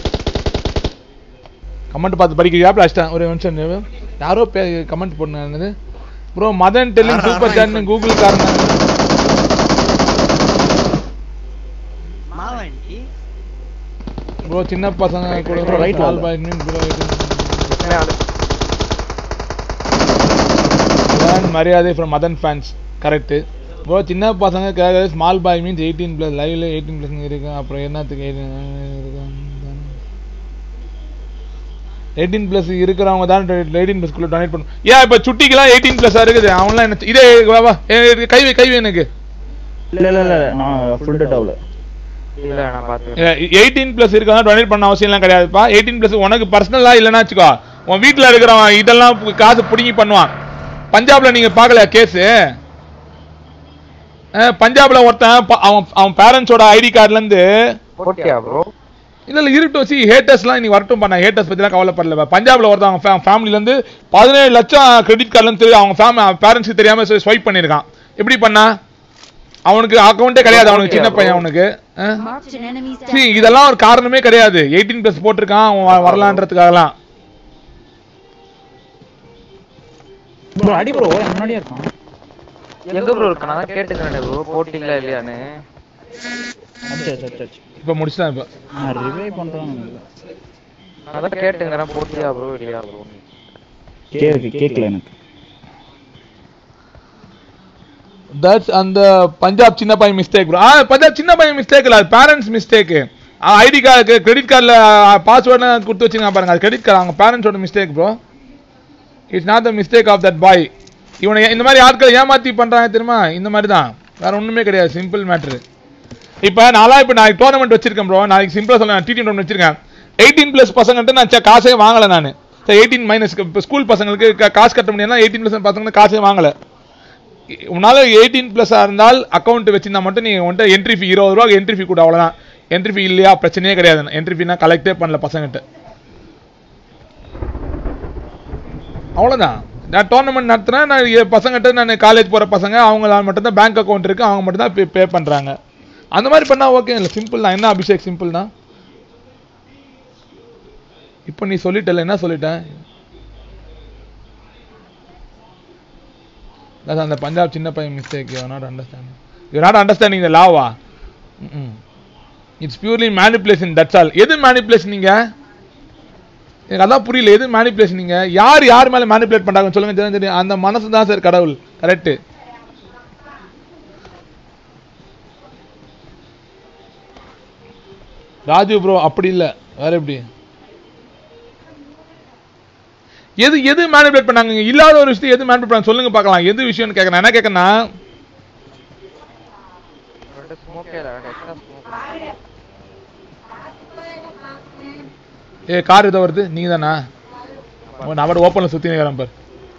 [SPEAKER 1] கமெண்ட் பார்த்து படிக்கிற கேப்ல அடிச்சிட்டான் ஒரு நிமிஷம் இரு. யாரோ கமெண்ட் போடுனது ப்ரோ மதன் டெல்லிங் சூப்பர் சாட்னு கூகுள் காரணம்
[SPEAKER 2] மாவண்டி
[SPEAKER 1] ப்ரோ சின்ன பசங்க கூட
[SPEAKER 8] bro, right
[SPEAKER 1] all
[SPEAKER 8] wall.
[SPEAKER 1] Boy mean bro மரியாதை from Madan fans correct bro சின்ன பசங்க கேட்கறது small boy means eighteen plus லைவ்ல எயிட்டீன் ப்ளஸ் இருக்கு அப்புறம் என்னத்துக்கு எயிட்டீன் ப்ளஸ் இருக்கிறவங்க தான் எயிட்டீன் ப்ளஸ்க்குள்ள டொனேட் பண்ணும் ஏன் இப்போ சுட்டிக்கெல்லாம் எயிட்டீன் ப்ளஸ்ஸாக இருக்குது அவன்லாம் என்ன இதே வா வா ஏ, இது கை வை கை வை எனக்கு
[SPEAKER 8] இல்ல இல்ல இல்ல நான் ஃபுல் டேட்டாவில்
[SPEAKER 5] இல்ல நான் பாத்து
[SPEAKER 1] எயிட்டீன் ப்ளஸ் இருக்கவங்க டொனேட் பண்ண அவசியம்லாம் கிடையாதுப்பா எயிட்டீன் ப்ளஸ் உனக்கு பர்சனலாக இல்லைன்னா வச்சுக்கோ உன் வீட்டில் இருக்கிறவன் இதெல்லாம் பு- காசு பிடுங்கி பண்ணுவான் பஞ்சாப்ல நீங்க பார்க்கல கேஸு பஞ்சாப்ல ஒருத்தன் ப- அவன் அவன் பேரண்ட்ஸோட ஐடி கார்டுலேருந்து
[SPEAKER 5] போட்டியா ப்ரோ
[SPEAKER 1] இல்ல இல்ல இருக்கட்டும் சி ஹேட்டர்ஸ்லாம் இன்னைக்கு வரட்டும் பண்ண ஹேட்டர்ஸ் பத்திலாம் கவலைப்படல பஞ்சாப்ல ஒருத்தன் அவங்க ஃபேமிலில இருந்து பதினேழு லட்சம் கிரெடிட் கார்டுல இருந்து அவங்க ஃபேமிலி பேரண்ட்ஸ்க்கு தெரியாம ஸ்வைப் பண்ணிருக்கான் எப்படி பண்ணா அவனுக்கு அக்கௌண்ட்டே கிடையாது அவனுக்கு சின்ன பையன் அவனுக்கு ஆ?
[SPEAKER 4] Marked an enemy's death
[SPEAKER 1] See,
[SPEAKER 4] rate.
[SPEAKER 1] இதெல்லாம் ஒரு காரணமே கிடையாது எயிட்டீன் பிளஸ் போட்டிருக்கான் அவன் வ- வரலான்றதுக்காகலாம்
[SPEAKER 8] ப்ரோ அடி ப்ரோ முன்னாடியே இருக்கான்
[SPEAKER 5] எங்க ப்ரோ இருக்கு நான் கேட்டுக்கிறேன் ப்ரோ போட்டிங்களா இல்லையான்னு
[SPEAKER 8] அச்சா அச்சா அச்சா, அச்சா
[SPEAKER 1] இப்ப முடிச்சுதான் இப்ப
[SPEAKER 8] நான் ரிவைவ் பண்றேன்
[SPEAKER 5] நான் அதான் கேட்டுங்கிறேன் போட்டியா ப்ரோ இல்லையா ப்ரோ
[SPEAKER 8] கேக்கு கேக்கல எனக்கு
[SPEAKER 1] தட்ஸ் அந்த பஞ்சாப் சின்ன பையன் மிஸ்டேக் ப்ரோ ஆ பஞ்சாப் சின்ன பையன் மிஸ்டேக் இல்ல அது parents mistake ID card credit கார்டில் பாஸ்வேர்ட்லாம் கொடுத்து வச்சுங்க பாருங்க அது கிரெடிட் கார்டு அவங்க பேரண்ட்ஸோட mistake bro it's not the mistake of that boy இவனை இந்த மாதிரி ஆட்களை ஏமாத்தி பண்றாங்க தெரியுமா இந்த மாதிரி தான் வேற ஒண்ணுமே கிடையாது சிம்பிள் மேட்ரு இப்போ நான்லாம் இப்போ நாளைக்கு டோர்னமெண்ட் வச்சிருக்கேன் ப்ரோ நாளைக்கு சிம்பிளா சொல்ல நான் டிடி டோர்னமெண்ட் வச்சிருக்கேன் எயிட்டீன் பிளஸ் பசங்கள்ட்ட நான் சே- காசே வாங்கல நான் சரி எயிட்டீன் மைனஸ் இப்போ ஸ்கூல் பசங்களுக்கு கா- காசு கட்ட முடியும்னா எயிட்டீன் பிளஸ் பசங்களுக்கு காசே வாங்கல உன்னால எயிட்டீன் பிளஸ்ஸாக இருந்தால் அக்கௌண்ட் வச்சிருந்தா மட்டும் நீ உன்ட்ட என்ட்ரி ஃபீ இருபது ரூபா என்ட்ரி ஃபீ கூட அவ்வளோதான் என்ட்ரி ஃபீ இல்லையா பிரச்சனையே கிடையாது என்ட்ரி ஃபீனா கலெக்டே பண்ணல பசங்கிட்ட அவ்வளோதான் நான் டோர்னமெண்ட் நடத்துனா நான் என் பசங்கிட்ட நான் காலேஜ் போகிற பசங்க அவங்களால மட்டும்தான் பேங்க் அக்கௌண்ட் இருக்கு அவங்க மட்டும்தான் பே பே பண்ணுறாங்க அந்த மாதிரி பண்ணா ஓகே இல்லை சிம்பிள் தான் என்ன அபிஷேக் சிம்பிள் தான் இப்போ நீ சொல்லிட்டல என்ன சொல்லிட்டேன் That's அந்த பஞ்சாப் சின்ன பையன் mistake you not understanding you not understanding the lava it's purely manipulation that's all எது மேனிப்புலேஷன் நீங்க எனக்கு அதான் புரியல எது மேனிப்புலேஷன் நீங்க யார் யார் மேல மேனிப்புலேட் பண்றாங்கன்னு சொல்லுங்க தெரியும் தெரியும் அந்த மனசு தான் சார் கடவுள் கரெக்ட் ராஜு ப்ரோ அப்படி இல்ல வேற எப்படி எது எது மேனிபுலேட் பண்ணாங்க இங்க இல்லாத ஒரு விஷயத்தை எது மேனிபுலேட் பண்ணாங்க சொல்லுங்க பார்க்கலாம் எது விஷயம்னு கேட்கறேன் என்ன கேட்கறேன்னா
[SPEAKER 5] ரெண்டு ஸ்மோக்கே இல்லை ரெண்டு எக்ஸ்ட்ரா ஸ்மோக்
[SPEAKER 1] ஏ கார் இதோ வருது நீங்க தானா நான் அவட ஓப்பன்ல சுத்தி நிக்கிறேன் பார்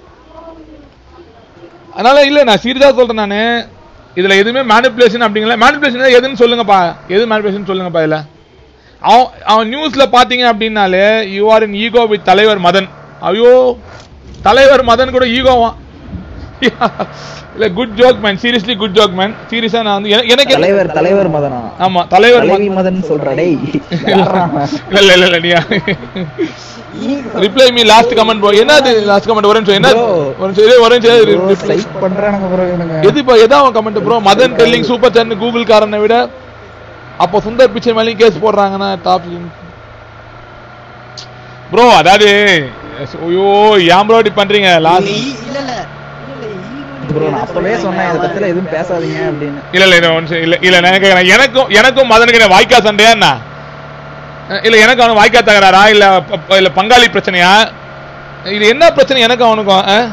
[SPEAKER 1] அதனால இல்ல நான் சீரியஸா சொல்றேன் நானு இதுல எதுவுமே மேனிப்புலேஷன் அப்படிங்கல மேனிப்புலேஷன் எதுன்னு சொல்லுங்கப்பா எது மேனிப்புலேஷன் சொல்லுங்கப்பா இதுல அவன் அவன் நியூஸ்ல பாத்தீங்க அப்படின்னாலே you are in ego with தலைவர் மதன் ஐயோ தலைவர் மதன் கூட ஈகோவான் இல்ல good joke man seriously good joke man சீரியஸா நான் வந்து என- எனக்கு
[SPEAKER 8] தலைவர் தலைவர் மதனா
[SPEAKER 1] ஆமா தலைவர்
[SPEAKER 8] தலைவி
[SPEAKER 1] மதன்
[SPEAKER 8] மதன் சொல்ற டேய் யார்றா அவன்?
[SPEAKER 1] இல்ல இல்ல இல்ல இல்ல நீ ரிப்ளை மீ லாஸ்ட் கமெண்ட் என்னது லாஸ்ட் கமெண்ட் ஒரு நிமிஷம் என்ன
[SPEAKER 8] Bro.
[SPEAKER 1] ஒரு நிமிஷம் இரு, ஒரு நிமிஷம்
[SPEAKER 8] Bro,
[SPEAKER 1] reply.
[SPEAKER 8] strike பண்றானுங்க bro இவனுங்க.
[SPEAKER 1] எது இப்போ எதா அவன் comment bro Madan telling super channel Google காரனை விட அப்போ சுந்தர் பிச்சை மேலேயும் கேஸ் போடுறாங்கன்னா டாப் ப்ரோ அதாவது ஐயோ ஏன் ப்ரோ இப்படி பண்றீங்க லாஸ்ட்
[SPEAKER 2] இல்ல இல்ல
[SPEAKER 8] Bro, நான் அப்பவே சொன்னேன் இதை பத்தில எதுவும் பேசாதீங்க அப்படின்னு
[SPEAKER 1] இல்ல இல்ல இல்ல ஒரு நிமிஷம் இல்ல இல்ல நான் கேக்குறேன் எனக்கும் எனக்கும் மதனுக்கு என்ன வாய்க்கா சண்டையா என்ன அஹ் இல்ல எனக்கு அவனுக்கு வாய்க்கா தகராறா இல்ல ப- ப- இல்ல பங்காளி பிரச்சனையா இது என்ன பிரச்சனை எனக்கும் அவனுக்கும் அஹ்?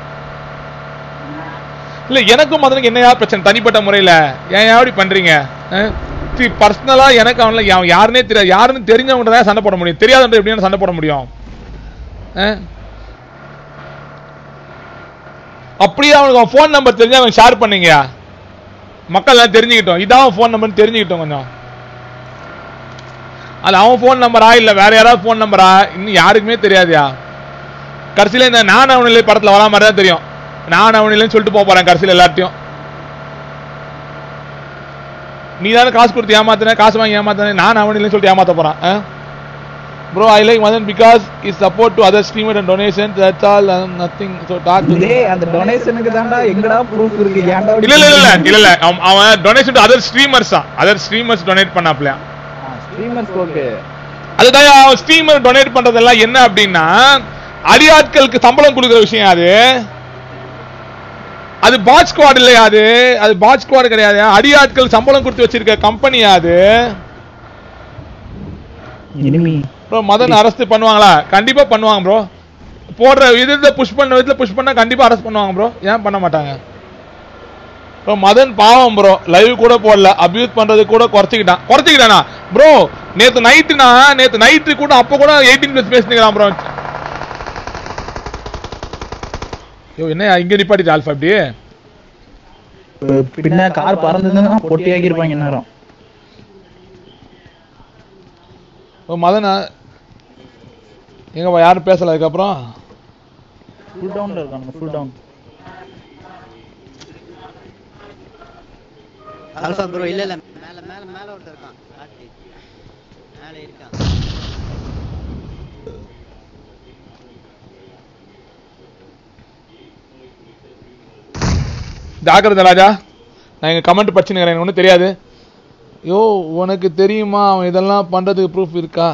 [SPEAKER 1] இல்ல எனக்கும் மதனுக்கு என்னையா பிரச்சனை தனிப்பட்ட முறையில ஏன் ஏன் அப்படி பண்றீங்க பர்சனலா எனக்கு அவன்ல யா- யாருன்னே தெரியாது யாருன்னு தெரிஞ்சவங்க தான் சண்டை போட முடியும் தெரியாதவங்க எப்படின்னு சண்டை போட முடியும் அஹ்? அப்படியே அவனுக்கு அவன் ஃபோன் நம்பர் தெரிஞ்சு அவன் ஷேர் பண்ணீங்க மக்கள் எல்லாம் தெரிஞ்சுக்கிட்டோம் இதான் ஃபோன் நம்பர்னு தெரிஞ்சுக்கிட்டோம் கொஞ்சம் அது அவன் ஃபோன் நம்பரா இல்ல வேற யாராவது ஃபோன் நம்பரா இன்னும் யாருக்குமே தெரியாதுயா கடைசியில இந்த நான் அவனிலே படத்துல வரா மாதிரி தான் தெரியும் நான் அவனிலேன்னு சொல்லிட்டு போக போறேன் கடைசியில எல்லாத்தையும் நீ தானே காசு கொடுத்து ஏமாத்தின காசு வாங்கி ஏமாத்தின நான் அவனிலேன்னு சொல்லிட்டு ஏமாத்த போறான் bro I like Madan because is support to other streamer and donation that's all nothing so talk
[SPEAKER 8] டேய் அந்த டொனேஷனுக்கு தான்டா எங்கடா ப்ரூஃப் இருக்கு ஏன்டா
[SPEAKER 1] இல்ல இல்ல இல்ல இல்ல இல்ல அவன்- அவன் டொனேஷன் டு அதர் ஸ்ட்ரீமர்ஸ் தான் அதர் ஸ்ட்ரீமர்ஸ் டொனேட் பண்ணாப்லையா
[SPEAKER 8] ஸ்ட்ரீமர்ஸ் ஓகே
[SPEAKER 1] அதுதான் அவன் ஸ்ட்ரீமர் டொனேட் பண்றதெல்லாம் என்ன அப்படின்னா அடியாட்களுக்கு சம்பளம் கொடுக்குற விஷயம் அது அது பாட் ஸ்குவாட் இல்லையா அது அது பாட் ஸ்குவாட் கிடையாது அடியாட்கள் சம்பளம் கொடுத்து வச்சிருக்க கம்பெனி அது
[SPEAKER 8] இனிமி
[SPEAKER 1] ப்ரோ மதன் அரெஸ்ட் பண்ணுவாங்களா கண்டிப்பா பண்ணுவாங்க ப்ரோ போடுற விதத்தை புஷ் பண்ண விதத்துல புஷ் பண்ணா கண்டிப்பா அரெஸ்ட் பண்ணுவாங்க ப்ரோ ஏன் பண்ண மாட்டாங்க ப்ரோ மதன் பாவம் ப்ரோ லைவ் கூட போடல அபியூஸ் பண்றது கூட குறைச்சிக்கிட்டான் குறைச்சிக்கிட்டானா ப்ரோ நேத்து நைட்டுனா நேத்து நைட்டு கூட அப்ப கூட எயிட்டீன் பிளஸ் பேசினுக்கிறான் ப்ரோ ஐயோ என்ன இங்க நிப்பாட்டிட்டு ஆல்ஃபா அப்படி
[SPEAKER 8] பின்ன கார் பறந்ததுன்னா பொட்டியாக்கி இருப்பாங்க நேரம்
[SPEAKER 1] ஓ மதனா எங்கப்பா யாரும் பேசல அதுக்கப்புறம்
[SPEAKER 8] ஃபுல் டவுன்ல இருக்கானுங்க ஃபுல் டவுன்
[SPEAKER 2] ஆல்பா ப்ரோ இல்ல இல்ல மேல மேல மேல ஒருத்தர் இருக்கான் கார்த்தி மேல இருக்கான்
[SPEAKER 1] ஜாக்கிரதை ராஜா நான் எங்க கமெண்ட் படிச்சுனுக்கிறேன் எனக்கு ஒன்றும் தெரியாது யோ உனக்கு தெரியுமா அவன் இதெல்லாம் பண்றதுக்கு ப்ரூஃப் இருக்கா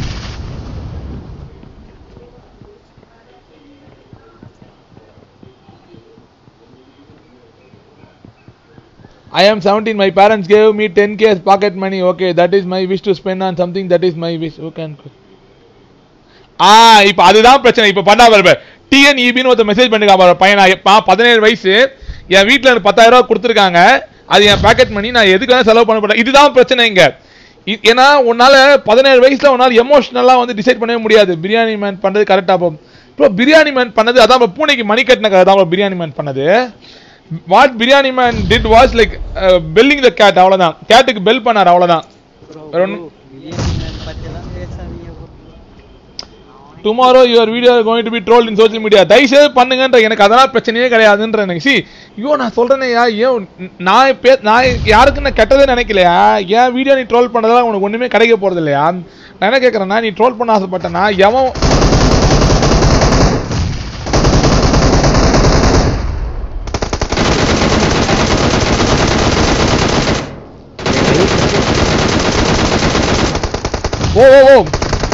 [SPEAKER 1] I am 17. My parents gave me 10k as pocket money. Okay, that is my wish to spend on something. That is my wish. Who can? ஆ இப்ப அதுதான் பிரச்சனை இப்ப பண்ணா பாரு டிஎன்இபின்னு ஒருத்தர் மெசேஜ் பண்ணிருக்கான் பாரு பையனா எப்பா பதினேழு வயசு என் வீட்ல எனக்கு பத்தாயிரம் ரூபாய் கொடுத்துருக்காங்க அது என் பாக்கெட் மணி நான் எதுக்கு வேணா செலவு பண்ண போறேன் இதுதான் பிரச்சனை இங்க இ- ஏன்னா உன்னால பதினேழு வயசுல உன்னால எமோஷனலா வந்து டிசைட் பண்ணவே முடியாது பிரியாணி மேன் பண்றது கரெக்டா போகும் ப்ரோ பிரியாணி மேன் பண்ணது அதான் bro, பூனைக்கு மணி கட்டின கதை தான் bro பிரியாணி மேன் பண்ணது what biryani man did was like belling the cat அவ்வளவுதான் கேட்டுக்கு பெல் பண்ணார் அவ்வளவுதான் வேற ஒண்ணும்
[SPEAKER 2] பத்தியெல்லாம் பேசாதீங்க bro.
[SPEAKER 1] Tomorrow your video going to be troll in social media தயவுசெய்து பண்ணுங்கன்ற எனக்கு அதெல்லாம் பிரச்சனையே கிடையாதுன்ற எனக்கு சி ஐயோ நான் சொல்றேனேயா ஏன் நான் பே நான் யாருக்கு நான் கெட்டதே நினைக்கலையா ஏன் வீடியோ நீ ட்ரோல் பண்ணதெல்லாம் உனக்கு ஒண்ணுமே கிடைக்க போறது இல்லையா நான் என்ன கேட்கறேன்னா நீ ட்ரோல் பண்ண ஆசைப்பட்டனா எவன் ஓ ஓ ஓ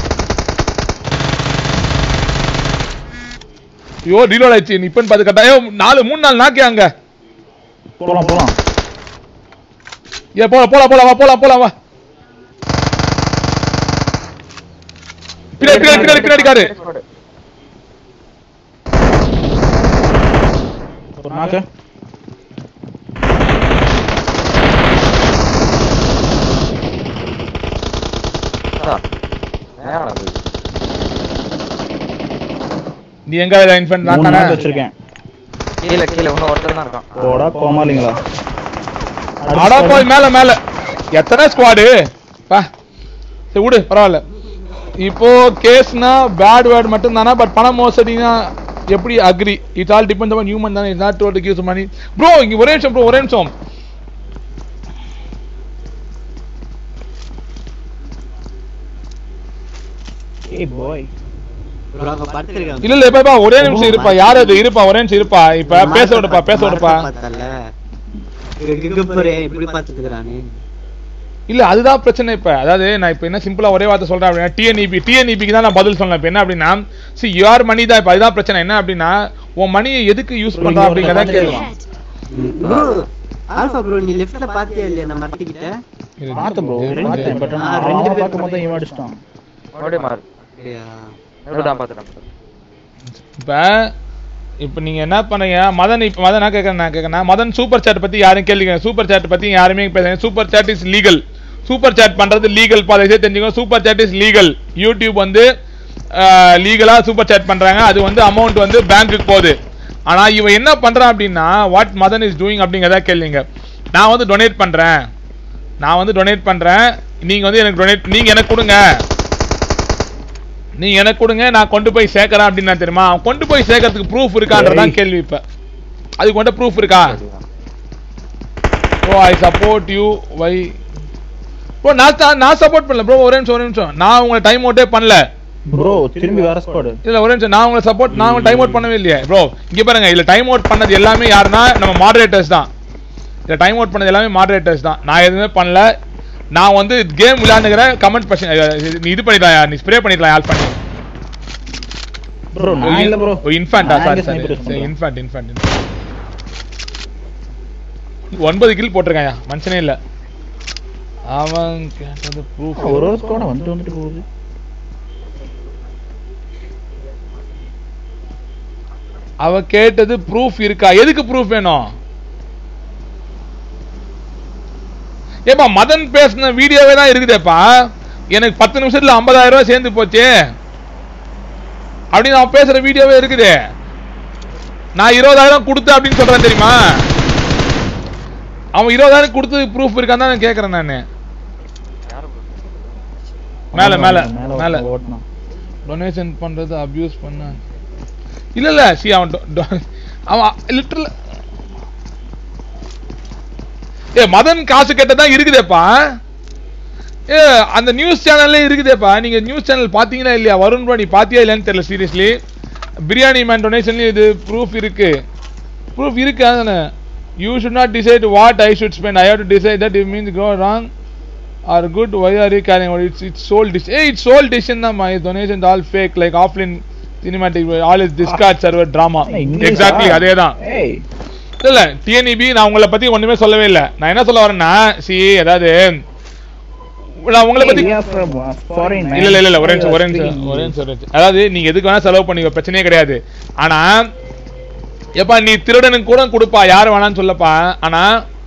[SPEAKER 1] ஐயோ டீலோட் ஆயிடுச்சு நீ இப்பன்னு பார்த்து கட்டா ஐயோ நாலு மூணு நாள் நாக்கே அங்க
[SPEAKER 8] போலாம் போலாம்
[SPEAKER 1] ஏ போலாம் போலாம் போலாம் வா போலாம் போலாம் வா பின்னாடி பின்னாடி பின்னாடி பின்னாடி காரு
[SPEAKER 8] ஒரு நாக்கு
[SPEAKER 1] நீ எங்க இன்ஃபென்ட் நான்
[SPEAKER 8] மூணு
[SPEAKER 1] தானே
[SPEAKER 8] நாக்கு வச்சிருக்கேன்
[SPEAKER 5] கீழே கீழே இன்னும் ஒருத்தர் தான் இருக்கான்
[SPEAKER 8] போடா கோமாளிங்களா
[SPEAKER 1] அடா போய் மேல மேல எத்தனை ஸ்குவாடு பா சரி விடு பரவாயில்ல இப்போ கேஸ்னா பேட் வேர்ட் மட்டும் தானா பட் பண மோசடினா எப்படி agree it all depend on human தானே it not to gives money bro இங்க ஒரே நிமிஷம் ப்ரோ ஒரே நிமிஷம்
[SPEAKER 8] ஏய் பாய்
[SPEAKER 2] bro, அங்க படுத்திருக்காங்க.
[SPEAKER 1] இல்ல இல்ல இப்ப இப்ப ஒரே நிமிஷம் இருப்பா யார் அது இருப்பா ஒரே நிமிஷம் இருப்பா இப்ப பேச விடுப்பா பேச விடுப்பா
[SPEAKER 2] பார்த்தல. இங்க பாரு, இப்படி பார்த்துக்கிறானே.
[SPEAKER 1] இல்ல அதுதான் பிரச்சனை இப்ப அதாவது நான் இப்ப என்ன சிம்பிளா ஒரே வார்த்தை சொல்றேன் அப்படின்னா டிஎன்இபி டிஎன்இபிக்கு தான் நான் பதில் சொன்னேன் இப்ப என்ன அப்படின்னா சி யுவர் மணி தான் இப்ப அதுதான் பிரச்சனை என்ன அப்படின்னா உன் மணியை எதுக்கு யூஸ் பண்றா அப்படிங்கறத கேள்வி
[SPEAKER 4] Ahead.
[SPEAKER 2] bro, ஆல்பா bro, நீ leftல பார்த்தியா இல்லையா நான் மறந்துக்கிட்ட?
[SPEAKER 8] பார்த்து ப்ரோ பார்த்தேன் பட்
[SPEAKER 2] ஆ,
[SPEAKER 8] நான்
[SPEAKER 2] ரெண்டு
[SPEAKER 8] அவனை
[SPEAKER 2] பேர்
[SPEAKER 8] பார்க்கும் போது இவன் அடிச்சிட்டான்
[SPEAKER 5] மறுபடியும் மாறு
[SPEAKER 2] அப்படியா?
[SPEAKER 5] மறுபடியும் தான் பார்த்துட்டேன்
[SPEAKER 1] இப்ப இப்ப நீங்க என்ன பண்ணீங்க மதன் இப்ப மதன் நான் கேட்கறேன் நான் கேட்கறேன் மதன் சூப்பர் சாட் பத்தி யாரும் கேள்வி சூப்பர் சாட் பத்தி யாருமே பேசுறேன் super chat is legal super chat பண்றது லீகல் பாலிசியே தெரிஞ்சுக்கோ super chat is legal YouTube வந்து லீகலா சூப்பர் சாட் பண்றாங்க அது வந்து அமௌண்ட் வந்து பேங்க்குக்கு போகுது ஆனா இவன் என்ன பண்றான் அப்படின்னா வாட் மதன் இஸ் டூயிங் அப்படிங்கறத கேள்விங்க நான் வந்து டொனேட் பண்றேன் நான் வந்து டொனேட் பண்றேன் நீங்க வந்து எனக்கு டொனேட் நீங்க எனக்கு கொடுங்க நீங்க எனக்கு கொடுங்க நான் கொண்டு போய் சேர்க்கறேன் அப்படின்னா தெரியுமா அவன் கொண்டு போய் சேர்க்கறதுக்கு ப்ரூஃப் இருக்கான்றதான் கேள்வி இப்ப அதுக்கு கொண்ட ப்ரூஃப் இருக்கா bro I support you why bro நான் தான் நான் சப்போர்ட் பண்ணல ப்ரோ ஒரே நிமிஷம் ஒரே நிமிஷம் நான் உங்களை டைம் அவுட்டே பண்ணல
[SPEAKER 8] ப்ரோ திரும்பி வேற ஸ்குவாடு
[SPEAKER 1] இல்ல ஒரே நிமிஷம் நான் உங்களை சப்போர்ட் நான் உங்களை டைம் அவுட் பண்ணவே இல்லையே ப்ரோ இங்க பாருங்க இல்ல டைம் அவுட் பண்ணது எல்லாமே யாருன்னா நம்ம மாடரேட்டர்ஸ் தான் இல்ல டைம் அவுட் பண்ணது எல்லாமே மாடரேட்டர்ஸ் தான் நான் எதுவுமே பண்ணல நான் வந்து கேம் விளையாண்டுக்கிறேன் கமெண்ட் பர்சன் நீ இது பண்ணிடலாம் நீ ஸ்ப்ரே பண்ணிடலாம் ஆல் பண்ணி
[SPEAKER 8] ப்ரோ நான் இல்ல ப்ரோ
[SPEAKER 1] ஓ இன்ஃபேண்டா
[SPEAKER 8] நான்
[SPEAKER 1] சாரி
[SPEAKER 8] எங்க
[SPEAKER 1] சாரி
[SPEAKER 8] sniper use பண்றேன்?
[SPEAKER 1] இன்ஃபேண்ட் இன்ஃபேண்ட் ஒன்பது கில் போட்டிருக்காயா மனுஷனே இல்ல அவன் கேட்டது ப்ரூஃப்
[SPEAKER 8] ஒரு ஒரு ஸ்குவாட வந்துட்டு வந்துட்டு போகுது
[SPEAKER 1] அவ கேட்டது ப்ரூஃப் இருக்கா எதுக்கு ப்ரூஃப் வேணும் ஏப்பா மதன் பேசின வீடியோவே தான் இருக்குதேப்பா எனக்கு பத்து நிமிஷத்துல 50000 ரூபாய் சேர்ந்து போச்சு அப்படின்னு அவன் பேசுற வீடியோவே இருக்குதே நான் இருபதாயிரம் கொடுத்தேன் அப்படின்னு சொல்றேன் தெரியுமா அவன் இருபதாயிரம் கொடுத்து ப்ரூஃப் இருக்கான்னு தான் நான் கேட்கறேன் நானு மேல மேல மேல
[SPEAKER 8] ஓட்டணும்
[SPEAKER 1] டொனேஷன் பண்றது அபியூஸ் பண்ண இல்ல இல்ல சி அவன் do- do- அவன் லிட்டரல் ஏ மதன் காசு கேட்டதா இருக்குதேப்பா ஏ அந்த நியூஸ் சேனல்ல இருக்குதேப்பா நீங்க நியூஸ் சேனல் பாத்தீங்களா இல்லையா வருண் bro, நீ பாத்தியா இல்லையான்னு தெரியல சீரியஸ்லி பிரியாணி மேன் டொனேஷன்ல இது ப்ரூஃப் இருக்கு ப்ரூஃப் இருக்கு அதானே you should not decide what I should spend I have to decide that it means go wrong are good why are you carrying on it's it's soul dish hey it's soul decision தான் my donations all fake like offline cinematic all is discard server drama
[SPEAKER 8] இங்கிலீஷா?
[SPEAKER 1] exactly அதேதான்
[SPEAKER 8] ஏய்
[SPEAKER 1] இல்ல TNEB நான் உங்களை பத்தி ஒண்ணுமே சொல்லவே இல்ல நான் என்ன சொல்ல வரேன்னா சி அதாவது நான் உங்களை பத்தி
[SPEAKER 8] ஃபாரின்
[SPEAKER 1] இல்ல இல்ல இல்ல இல்ல ஒரே நிமிஷம் ஒரே நிமிஷம் ஒரே நிமிஷம் ஒரே நிமிஷம். அதாவது நீங்க எதுக்கு வேணா செலவு பண்ணிக்கோ பிரச்சனையே கிடையாது ஆனா எப்பா நீ திருடனுக்கு கூட கொடுப்பா யாரு வேணாம்னு சொல்லப்பா ஆனா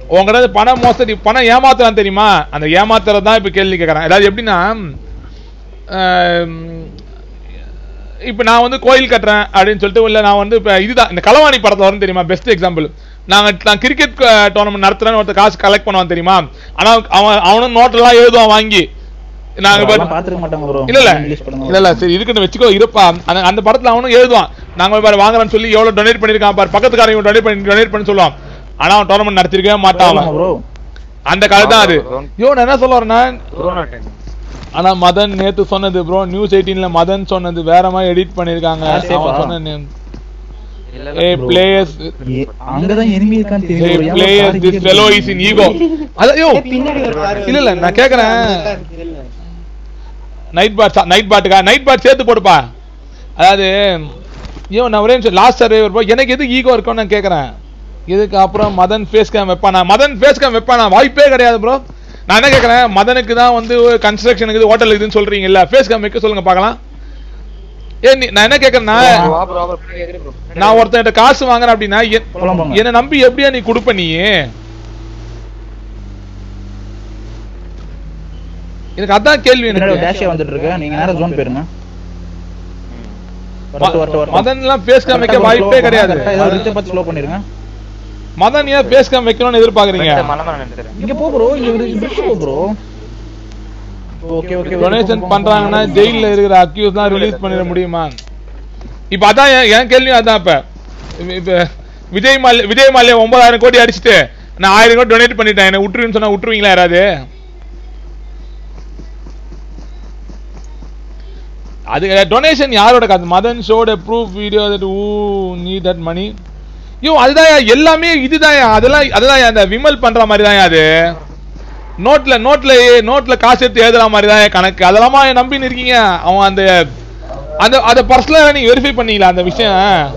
[SPEAKER 1] உங்ககிட்ட பண மோசடி பணம் ஏமாத்துறான் தெரியுமா அந்த ஏமாத்துறது தான் இப்போ கேள்வி கேட்குறேன் அதாவது எப்படின்னா ஆம், இப்போ நான் வந்து கோயில் கட்டுறேன் அப்படின்னு சொல்லிட்டு இல்லை நான் வந்து இப்போ இதுதான் இந்த களவாணி படத்தில் வரும் தெரியுமா பெஸ்ட் எக்ஸாம்பிள் நாங்கள் நான் கிரிக்கெட் டோர்னமெண்ட் நடத்துறேன்னு ஒருத்தர் காசு கலெக்ட் பண்ணுவான் தெரியுமா ஆனால் அவன் அவனும் நோட்டெல்லாம் எழுதுவான் வாங்கி நாங்கள் இப்போ
[SPEAKER 8] அதெல்லாம் பாத்துருக்க மாட்டாங்க ப்ரோ
[SPEAKER 1] இல்ல இல்ல
[SPEAKER 8] இங்கிலீஷ் படம்
[SPEAKER 1] இல்ல இல்ல சரி இருக்குன்னு வச்சுக்கோ இருப்பா அந்த அந்த படத்துல அவனும் எழுதுவான் நாங்க போய் பாரு வாங்குறேன்னு சொல்லி எவ்வளவு டொனேட் பண்ணிருக்கான் பாரு பக்கத்துக்காரங்க டொனேட் பண்ணி டொனேட் பண்ணி சொல்லுவான் ஆனா அவன் டோர்னமெண்ட் நடத்திருக்கவே மாட்டான் அவன்
[SPEAKER 8] ப்ரோ
[SPEAKER 1] அந்த காலம் தான் அது யோ நான் என்ன சொல்ல வரேன்னா
[SPEAKER 5] கொரோனா டைம்
[SPEAKER 1] ஆனா மதன் நேத்து சொன்னது ப்ரோ நியூஸ் எயிட்டீன்ல மதன் சொன்னது வேற மாதிரி எடிட் பண்ணிருக்காங்க
[SPEAKER 8] யார் சேஃபா?
[SPEAKER 1] அவன் சொன்ன name.
[SPEAKER 5] இல்ல
[SPEAKER 1] ஏ பிளேயர்ஸ்
[SPEAKER 8] அங்கதான் enemy இருக்கான்னு
[SPEAKER 1] ஏ
[SPEAKER 8] தெரியும் bro. ஏன்
[SPEAKER 1] players
[SPEAKER 8] bro
[SPEAKER 1] this fellow is in ego அத யோ
[SPEAKER 2] பின்னாடி ஒரு car
[SPEAKER 1] இல்ல இல்ல நான் கேக்குறேன்
[SPEAKER 2] இல்ல.
[SPEAKER 1] நைட் பாட் நைட் பாட்டுக்கா நைட் பாட் சேர்த்து போடுப்பா அதாவது ஐயோ நான் ஒரே நிமிஷம் லாஸ்ட் சர்வே போ எனக்கு எது ஈகோ இருக்கும்னு நான் கேட்குறேன் இதுக்கு அப்புறம் மதன் ஃபேஸ் கேம் வைப்பானா மதன் ஃபேஸ் கேம் வைப்பானா வாய்ப்பே கிடையாது ப்ரோ நான் என்ன கேட்குறேன் மதனுக்கு தான் வந்து கன்ஸ்ட்ரக்ஷனுக்கு ஹோட்டல் இருக்குதுன்னு சொல்றீங்கல்ல ஃபேஸ் கேம் வைக்க சொல்லுங்க பார்க்கலாம் ஏ நீ நான் என்ன கேட்குறேன்னா
[SPEAKER 5] வா bro, வா bro, பின்னாடி எதிரே bro.
[SPEAKER 1] நான் ஒருத்தன்கிட்ட காசு வாங்குறேன் அப்படின்னா என்-
[SPEAKER 8] போலாம் போங்க.
[SPEAKER 1] என்னை நம்பி எப்படியா நீ கொடுப்ப நீ எனக்கு அதான் கேள்வி
[SPEAKER 8] பின்னாடி
[SPEAKER 1] எனக்கு
[SPEAKER 8] டேஷே வந்துட்டு இருக்கு நீங்க நேரா ஜோன் போயிருங்க வரட்டு வரட்டு வரட்டு
[SPEAKER 1] மதன்லாம் ஃபேஸ் கேம் வைக்க வாய்ப்பே கிடையாது
[SPEAKER 8] ரிச்சை பார்த்து ஸ்லோ பண்ணிருங்க
[SPEAKER 1] மதன் ஏன் ஃபேஸ் கேம் வைக்கணும்னு எதிர்பார்க்கறீங்க
[SPEAKER 5] இந்த மலை மேல நின்னுக்கிறேன்.
[SPEAKER 8] இங்க போ ப்ரோ இங்க ஒரு bridge போ ப்ரோ ஓகே ஓகே
[SPEAKER 1] டொனேஷன் பண்றாங்கன்னா ஜெயில்ல இருக்கிற அக்யூஸ் தான் ரிலீஸ் பண்ணிட முடியுமா இப்ப அதான் என் என் கேள்வியும் அதான் இப்ப இப்ப- இப்ப விஜய் மாலே விஜய் மாலே ஒன்பதாயிரம் கோடி அடிச்சுட்டு நான் ஆயிரம் கோடி டொனேட் பண்ணிட்டேன் என்ன விட்டுருன்னு சொன்னா விட்டுருவீங்களா யாராவது அது டொனேஷன் யாரோட காசு மதன் ஷோட proof video that you need that money ஐயோ அதுதான் எல்லாமே இதுதான் அதெல்லாம் அதெல்லாம் அந்த விமல் பண்ற மாதிரி தான் அது நோட்ல நோட்ல நோட்ல காசு எடுத்து எழுதுற மாதிரி தான் கணக்கு அதெல்லாமா நம்பின்னு இருக்கீங்க அவன் அந்த அந்த அதை பர்சனலா நீங்க வெரிஃபை பண்ணீங்களா அந்த விஷயம்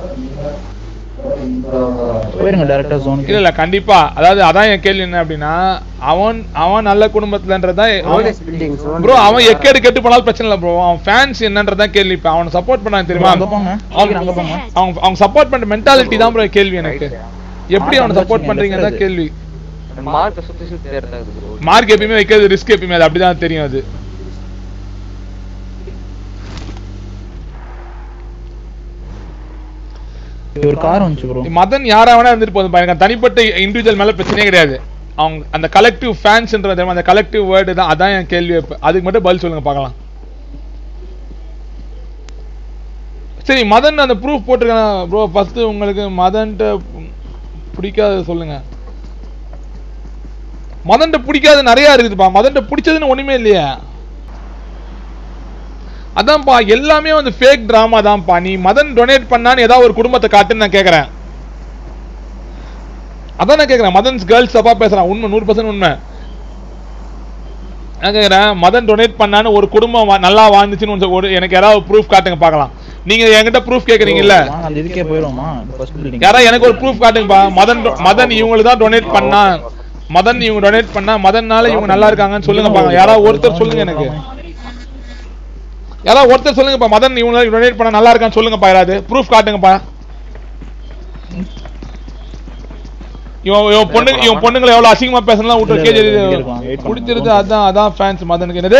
[SPEAKER 8] போயிருங்க டேரக்டா ஜோன்
[SPEAKER 1] இல்ல இல்ல கண்டிப்பா அதாவது அதான் என் கேள்வி என்ன அப்படின்னா அவன் அவன் நல்ல குடும்பத்துலன்றதான்
[SPEAKER 2] Oldest buildings, oldest
[SPEAKER 1] ப்ரோ அவன்
[SPEAKER 2] buildings.
[SPEAKER 1] எக்கேடு கெட்டு போனாலும் பிரச்சனை இல்ல ப்ரோ அவன் ஃபேன்ஸ் என்னன்றதான் கேள்வி இப்ப அவனை சப்போர்ட் பண்ணாங்க தெரியுமா
[SPEAKER 8] அங்க போங்க
[SPEAKER 1] அவங்க
[SPEAKER 8] அங்க போங்க
[SPEAKER 1] அவங்க அவங்க சப்போர்ட் பண்ற மென்டாலிட்டி தான் ப்ரோ கேள்வி எனக்கு எப்படி அவனை சப்போர்ட் பண்றீங்க தான் கேள்வி
[SPEAKER 5] மார்க்க சுத்தி சுத்தி தேர்ந்தாது bro.
[SPEAKER 1] மார்க் எப்பயுமே வைக்கிறது ரிஸ்க் எப்பயுமே அது அப்படிதான் தெரியும் அது
[SPEAKER 8] இது ஒரு கார் வந்துச்சு ப்ரோ
[SPEAKER 1] மதன் யாரா வேணா இருந்துட்டு போதும் எனக்கு தனிப்பட்ட இண்டிவிஜுவல் மேல பிரச்சனையே கிடையாது அவங்க அந்த கலெக்டிவ் ஃபேன்ஸ்ன்றது அந்த கலெக்டிவ் வேர்டு தான் அதான் என் கேள்வி இப்ப. அதுக்கு மட்டும் பதில் சொல்லுங்க பார்க்கலாம் சரி மதன் அந்த ப்ரூஃப் போட்டிருக்கேன் ப்ரோ ஃபர்ஸ்ட் உங்களுக்கு மதன்ட்ட பிடிக்காத சொல்லுங்க மதன்ட்ட பிடிக்காத நிறைய இருக்குதுப்பா மதன்ட்ட பிடிச்சதுன்னு ஒண்ணுமே இல்லையா அதான்ப்பா எல்லாமே வந்து ஃபேக் டிராமா தான்ப்பா நீ மதன் டொனேட் பண்ணான்னு ஏதாவது ஒரு குடும்பத்தை காட்டுன்னு நான் கேக்குறேன் அதான் நான் கேக்குறேன் மதன்ஸ் கேர்ள்ஸ் தப்பா பேசுறான் உண்மை நூறு பர்சன்ட் உண்மை நான் கேக்குறேன் மதன் டொனேட் பண்ணான்னு ஒரு குடும்பம் வா- நல்லா வாழ்ந்துச்சுன்னு ஒரு- ஒரு எனக்கு யாராவது ப்ரூஃப் காட்டுங்க பார்க்கலாம் நீங்க என்கிட்ட ப்ரூஃப் கேக்குறீங்கல்ல
[SPEAKER 8] வாங்க அந்த இதுக்கே போயிருவோமா ஃபர்ஸ்ட் பில்டிங்
[SPEAKER 1] யாரா எனக்கு ஒரு ப்ரூஃப் காட்டுங்கப்பா மதன் do- மதன் இவங்களுக்கு தான் டொனேட் பண்ணா மதன் இவங்க டொனேட் பண்ணா மதன்னால இவங்க நல்லா இருக்காங்கன்னு சொல்லுங்க பாங்க யாராவது ஒருத்தர் சொல்லுங்க எனக்கு யாராவது ஒருத்தர் சொல்லுங்கப்பா மதன் இவங்க டொனேட் பண்ணா நல்லா இருக்கான்னு சொல்லுங்கப்பா யாராவது ப்ரூஃப் காட்டுங்கப்பா இவன் இவன் பொண்ணு இவன் பொண்ணுங்களை எவ்வளவு அசிங்கமா பேசலாம் விட்டு
[SPEAKER 8] இல்ல,
[SPEAKER 1] கேஜி
[SPEAKER 8] இல்ல, இங்க இருக்கான், wait பண்ணு.
[SPEAKER 1] பிடிச்சிருது அதான் அதான் ஃபேன்ஸ் மதனுக்கு என்னது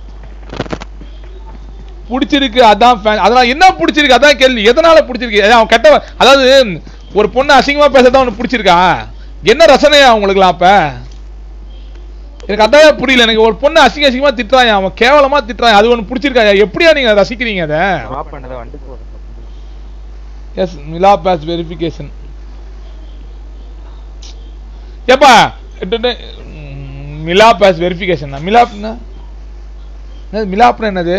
[SPEAKER 1] பிடிச்சிருக்கு அதான் ஃபேன் அதெல்லாம் என்ன பிடிச்சிருக்கு அதான் கேள்வி எதனால பிடிச்சிருக்கு ஏன் அவன் கெட்ட அதாவது ஒரு பொண்ணு அசிங்கமா பேசுறதா அவனுக்கு பிடிச்சிருக்கா என்ன ரசனையா அவங்களுக்குலாம் அப்ப எனக்கு அதான் புரியல எனக்கு ஒரு பொண்ணு அசிங்க அசிங்கமா திட்டுறான் அவன் கேவலமா திட்டுறான் அது ஒன்று பிடிச்சிருக்கா எப்படியா நீங்க ரசிக்கிறீங்க அதை
[SPEAKER 5] Drop பண்ணதை வந்துட்டு போறேன்.
[SPEAKER 1] எஸ் மிலா பாஸ் வெரிஃபிகேஷன் ஏப்பா இட்டு- ம், மிலா பாஸ் வெரிஃபிகேஷன் மிலாப்னா என்னது மிலாப்னா என்னது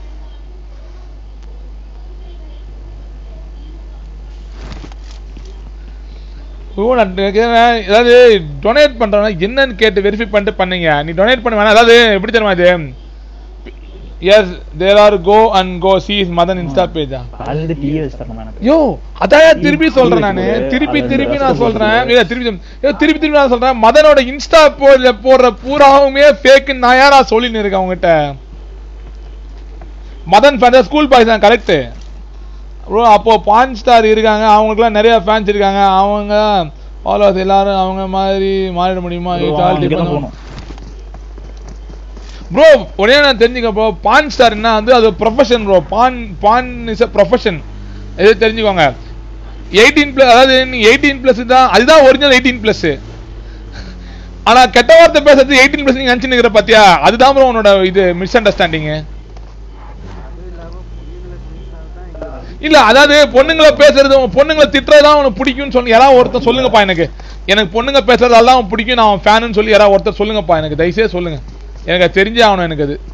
[SPEAKER 1] ஓ, நான் கேக்குறேன், அதாவது டொனேட் பண்றவனா என்னன்னு கேட்டு வெரிஃபை பண்ணிட்டு பண்ணீங்க நீ டொனேட் பண்ண வேணாம் அதாவது எப்படி தெரியுமா இது yes there are go and go சி மதன் இன்ஸ்டா பேஜா
[SPEAKER 8] அது டிவி வச்சு தரணும் எனக்கு
[SPEAKER 1] யோ அதான் திருப்பி சொல்றேன் நானு
[SPEAKER 8] சொல்லு.
[SPEAKER 1] திருப்பி
[SPEAKER 8] அது
[SPEAKER 1] திருப்பி
[SPEAKER 8] அந்த
[SPEAKER 1] நான்
[SPEAKER 8] ரசத்தை
[SPEAKER 1] சொல்றேன்
[SPEAKER 8] சொல்லு.
[SPEAKER 1] இல்ல திருப்பி சொல்லு. யோ, திருப்பி திருப்பி நான் சொல்றேன் மதனோட இன்ஸ்டா போடுற போடுற பூராவுமே ஃபேக்குன்னு நான் யாரா சொல்லின்னு இருக்கேன் அவங்ககிட்ட மதன் ஃபேன் ஸ்கூல் பாய்ஸ் தான் கரெக்ட் ப்ரோ அப்போ பான் ஸ்டார் இருக்காங்க அவங்களுக்குலாம் நிறைய ஃபேன்ஸ் இருக்காங்க அவங்க ஆல் ஆஃப் எல்லாரும் அவங்க மாதிரி மாறிட முடியுமா
[SPEAKER 8] Bro, அவனுக்கு தான் போகணும்
[SPEAKER 1] ப்ரோ உடனே நான் தெரிஞ்சுக்க ப்ரோ பான் ஸ்டார்னா வந்து அது profession bro porn porn is a profession இது தெரிஞ்சுக்கோங்க எயிட்டீன் ப்ளஸ் அதாவது நீ எயிட்டீன் ப்ளஸ் தான் அதுதான் ஒரிஜினல் எயிட்டீன் ப்ளஸ் ஆனா கெட்ட வார்த்தை பேசுறது எயிட்டீன் ப்ளஸ் நீங்க நினைச்சுன்னு இருக்கிற பாத்தியா அதுதான் ப்ரோ உன்னோட இது மிஸ் அண்டர்ஸ்டாண்டிங் இல்ல அதாவது பொண்ணுங்களை பேசுறது உன் பொண்ணுங்களை திட்டுறதுதான் உனக்கு பிடிக்கும்னு சொல்லி யாராவது ஒருத்தர் சொல்லுங்கப்பா எனக்கு எனக்கு பொண்ணுங்க பேசுறதால தான் அவன் பிடிக்கும் நான் அவன் ஃபேனுன்னு சொல்லி யாராவது ஒருத்தர் சொல்லுங்கப்பா எனக்கு தயவுசெய்து சொல்லுங்க எனக்கு அது தெரிஞ்சே ஆகணும் எனக்கு அது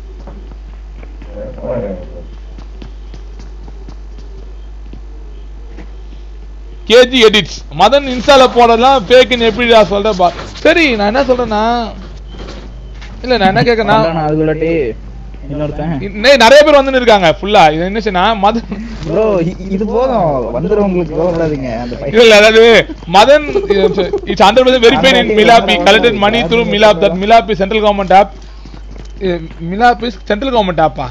[SPEAKER 1] கேஜி எடிட்ஸ் மதன் இன்ஸ்டால போடலாம் ஃபேக்குன்னு எப்படிடா சொல்ற பா சரி நான் என்ன சொல்றேன்னா இல்ல நான் என்ன கேட்கறேன்னா
[SPEAKER 8] வந்தானா அதுக்குள்ளாட்டி இன்னொருத்தன்
[SPEAKER 1] இன்னே- நிறைய பேர் வந்து இருக்காங்க ஃபுல்லா இது என்னச்சுன்னா மதன்
[SPEAKER 8] ப்ரோ இது போதும் வந்துடுறவங்களுக்கு கோவப்படாதீங்க அந்த பையன்
[SPEAKER 1] இல்ல அதாவது Madan it's hundred percent verified in Milaap collected money through Milaap that Milaap is central government app Milaap is central government ஆப்பா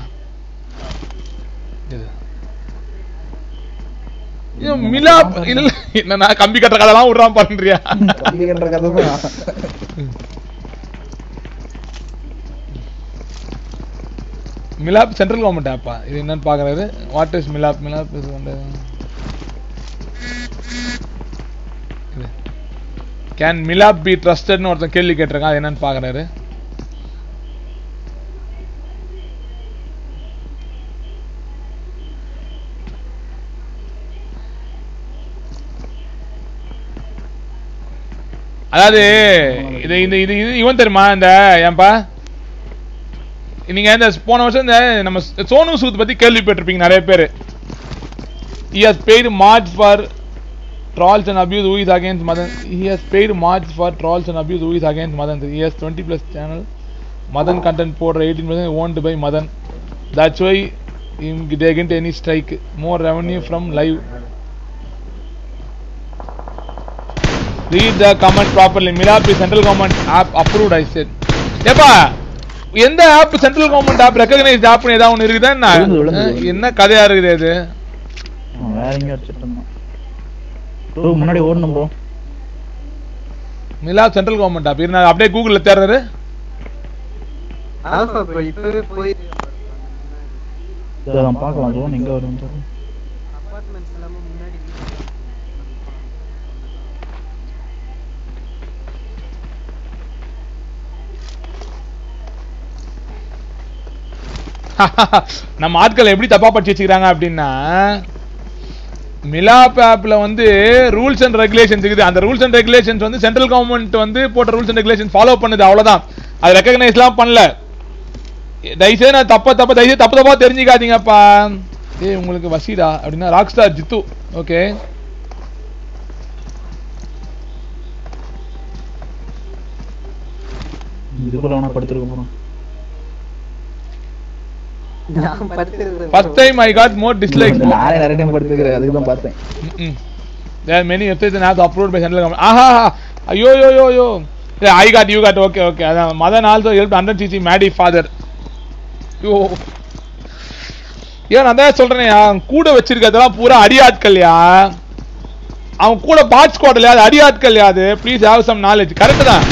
[SPEAKER 1] மிலாப் இல்ல இல்ல நான் கம்பி கட்டுற கதைலாம் விடுறான் பண்றியா
[SPEAKER 8] தம்பின்ற கதை தான்
[SPEAKER 1] மிலாப் சென்ட்ரல் கவர்மெண்ட் ஆப்பா இது என்னன்னு பாக்குறாரு what is Milaap Milaap is வந்து கேன் மிலாப் பி ட்ரஸ்டட்னு ஒருத்தன் கேள்வி கேட்டிருக்கான் அது என்னன்னு பாக்குறாரு அதாவது இது இது இது இது இவன் தெரியுமா இந்த ஏன்பா நீங்க இந்த போன வருஷம் இந்த நம்ம சோனு சூத் பத்தி கேள்விப்பட்டிருப்பீங்க நிறைய பேர் he has paid march for trolls and abuse who is against madan he has paid march for trolls and abuse who is against madan he has 20 plus channel madan content போடுற 18% owned by madan that's why him they get any strike more revenue from live read the comment properly Milaap central government app approved I said ஏப்பா எந்த app central government app recognised ஆப்னு ஏதாவது ஒன்று இருக்குதா என்ன
[SPEAKER 8] விழுந்து, விழுந்து,
[SPEAKER 1] அஹ்,
[SPEAKER 8] விழுந்து.
[SPEAKER 1] என்ன கதையா இருக்குது அது
[SPEAKER 8] அவன் வேற எங்கேயும் அடிச்சிட்டு இருந்தான் ப்ரோ முன்னாடி ஓடணும் bro
[SPEAKER 1] Milaap central government app இருந்தா அப்படியே கூகுள்ல தேடுறாரு
[SPEAKER 2] ஆல்பா ப்ரோ இப்பவே போய்
[SPEAKER 8] இதை நான் பார்க்கலாம் ஜோன் எங்க வரும்
[SPEAKER 2] அபார்ட்மெண்ட்ஸ் எல்லாமே முன்னாடி
[SPEAKER 1] நம்ம ஆட்கள் எப்படி தப்பா படிச்சு வச்சுக்கிறாங்க அப்படின்னா மிலாப் ஆப்ல வந்து ரூல்ஸ் அண்ட் ரெகுலேஷன்ஸ் இருக்குது அந்த ரூல்ஸ் அண்ட் ரெகுலேஷன்ஸ் வந்து சென்ட்ரல் கவர்மெண்ட் வந்து போட்ட ரூல்ஸ் அண்ட் ரெகுலேஷன் ஃபாலோ பண்ணுது அவ்வளவுதான் அது ரெக்கக்னைஸ்லாம் பண்ணல தயவுசெய்து நான் தப்பா தப்பா தயவுசெய்து தப்பு தப்பா தெரிஞ்சுக்காதீங்கப்பா ஏய் உங்களுக்கு வசீடா அப்படின்னா ராக் ஸ்டார் ஜித்து ஓகே
[SPEAKER 8] இதுக்குள்ள வேணா படுத்துருக்க போறோம்
[SPEAKER 2] நான் படுத்திருக்கிறேன்
[SPEAKER 1] first time I got more dislikes
[SPEAKER 8] நானே நிறைய டைம் படுத்துக்கிறேன் அதுக்கு தான் பார்த்தேன்
[SPEAKER 1] Mm-mm. There are many websites and apps approved by central government. ஆஹா ஐயோ yo yo yo I got you got okay okay அதான் Madan also help hundred CC மேடி father yo ஏன் நான் தான் சொல்றேன் அவன் கூட வச்சிருக்கிறதெல்லாம் பூரா அடியாட்கள்யா அவன் கூட பாட் ஸ்குவாட் இல்லையா அது அடியாட்கள் அது please have some knowledge correct தான்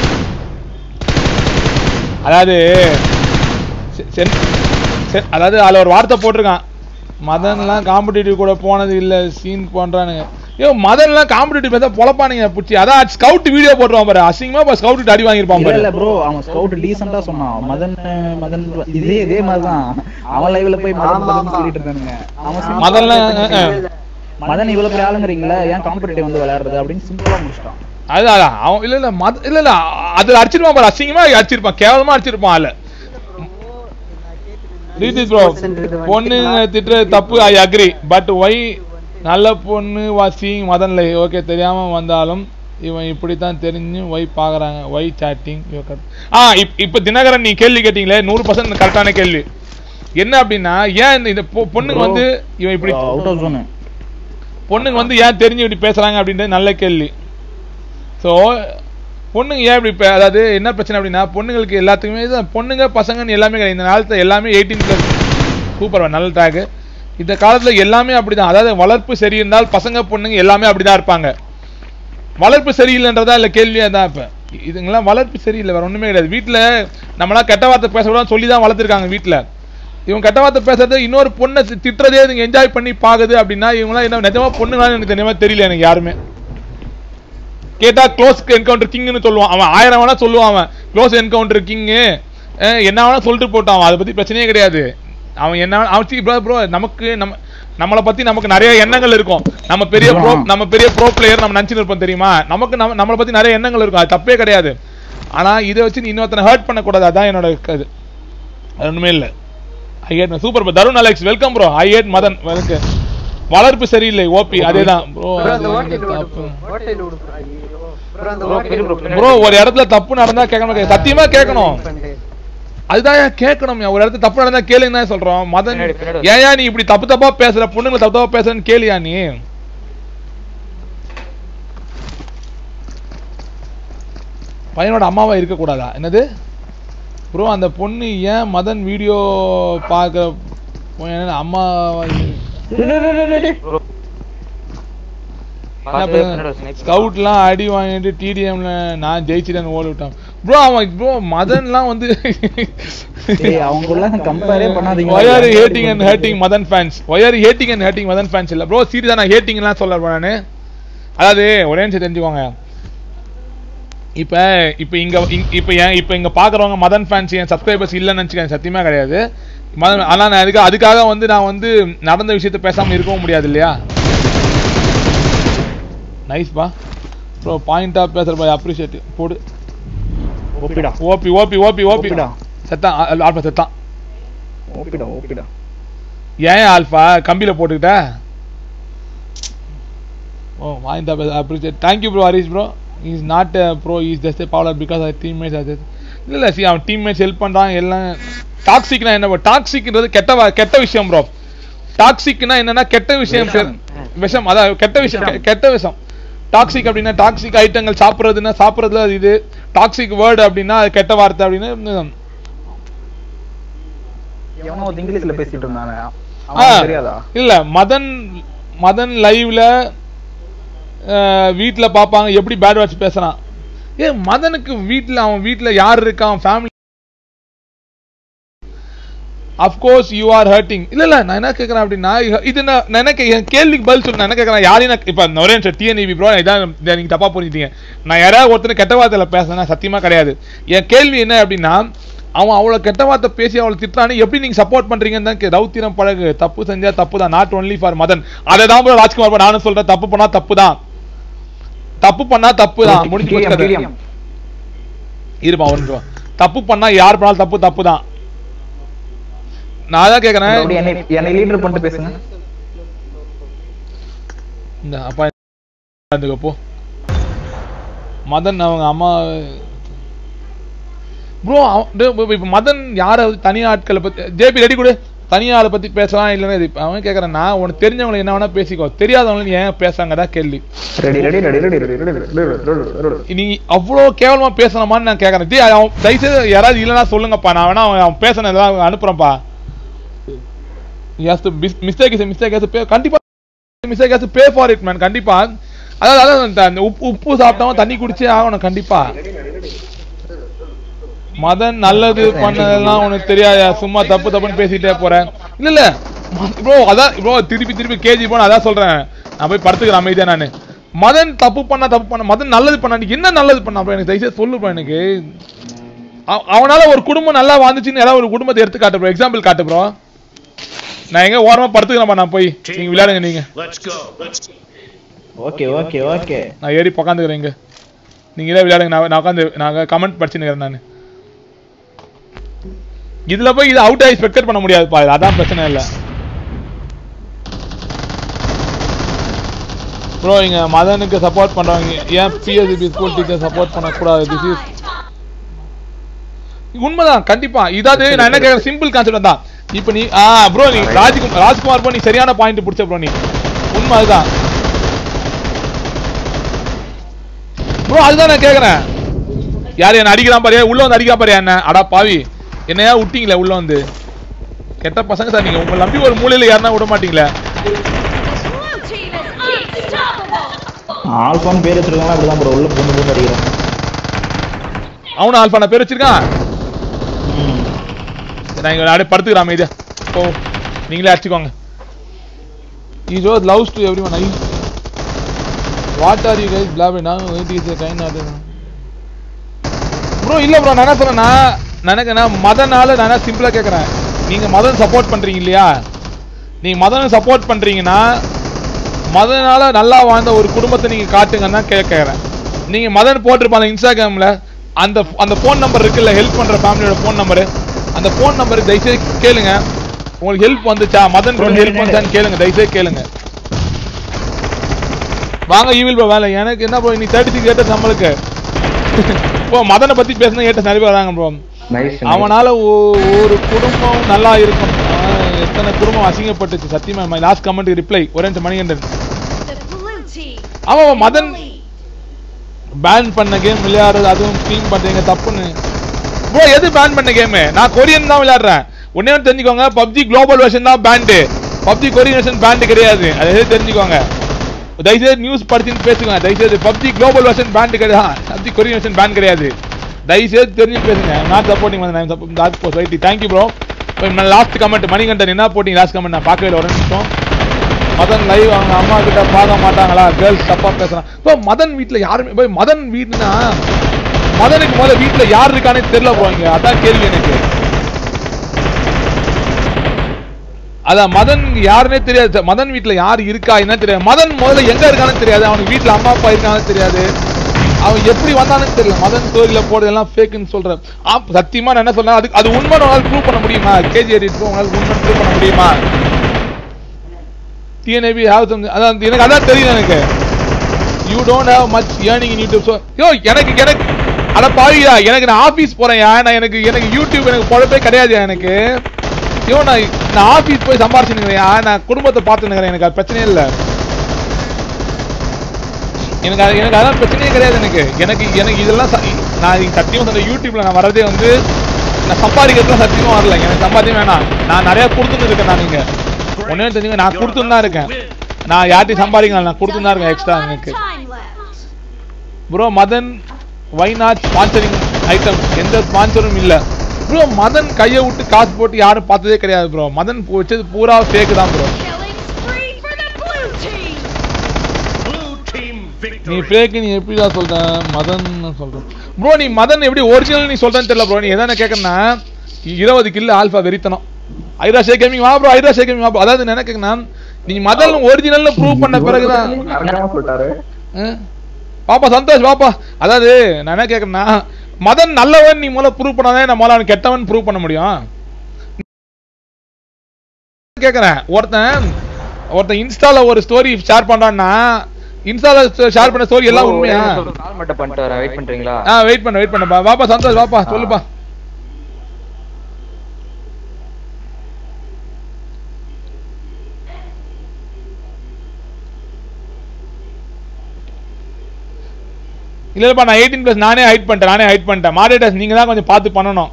[SPEAKER 1] அதாவது செ- சென்- செ- அதாவது அதுல ஒரு வார்த்தை போட்டிருக்கான் மதன்லாம் காம்படிட்டிவ் கூட போனது இல்ல சீன் பண்றானுங்க ஐயோ மதன்லாம் காம்படிட்டிவ் பேச பொழப்பானுங்க புச்சி அதான் ஸ்கவுட் வீடியோ போட்டுருவான் பாரு அசிங்கமா இப்ப ஸ்கவுட் அடி வாங்கியிருப்பான்
[SPEAKER 8] இல்ல
[SPEAKER 1] பாரு
[SPEAKER 8] இல்ல ப்ரோ அவன் ஸ்கவுட் டீசெண்டா சொன்னான் மதன் மதன் இதே இதே மாதிரிதான் அவன் லைவ்ல போய் மதன்
[SPEAKER 2] ஆமா,
[SPEAKER 8] மதன்
[SPEAKER 2] ஆமா.
[SPEAKER 8] சொல்லிட்டு இருந்தானுங்க அவன் simple ஆ
[SPEAKER 1] மதன்லாம்
[SPEAKER 8] பேசிட்டு
[SPEAKER 1] அஹ், அஹ்.
[SPEAKER 8] மதன் இவ்வளவு பெரிய ஆளுங்கிறீங்களா ஏன் காம்படிட்டிவ் வந்து விளையாடுறது அப்படின்னு சிம்பிளா முடிச்சிட்டான்
[SPEAKER 1] அது அதான் அவன் இல்ல இல்ல மத இல்ல இல்ல அது அடிச்சிருப்பான் பாரு அசிங்கமா அடிச்சிருப்பான் கேவலமா அடிச்சிருப்பான் அதுல ரீதித் ப்ரோ பொண்ணுங்க திட்டுறது தப்பு ஐ அக்ரி பட் ஒய் நல்ல பொண்ணு வாசிங் மதன் லை ஓகே தெரியாம வந்தாலும் இவன் இப்படித்தான் தெரிஞ்சு ஒய் பாக்குறாங்க ஒய் சாட்டிங் ஆ இப் இப்போ தினகரன் நீ கேள்வி கேட்டீங்களே நூறு பர்சன்ட் கரெக்டான கேள்வி என்ன அப்படின்னா ஏன் இந்த- இந்த பொ- பொண்ணுங்க
[SPEAKER 8] Bro,
[SPEAKER 1] வந்து இவன் இப்படி
[SPEAKER 8] அவுட் ஆஃப் ஜோனு
[SPEAKER 1] பொண்ணுங்க வந்து ஏன் தெரிஞ்சு இப்படி பேசுறாங்க அப்படின்றது நல்ல கேள்வி ஸோ பொண்ணுங்க ஏன் இப்படி பே- அதாவது என்ன பிரச்சனை அப்படின்னா பொண்ணுங்களுக்கு எல்லாத்துக்குமே தான் பொண்ணுங்க பசங்கன்னு எல்லாமே கிடையாது இந்த காலத்துல எல்லாமே எயிட்டீன் ப்ளஸ் சூப்பர் நல்ல ட்ராக் இந்த காலத்துல எல்லாமே அப்படிதான் அதாவது வளர்ப்பு சரி இருந்தால் பசங்க பொண்ணுங்க எல்லாமே அப்படிதான் இருப்பாங்க வளர்ப்பு சரியில்லைன்றதா இல்ல கேள்வியா தான் இப்ப இதுங்கெல்லாம் வளர்ப்பு சரியில்லை வேற ஒண்ணுமே கிடையாது வீட்டுல நம்மளாம் கெட்ட வார்த்தை பேசக்கூடாதுன்னு சொல்லி தான் வளர்த்துருக்காங்க வீட்டுல இவங்க கெட்ட வார்த்தை பேசுறது இன்னொரு பொண்ணை தி- திட்டுறதே இதுங்க என்ஜாய் பண்ணி பாக்குது அப்படின்னா இவங்களாம் என்ன நிஜமா பொண்ணுங்களான்னு எனக்கு தெரியாம தெரியல எனக்கு யாருமே கேட்டா க்ளோஸ் என்கவுண்டர் கிங்னு சொல்லுவான் அவன் ஆயிரம் வேணா சொல்லுவான் அவன் க்ளோஸ் என்கவுண்டர் கிங்கு என்ன வேணா சொல்லிட்டு போட்டான் அவன் அதை பத்தி பிரச்சனையே கிடையாது அவன் என்ன வேணா- அவன் ப்ரோ ப்ரோ நமக்கு நம்ம நம்மளை பத்தி நமக்கு நிறைய எண்ணங்கள் இருக்கும் நம்ம பெரிய ப்ரோ நம்ம பெரிய ப்ரோ பிளேயர் நம்ம நினைச்சுட்டு இருப்போம் தெரியுமா நமக்கு நம்ம நம்மளை பத்தி நிறைய எண்ணங்கள் இருக்கும் அது தப்பே கிடையாது ஆனா இதை வச்சு நீ இன்னொருத்தனை ஹர்ட் பண்ணக்கூடாது அதான் என்னோட இது அது ஒண்ணுமே இல்லை I hate super bro Tarun Alex welcome bro I hate Madan வெல்க வளர்ப்பு சரியில்லை ஓபி அதேதான் ப்ரோ தப்பு ப்ரோ ஒரு இடத்துல தப்பு நடந்தா கேட்கணும் சத்தியமா கேட்கணும் அதுதான் ஏன் கேட்கணும் ஒரு இடத்துல தப்பு நடந்தா கேளுங்க தான் சொல்றோம் மதன்
[SPEAKER 5] பின்னாடி, பின்னாடி.
[SPEAKER 1] ஏயா நீ இப்படி தப்பு தப்பா பேசுற பொண்ணுங்களை தப்பு தப்பா பேசுறன்னு கேளியா நீ பையனோட அம்மாவா இருக்க கூடாதா என்னது ப்ரோ அந்த பொண்ணு ஏன் மதன் வீடியோ பார்க்க போய் அம்மாவா ஸ்கவுட்லாம் அடி வாங்கிட்டு டிடிஎம்ல நான் ஜெயிச்சிட்டேன்னு ஓடி விட்டான் ப்ரோ அவன் ப்ரோ மதன்லாம் வந்து
[SPEAKER 8] ஏய் அவங்கள கம்பேரே பண்ணாதீங்க
[SPEAKER 1] why are hating and hating Madan fans why are hating and hating Madan fans இல்ல ப்ரோ சீரியஸா நான் ஹேட்டிங்லாம் சொல்ல நானு அதாவது ஒரே நிமிஷம் தெரிஞ்சுக்கோங்க இப்ப இப்ப இங்க இங்க- இப்ப ஏன் இப்ப இங்க பாக்குறவங்க மதன் ஃபேன்ஸ் என் சப்ஸ்கிரைபர்ஸ் இல்லைன்னு நினைச்சுக்கேன் சத்தியமா கிடையாது மதன் ஆனா நான் அதுக்கு அதுக்காக வந்து நான் வந்து நடந்த விஷயத்த பேசாம இருக்கவும் முடியாது இல்லையா நைஸ் பா ப்ரோ பாயிண்டா பேசுற பாய் அப்ரிஷியேட் போடு
[SPEAKER 8] ஓப்பிடா
[SPEAKER 1] ஓபி ஓபி ஓபி ஓபி
[SPEAKER 8] ஓபிடா.
[SPEAKER 1] செத்தான் ஆ- ஆல்பா செத்தான்
[SPEAKER 8] ஓப்பிடா ஓப்பிடா
[SPEAKER 1] ஏன் ஆல்பா கம்பியில போட்டுக்கிட்ட ஓ வாங்கிட்டா பேச appreciate thank you bro Harish bro is not bro is just power because our teammates அது இல்ல இல்ல சி அவன் டீம்மேட்ஸ் ஹெல்ப் பண்றான் எல்லாம் டாக்ஸிக்னா என்ன டாக்ஸிக்ன்றது கெட்ட வா- கெட்ட விஷயம் ப்ரோ டாக்ஸிக்னா என்னன்னா கெட்ட விஷயம் பேர் விஷம் அதான் கெட்ட விஷயம் கெ- கெட்ட விஷம் டாக்ஸிக் அப்படின்னா டாக்ஸிக் ஐட்டங்கள் சாப்பிட்றதுன்னா சாப்பிட்றதுல அது இது டாக்ஸிக் வேர்டு அப்படின்னா அது கெட்ட வார்த்தை அப்படின்னு
[SPEAKER 8] எவனோ ஒரு இங்கிலீஷ்ல பேசிட்டு இருந்தானே
[SPEAKER 1] ஆ,
[SPEAKER 8] அவனுக்கு தெரியாதா
[SPEAKER 1] இல்ல மதன் மதன் லைவ்ல வீட்ல பாப்பாங்க எப்படி பேட் வாட்ச் பேசுறான் ஏ மதனுக்கு வீட்ல அவன் வீட்ல யார் இருக்கான் family of course you are hurting இல்ல இல்ல நான் என்ன கேக்குறேன் அப்படின்னா இ- இது நான் நான் என்ன கே- என் கேள்விக்கு பதில் சொல்லு நான் என்ன கேக்குறேன் யாரையும் நான் இப்ப இந்த ஒரே நிமிஷம் டிஎன்இபி ப்ரோ இதான் இதை நீங்க தப்பா புரிஞ்சுட்டீங்க நான் யாராவது ஒருத்தர் கெட்ட வார்த்தையில பேசுனா சத்தியமா கிடையாது என் கேள்வி என்ன அப்படின்னா அவன் அவ்வளவு கெட்ட வார்த்தை பேசி அவளை திட்டுறானு எப்படி நீங்க சப்போர்ட் பண்றீங்கன்னு தான் கே- ரவுத்திரம் பழகு தப்பு செஞ்சா தப்பு தான் நாட் ஒன்லி ஃபார் மதன் அதை தான் bro ராஜ்குமார் bro நானும் சொல்றேன் தப்பு பண்ணா தப்பு தான் தப்பு பண்ணா தப்பு தான் முடிஞ்சு போச்சு கதை.
[SPEAKER 8] TDM.
[SPEAKER 1] இருப்பா ஒரு நிமிஷம் தப்பு பண்ணா யார் பண்ணாலும் தப்பு தப்பு தான் நான் தான் கேக்குறேன்
[SPEAKER 8] அப்படி என்னை என்னை லீடர் பண்ணிட்டு பேசுங்க
[SPEAKER 1] இந்த அப்பா அதுக்கு போ மதன் அவங்க அம்மா ப்ரோ இப்ப மதன் யாராவது தனி ஆட்களை பத்தி ஜேபி ரெடி கொடு தனியாளை பத்தி பேசலாம் இல்லைன்னா இது இப்ப அவன் கேக்குறேன் நான் உனக்கு தெரிஞ்சவங்களை என்ன வேணா பேசிக்கோ தெரியாதவங்களை நீ ஏன் பேசாங்க தான் கேள்வி
[SPEAKER 8] ready ready ready ready ready ready ready
[SPEAKER 1] நீ அவ்வளோ கேவலமா பேசணுமான்னு நான் கேக்குறேன் டேய் அவன் தயவுசெய்து யாராவது இல்லைன்னா சொல்லுங்கப்பா நான் வேணா அவன் அவன் பேசினதெல்லாம் அனுப்புறேன்ப்பா yes mistake is mistake yes pay கண்டிப்பா mistake yes pay for it man கண்டிப்பா அதாவது அதாவது அந்த- அந்த உப்பு உப்பு சாப்பிட்டவன் தண்ணி குடிச்சே ஆகணும் கண்டிப்பா மதன் நல்லது பண்ணதெல்லாம் உனக்கு தெரியாதா சும்மா தப்பு தப்புன்னு பேசிட்டே போறேன் இல்ல இல்ல ப்ரோ அதான் ப்ரோ திருப்பி திருப்பி கேஜி போன அதான் சொல்றேன் நான் போய் படுத்துக்கிறேன் அமைதியா நானு மதன் தப்பு பண்ணா தப்பு பண்ண மதன் நல்லது பண்ணா நீ என்ன நல்லது பண்ணா bro? எனக்கு தயவுசெய்து சொல்லு bro எனக்கு அவ- அவனால ஒரு குடும்பம் நல்லா வாழ்ந்துச்சுன்னு ஏதாவது ஒரு குடும்பத்தை எடுத்து காட்டு ப்ரோ எக்ஸாம்பிள் காட்டு ப்ரோ நான் எங்க ஓரமா படுத்துக்கிறேன் நான் போய் நீங்க விளையாடுங்க நீங்க
[SPEAKER 8] ஓகே ஓகே ஓகே
[SPEAKER 1] நான் ஏறி உக்காந்துக்கிறேன் இங்க நீங்க இதே விளையாடுங்க நான் நான் உட்காந்து நான் கமெண்ட் படிச்சுன்னு நான் இதுல போய் இது அவுட் ஆகி ஸ்பெக்டர் பண்ண முடியாதுப்பா இது அதான் பிரச்சனை இல்ல ப்ரோ இங்க மதனுக்கு சப்போர்ட் பண்றவங்க ஏன் பிஎஸ்பி ஸ்கூல் டீச்சர் சப்போர்ட் பண்ணக்கூடாது திஸ் இஸ் உண்மைதான் கண்டிப்பா இதாவது நான் என்ன கேக்குறேன் சிம்பிள் கான்செப்ட் தான் இப்போ நீ ஆ ப்ரோ நீ ராஜ்குமார் ராஜ்குமார் ப்ரோ நீ சரியான பாயிண்ட் பிடிச்ச ப்ரோ நீ உண்மை அதுதான் ப்ரோ அதுதான் நான் கேக்குறேன் யார் என்ன அடிக்கிறான் பாரு உள்ள வந்து அடிக்கிறான் பாரு என்ன அடா பாவி என்னையா விட்டீங்களே உள்ள வந்து கெட்ட பசங்க சார் நீங்க உங்களை நம்பி ஒரு மூலையில யாருன்னா விட மாட்டீங்களே
[SPEAKER 4] The blue team is unstoppable.
[SPEAKER 8] ஆல்பான்னு பேர் வச்சிருக்காங்களா அப்படிதான் ப்ரோ உள்ள பூந்து பூந்து அடிக்கிறேன்
[SPEAKER 1] அவனும் ஆல்பா நான் பேர் வச்சிருக்கான்
[SPEAKER 8] ம்.
[SPEAKER 1] நான் இங்க அப்படியே படுத்துக்கிறேன் அமைதியா ஓ நீங்களே அடிச்சுக்கோங்க he shows loves to everyone I what are you guys blah blah now it is a kind of bro இல்ல ப்ரோ நான் என்ன சொன்னேன்னா நான் எனக்கு என்ன மதனால நான் என்ன சிம்பிளா கேக்குறேன் நீங்க மதன் சப்போர்ட் பண்றீங்க இல்லையா நீங்க மதனை சப்போர்ட் பண்றீங்கன்னா மதனால நல்லா வாழ்ந்த ஒரு குடும்பத்தை நீங்க காட்டுங்கன்னா கேட்கறேன் நீங்க மதன் போட்டிருப்பாங்க இன்ஸ்டாகிராம்ல அந்த அந்த ஃபோன் நம்பர் இருக்குல்ல ஹெல்ப் பண்ற ஃபேமிலியோட ஃபோன் நம்பர் அந்த ஃபோன் நம்பர் தயவுசெய்து கேளுங்க உங்களுக்கு ஹெல்ப் வந்துச்சா மதன் ஹெல்ப் வந்துச்சான்னு கேளுங்க தயவுசெய்து கேளுங்க வாங்க ஈவில் ப்ரோ வேலை எனக்கு என்ன ப்ரோ நீ தேர்ட்டி சிக்ஸ் ஏட்ட நம்மளுக்கு ப்ரோ மதனை பத்தி பேசினா ஏட்ட நிறைய பேர் வராங்க ப்ரோ
[SPEAKER 5] நைஸ்
[SPEAKER 1] அவனால ஒ- ஒரு குடும்பம் நல்லா இருக்கும் ஆஹ் எத்தனை குடும்பம் அசிங்கப்பட்டுச்சு சத்தியமா மை லாஸ்ட் கமெண்ட் ரிப்ளை ஒரே நிமிஷம் மணிகண்டன்
[SPEAKER 4] The blue team.
[SPEAKER 1] ஆமா ஆமா, மதன்
[SPEAKER 4] Lead.
[SPEAKER 1] பேன் பண்ண கேம் விளையாடுறது அதுவும் க்ளீன் பண்றீங்க தப்புன்னு ப்ரோ எது பேன் பண்ண கேம் நான் கொரியன் தான் விளையாடுறேன் ஒண்ணே ஒன்று தெரிஞ்சுக்கோங்க பப்ஜி குளோபல் வெர்ஷன் தான் banned PUBG Korean version banned கிடையாது அதை எது தெரிஞ்சுக்கோங்க தயவுசெய்து நியூஸ் படிச்சுன்னு பேசுங்க தயவுசெய்து பப்ஜி குளோபல் வெர்ஷன் பேண்டு கிடையாது பப்ஜி கொரியன் வெர்ஷன் பேன் கிடையாது தயவுசெய்து தெரிஞ்சு பேசுங்க நாட் சப்போர்ட்டிங் வந்து நான் support post right thank you bro last comment Manikandan என்ன போட்டீங்க லாஸ்ட் கமெண்ட் நான் பார்க்கவே இல்லை ஒரு நிமிஷம் மதன் லைவ் அவங்க அம்மா கிட்ட பார்க்க மாட்டாங்களா கேர்ள்ஸ் தப்பா பேசுறான் இப்போ மதன் வீட்ல யாருமே போய் மதன் வீடுனா மதனுக்கு முதல்ல வீட்ல யார் இருக்கானே தெரியல போங்க அதான் கேள்வி எனக்கு அதான் மதன் யாருன்னே தெரியாது மதன் வீட்ல யார் இருக்கா என்ன தெரியாது மதன் முதல்ல எங்க இருக்கானே தெரியாது அவனுக்கு வீட்ல அம்மா அப்பா இருக்கானே தெரியாது அவன் எப்படி வந்தானே தெரியல மதன் ஸ்டோரியில போடுறதெல்லாம் ஃபேக்குன்னு சொல்றேன் ஆ சத்தியமா நான் என்ன சொல்றேன் அதுக்கு அது உண்மை உங்களால் ப்ரூவ் பண்ண முடியுமா கேஜி எடிட் உங்களால் உண்மை ப்ரூவ் பண்ண முடியுமா டிஎன்ஏபி ஹேவ் சம் அதான் எனக்கு அதான் தெரியும் எனக்கு you don't have much earning in YouTube so yo எனக்கு எனக்கு அட பாவியா எனக்கு நான் ஆஃபீஸ் போறேன்யா நான் எனக்கு எனக்கு யூடியூப் எனக்கு பொழப்பே கிடையாது எனக்கு யோ நான் நான் ஆஃபீஸ் போய் சம்பாரிச்சுனுங்கிறேன் நான் குடும்பத்தை பார்த்துனுங்கிறேன் எனக்கு அது பிரச்சனையே இல்லை எனக்கு அது- எனக்கு அதான் பிரச்சனையே கிடையாது எனக்கு எனக்கு எனக்கு இதெல்லாம் ச- நான் சத்தியம் அந்த யூடியூப்ல நான் வர்றதே வந்து நான் சம்பாதிக்கிறதுலாம் சத்தியமா வரல எனக்கு சம்பாத்தியம் வேணாம் நான் நிறைய கொடுத்துன்னு இருக்கேன் நான் நீங்க ஒன்னே தெரிஞ்சுங்க நான் கொடுத்துன்னு தான் இருக்கேன் நான் யார்ட்டையும் சம்பாதிக்கலாம் நான் கொடுத்துன்னு தான் இருக்கேன் எக்ஸ்ட்ரா எனக்கு
[SPEAKER 4] Time left.
[SPEAKER 1] Bro Madan why not sponsoring item எந்த ஸ்பான்சரும் இல்ல ப்ரோ மதன் கையை விட்டு காசு போட்டு யாரும் பார்த்ததே கிடையாது ப்ரோ மதன் பு- வச்சது பூரா ஃபேக் தான் bro
[SPEAKER 4] Killing spree for the blue team.
[SPEAKER 1] நீ ஃபேக் நீ எப்படிடா சொல்ற மதன் சொல்றேன் ப்ரோ நீ மதன் எப்படி ஒரிஜினல் நீ சொல்றேன்னு தெரியல ப்ரோ நீ எதான கேட்கறனா இருபது கில்லு ஆல்ஃபா வெறித்தனம் ஐரா ஷே கேமிங் வா ப்ரோ ஐரா ஷே கேமிங் வா bro. அதாவது என்ன கேட்கனா நீ மதன் ஒரிஜினல்னு ப்ரூவ் பண்ண பிறகுதான்
[SPEAKER 8] கரெக்டாக சொல்லிட்டாரு
[SPEAKER 1] ஆ? பாப்பா சந்தோஷ் பாப்பா அதாவது நான் என்ன கேட்கறேன்னா மதன் நல்லவன் நீ முதல்ல ப்ரூவ் பண்ணாதே நான் முதல்ல அவன் கெட்டவன் ப்ரூவ் பண்ண முடியும் கேட்கறேன் ஒருத்தன் ஒருத்தன் இன்ஸ்டால ஒரு ஸ்டோரி ஷேர் பண்றான்னா இன்ஸ்டால ஷேர் பண்ண ஸ்டோரி எல்லாம் உண்மையா
[SPEAKER 5] கால் மட்டும் பண்ணிட்டு வரேன் வெயிட் பண்றீங்களா
[SPEAKER 1] ஆ வெயிட் பண்ண வெயிட் பண்ணப்பா வாப்பா சந்தோஷ் வாப்பா சொல்லுப்பா இல்ல இல்லப்பா நான் எயிட்டீன் பிளஸ் நானே ஹைட் பண்ணிட்டேன் நானே ஹைட் பண்ணிட்டேன் மாடரேட்டர்ஸ் நீங்க தான் கொஞ்சம் பார்த்து பண்ணணும்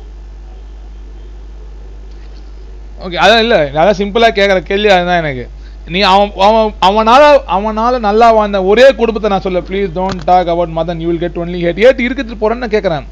[SPEAKER 1] ஓகே அதான் இல்ல அதான் சிம்பிளா கேட்குற கேள்வி அதுதான் எனக்கு நீ அவன் அவன் அவனால அவனால நல்லா வாழ்ந்த ஒரே குடும்பத்தை நான் சொல்ல please don't talk about Madan you will get only hate ஏட் இருக்கிறது போறேன்னு கேட்கறேன்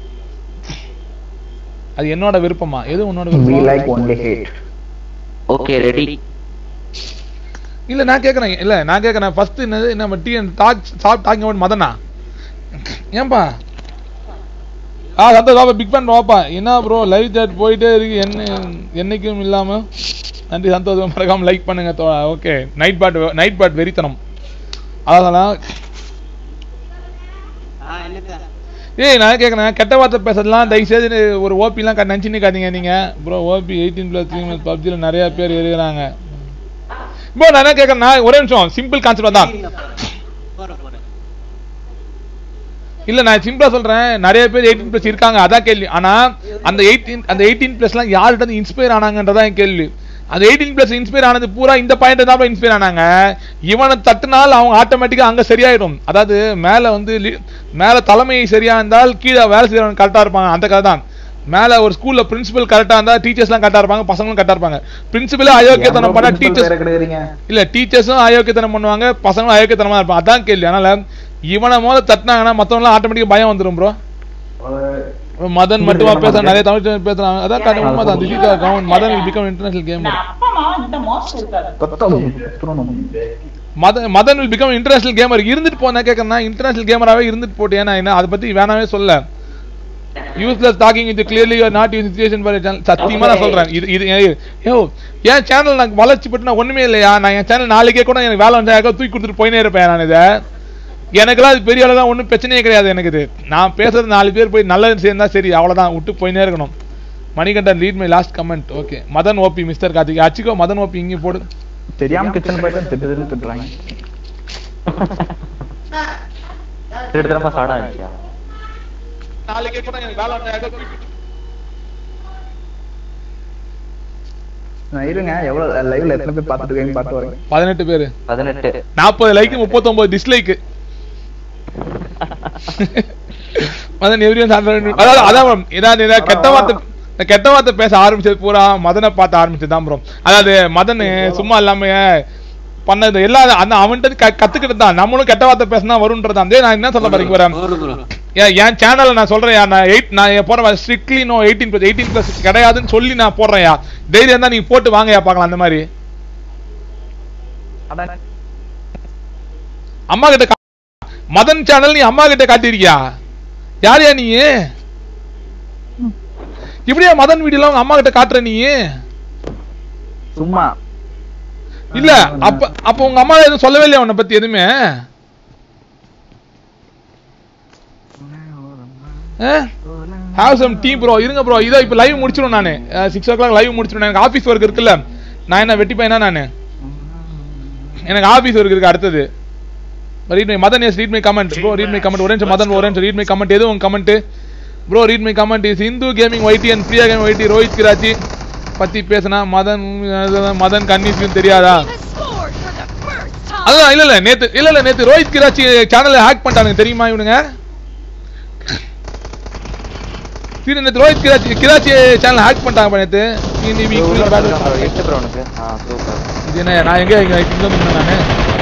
[SPEAKER 1] அது என்னோட விருப்பமா எது உன்னோட
[SPEAKER 8] வி
[SPEAKER 1] விருப்பம்
[SPEAKER 8] like only hate
[SPEAKER 5] okay ready
[SPEAKER 1] இல்ல நான் கேக்குறேன் இல்ல நான் கேக்குறேன் ஃபர்ஸ்ட் என்னது நம்ம டீ டாக் ஸ்டாப் டாக்கிங் அபவுட் மதனா ஏன்பா ஆ சந்தோஷ் பாப்பா பிக் ஃபேன் பாப்பா என்ன ப்ரோ லைவ் சாட் போயிட்டே இருக்கு என்ன என்னைக்கும் இல்லாம நன்றி சந்தோஷம் மறக்காம லைக் பண்ணுங்க ஓகே நைட் பாட் நைட் பாட் வெறித்தனம் அதெல்லாம்
[SPEAKER 2] ஆ என்னக்கா
[SPEAKER 1] ஏய் நான் கேட்குறேன் கெட்ட வார்த்தை பேசுறதுலாம் தயவுசெய்து ஒரு ஓபிலாம் நினச்சின்னு நீங்க bro OP eighteen plus three months பப்ஜியில் நிறைய பேர் இருக்கிறாங்க ப்ரோ நான் என்ன கேட்குறேன்னா ஒரே நிமிஷம் சிம்பிள் கான்செப்ட் தான்
[SPEAKER 2] போறேன் போறேன்
[SPEAKER 1] இல்ல நான் சிம்பிளா சொல்றேன் நிறைய பேர் எயிட்டீன் பிளஸ் இருக்காங்க அதான் கேள்வி ஆனா அந்த எயிட்டீன் அந்த எயிட்டீன் பிளஸ்லாம் யார்கிட்ட இருந்து இன்ஸ்பயர் ஆனாங்கன்றதான் என் கேள்வி அந்த எயிட்டீன் பிளஸ் இன்ஸ்பயர் ஆனது பூரா இந்த பாயிண்ட் தான் இன்ஸ்பயர் ஆனாங்க இவனை தட்டுனால் அவங்க ஆட்டோமேட்டிக்கா அங்க சரியாயிடும் அதாவது மேல வந்து லி- மேல தலைமை சரியா இருந்தால் கீழே வேலை செய்யறவன் கரெக்டா இருப்பாங்க அந்த கதை தான் மேல ஒரு ஸ்கூல்ல பிரின்சிபல் கரெக்டா இருந்தா டீச்சர்ஸ்லாம் கரெக்டா இருப்பாங்க பசங்களும் கரெக்டா இருப்பாங்க பிரின்சிபலே அயோக்கியத்தனம் பண்ணா டீச்சர்ஸ்
[SPEAKER 8] கிடைக்கிறீங்க
[SPEAKER 1] இல்ல டீச்சர்ஸும் அயோக்கியத்தனம் பண்ணுவாங்க பசங்களும் அயோக்கியத்தனமா இருப்பாங்க அதான் கேள்வி அதனால இவனை முதல்ல தட்டினாங்கன்னா மத்தவங்க ஆட்டோமேட்டிக்கா பயம் வந்துரும் ப்ரோ மதன் மட்டுமா பேச நிறைய தமிழ் பேசுறாங்க அதான் கண்டு உண்மை தான் திஸ் கவுன் Madan will become international gamer Madan Madan will become international gamer இருந்துட்டு போனா கேட்கறேன்னா இன்டர்நேஷனல் கேமராவே இருந்துட்டு போட்டு ஏன்னா என்ன அதை பத்தி வேணாவே சொல்ல யூஸ்லெஸ் டாக்கிங் இது clearly you not in situation for channel சத்தியமா நான் சொல்றேன் இது இது யோ என் சேனல் நான் வளர்ச்சி பட்டு நான் ஒண்ணுமே இல்லையா நான் என் சேனல் நாளைக்கே கூட எனக்கு வேலை வந்தாக்க தூக்கி கொடுத்துட்டு போயினே இருப்பேன் நான் இதை எனக்கெல்லாம் அது பெரிய அளவுலாம் ஒன்றும் பிரச்சனையே கிடையாது எனக்கு இது நான் பேசுறது நாலு பேர் போய் நல்லது சேர்ந்தா சரி அவ்வளவுதான் விட்டு போயினே இருக்கணும் Manikandan read my last comment okay Madan OP mister Karthik அச்சிக்கோ மதன் ஓபி இங்கே போடு
[SPEAKER 8] தெரியாம கிச்சன் போயிட்டு திட்டு திட்டு திட்டுறாங்க
[SPEAKER 5] திருட்டு தரமா சாடா இருந்துச்சியா
[SPEAKER 1] நாளைக்கே கூட எனக்கு வேலை வந்தாக்க தூக்கி
[SPEAKER 8] நான் இருங்க எவ்வளவு லைவ்ல எத்தனை பேர் பார்த்துட்டு இருக்கீங்க பார்த்து வரேன்
[SPEAKER 1] பதினெட்டு பேர்
[SPEAKER 5] பதினெட்டு
[SPEAKER 1] நாற்பது லைக் முப்பத்தொன்பது டிஸ்லைக் மதன் எவ்ரி அதாவது அதான் bro, ஏதாவது ஏதாவது கெட்ட வார்த்தை இந்த கெட்ட வார்த்தை பேச ஆரம்பிச்சது பூரா மதனை பார்த்து ஆரம்பிச்சது தான் ப்ரோ அதாவது மதன் சும்மா இல்லாம பண்ணது எல்லா அந்த அவன்கிட்ட க- கத்துக்கிட்டு தான் நம்மளும் கெட்ட வார்த்தை பேசினா வரும்ன்றது அதே நான் என்ன சொல்ல பாருங்க வரேன் ஏன் என் சேனல்ல நான் சொல்றேன் நான் எயிட் நான் போறேன் strictly no eighteen plus eighteen plus கிடையாதுன்னு சொல்லி நான் போடுறேன்யா தைரியம் தான் நீங்க போட்டு வாங்கயா பார்க்கலாம் அந்த மாதிரி அம்மா கிட்ட கா- மதன் சேனல் நீ அம்மா கிட்ட காட்டியிருக்கியா யாரையா நீ இப்படியா மதன் வீடியோல உங்க அம்மா கிட்ட காட்டுற நீ
[SPEAKER 8] சும்மா
[SPEAKER 1] இல்ல அப்ப அப்ப உங்க அம்மா எதுவும் சொல்லவே இல்லையா உன்னை பத்தி எதுவுமே ஹாவ் சம் டீ ப்ரோ இருங்க ப்ரோ இதோ இப்ப லைவ் முடிச்சிடும் நானு சிக்ஸ் ஓ கிளாக் லைவ் முடிச்சிடும் எனக்கு ஆபீஸ் ஒர்க் இருக்குல்ல நான் என்ன வெட்டி பையனா நானு எனக்கு ஆபீஸ் ஒர்க் இருக்கு அடுத்தது read my Madan yes read my comment bro read my comment ஒரே நிமிஷம் மதன் ஒரே நிமிஷம் ரீட் மை கமெண்ட் எது உங்க comment bro read my comment is Indhu gaming YT and Priya gaming YT Rohit கிராச்சி பத்தி பேசினா மதன் மதன் கன்னிஸ்க்கும் தெரியாதா
[SPEAKER 4] Has scored for the first time.
[SPEAKER 1] அதான் இல்ல இல்ல நேத்து இல்ல இல்ல நேத்து ரோஹித் கிராச்சி சேனலை ஹேக் பண்ணிட்டானுங்க தெரியுமா இவனுங்க சரி நேத்து ரோஹித் கிராச்சி கிராச்சி சேனல் ஹேக் பண்ணிட்டாங்க நேத்து இந்த வீக்
[SPEAKER 5] எட்டு ப்ரோ உனக்கு ஆ சூப்பர்
[SPEAKER 1] இது என்ன நான் எங்க இங்க இங்க இருந்தேன் நானு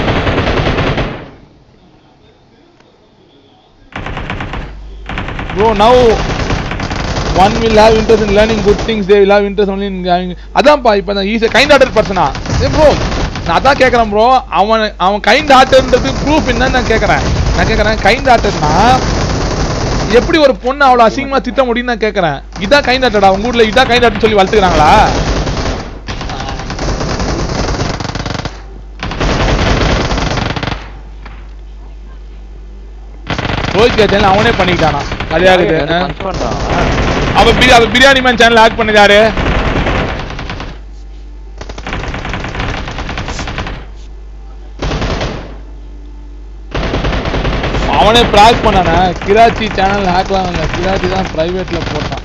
[SPEAKER 1] bro now one will have interest in learning good things they will have interest only in having அதான்ப்பா இப்போ நான் ஈஸி கைண்ட் ஹார்ட்டட் பர்சனா ஏ ப்ரோ நான் அதான் கேட்குறேன் ப்ரோ அவன் அவன் கைண்ட் ஹார்ட்டன்றது ப்ரூஃப் என்னன்னு நான் கேட்குறேன் நான் கேட்குறேன் கைண்ட் ஹார்ட்டட்னா எப்படி ஒரு பொண்ணு அவ்வளோ அசிங்கமா திட்ட முடியும்னு நான் கேட்குறேன் இதான் கைண்ட் ஹார்ட்டடா உங்க ஊர்ல இதான் கைண்ட் ஹார்ட்னு சொல்லி வளர்த்துக்கிறாங்களா ரோஹித் சேனல் அவனே பண்ணிக்கிட்டானா கல்யாகுது
[SPEAKER 5] பஞ்ச் பண்றான்
[SPEAKER 1] அவ பிரி அவ பிரியாணி மேன் சேனல் ஹேக் பண்ணது யாரு அவனே பிராக் பண்ணானே கிராச்சி சேனல் ஹேக்லாம் இல்லை கிராச்சி தான் பிரைவேட்ல போட்டான்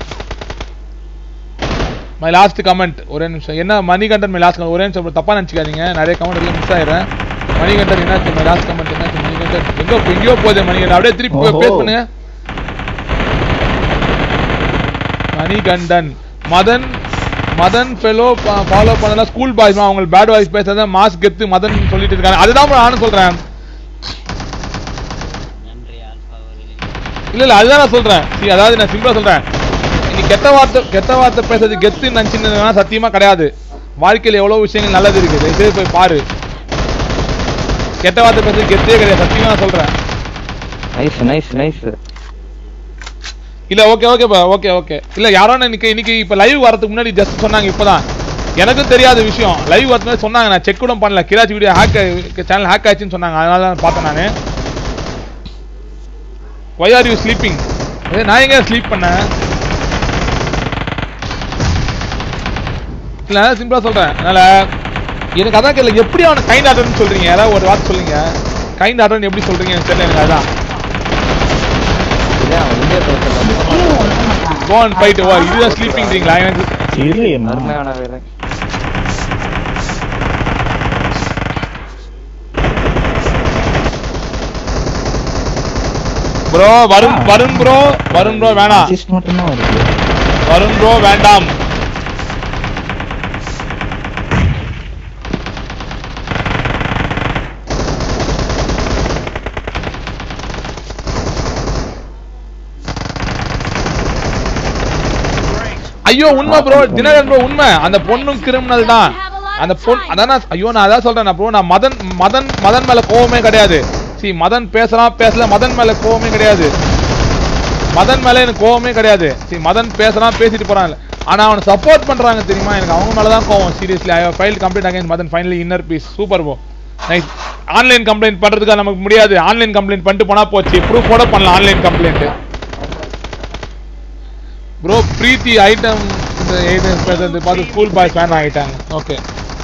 [SPEAKER 1] மை லாஸ்ட் கமெண்ட் ஒரே நிமிஷம் என்ன மணிகண்டன் மை லாஸ்ட் கமெண்ட் ஒரே நிமிஷம் தப்பா நினச்சிக்காதீங்க நிறைய கமெண்ட் எல்லாம் மிஸ் ஆயிடுறேன் மணிகண்டன் என்ன மை லாஸ்ட் கமெண்ட் என்ன மணிகண்டன் எங்க எங்கேயோ போகுது மணிகண்டன் அப்படியே திருப்பி
[SPEAKER 8] ஓஹோ.
[SPEAKER 1] பேஸ் பண்ணுங்க மணிகண்டன் மதன் மதன் ஃபெலோ ஃபாலோ பண்ணலாம் ஸ்கூல் பாய்ஸ் அவங்க பேட் வாய்ஸ் பேசுறத மாஸ் கெத்து மதன் சொல்லிட்டு இருக்காங்க அதுதான் bro நானும் சொல்றேன்
[SPEAKER 2] நன்றி ஆல்பா அவர்களே
[SPEAKER 1] இல்ல இல்ல அதுதான் நான் சொல்றேன் see அதாவது நான் சிம்பிளா சொல்றேன் நீ கெட்ட வார்த்தை கெட்ட வார்த்தை பேசுறது கெத்து நினைச்சுன்னா சத்தியமா கிடையாது வாழ்க்கையில எவ்வளவு விஷயங்கள் நல்லது இருக்கு தயவு செய்து போய் பாரு கெட்ட வார்த்தை பேசுறது கெத்தே கிடையாது சத்தியமா நான் சொல்றேன்
[SPEAKER 5] நைஸ் நைஸ் நைஸ்
[SPEAKER 1] இல்ல ஓகே ஓகே ஓகே ஓகே இல்ல யாரோ இன்னைக்கு இன்னைக்கு இப்ப லைவ் வரதுக்கு முன்னாடி ஜஸ்ட் சொன்னாங்க இப்பதான் எனக்கும் தெரியாத விஷயம் லைவ் வரதுக்கு சொன்னாங்க நான் செக் கூட பண்ணல கிராச்சி வீடியோ ஹேக் சேனல் ஹேக் ஆச்சுன்னு சொன்னாங்க அதனால தான் பார்த்தேன் நானு ஒய் ஆர் யூ ஸ்லீப்பிங் ஏ நான் எங்க ஸ்லீப் பண்ணேன் இல்ல சிம்பிளா சொல்றேன் அதனால எனக்கு அதான் கேட்கல எப்படி அவனை கைண்ட் ஆர்டர்னு சொல்றீங்க யாராவது ஒரு வார்த்தை சொல்லுங்க கைண்ட் ஆர்டர்னு எப்படி சொல்றீங்க எனக்கு தெரியல எனக்கு அதான்
[SPEAKER 5] இல்ல அவன் இந்தியா பேசல
[SPEAKER 1] கோ அண்ட் ஃபைட் ஓ இதுதான் ஸ்லீப்பிங்றீங்களா எனக்கு
[SPEAKER 8] இல்லையம்மா
[SPEAKER 5] அருமையான வேலை
[SPEAKER 1] bro Varun Varun bro Varun bro வேணாம்
[SPEAKER 8] அசிஸ்ட் மட்டும்தான் வருது
[SPEAKER 1] வருண் ப்ரோ வேண்டாம் ஐயோ உண்மை ப்ரோ தினகரன் ப்ரோ உண்மை அந்த பொண்ணும் கிரிமினல் தான் அந்த பொண் அதான் நான் ஐயோ நான் அதான் சொல்றேன் ப்ரோ நான் மதன் மதன் மதன் மேல கோவமே கிடையாது சி மதன் பேசலாம் பேசல மதன் மேல கோவமே கிடையாது மதன் மேல எனக்கு கோவமே கிடையாது சி மதன் பேசலாம் பேசிட்டு போறாங்க ஆனா அவனை சப்போர்ட் பண்றாங்க தெரியுமா எனக்கு அவங்க மேல தான் கோவம் seriously I file complaint again Madan finally inner peace super bro nice online complaint பண்றதுக்கு நமக்கு முடியாது ஆன்லைன் கம்ப்ளைண்ட் பண்ணிட்டு போனா போச்சு ப்ரூஃபோட பண்ணலாம் online complaint bro Preethi item இந்த ஐட்டம் பேசுறது பார்த்து ஸ்கூல் பாய்ஸ் ஃபேன் ஆகிட்டாங்க ஓகே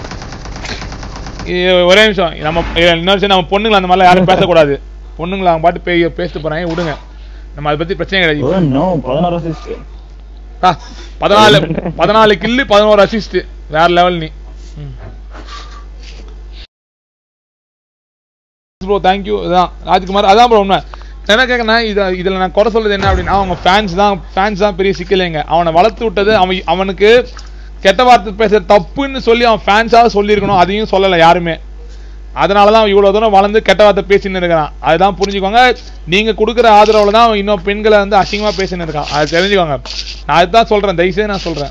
[SPEAKER 1] ஒரே நிமிஷம் நம்ம இல்ல, இன்னொரு விஷயம் நம்ம பொண்ணுங்களை அந்த மாதிரிலாம் யாரும் பேசக்கூடாது பொண்ணுங்களை அவங்க பாட்டு போய் பேசிட்டு போறாங்க விடுங்க நம்ம அதை பத்தி பிரச்சனை கிடையாது
[SPEAKER 5] நோ பதினாறு வருஷம்
[SPEAKER 1] ஆ, பதினாலு பதினாலு கில்லு பதினோரு அசிஸ்ட் வேற லெவல் நீ ப்ரோ தேங்க்யூ இதான் ராஜ்குமார் அதான் ப்ரோ உண்மை என்ன கேட்கணும் இதை இதில் நான் குறை சொல்றது என்ன அப்படின்னா அவங்க ஃபேன்ஸ் தான் ஃபேன்ஸ் தான் பெரிய சிக்கலைங்க அவனை வளர்த்து விட்டது அவன் அவனுக்கு கெட்ட வார்த்தை பேசுற தப்புன்னு சொல்லி அவன் ஃபேன்ஸாக சொல்லியிருக்கணும் அதையும் சொல்லலை யாருமே அதனால தான் அவன் இவ்வளோ தூரம் வளர்ந்து கெட்ட வார்த்தை பேசின்னு இருக்கிறான் அதுதான் புரிஞ்சுக்கோங்க நீங்கள் கொடுக்குற ஆதரவில் தான் அவன் இன்னும் பெண்களை வந்து அசிங்கமாக பேசின்னு இருக்கான் அது தெரிஞ்சுக்கோங்க நான் அதுதான் சொல்கிறேன் தயவுசெய்து நான் சொல்கிறேன்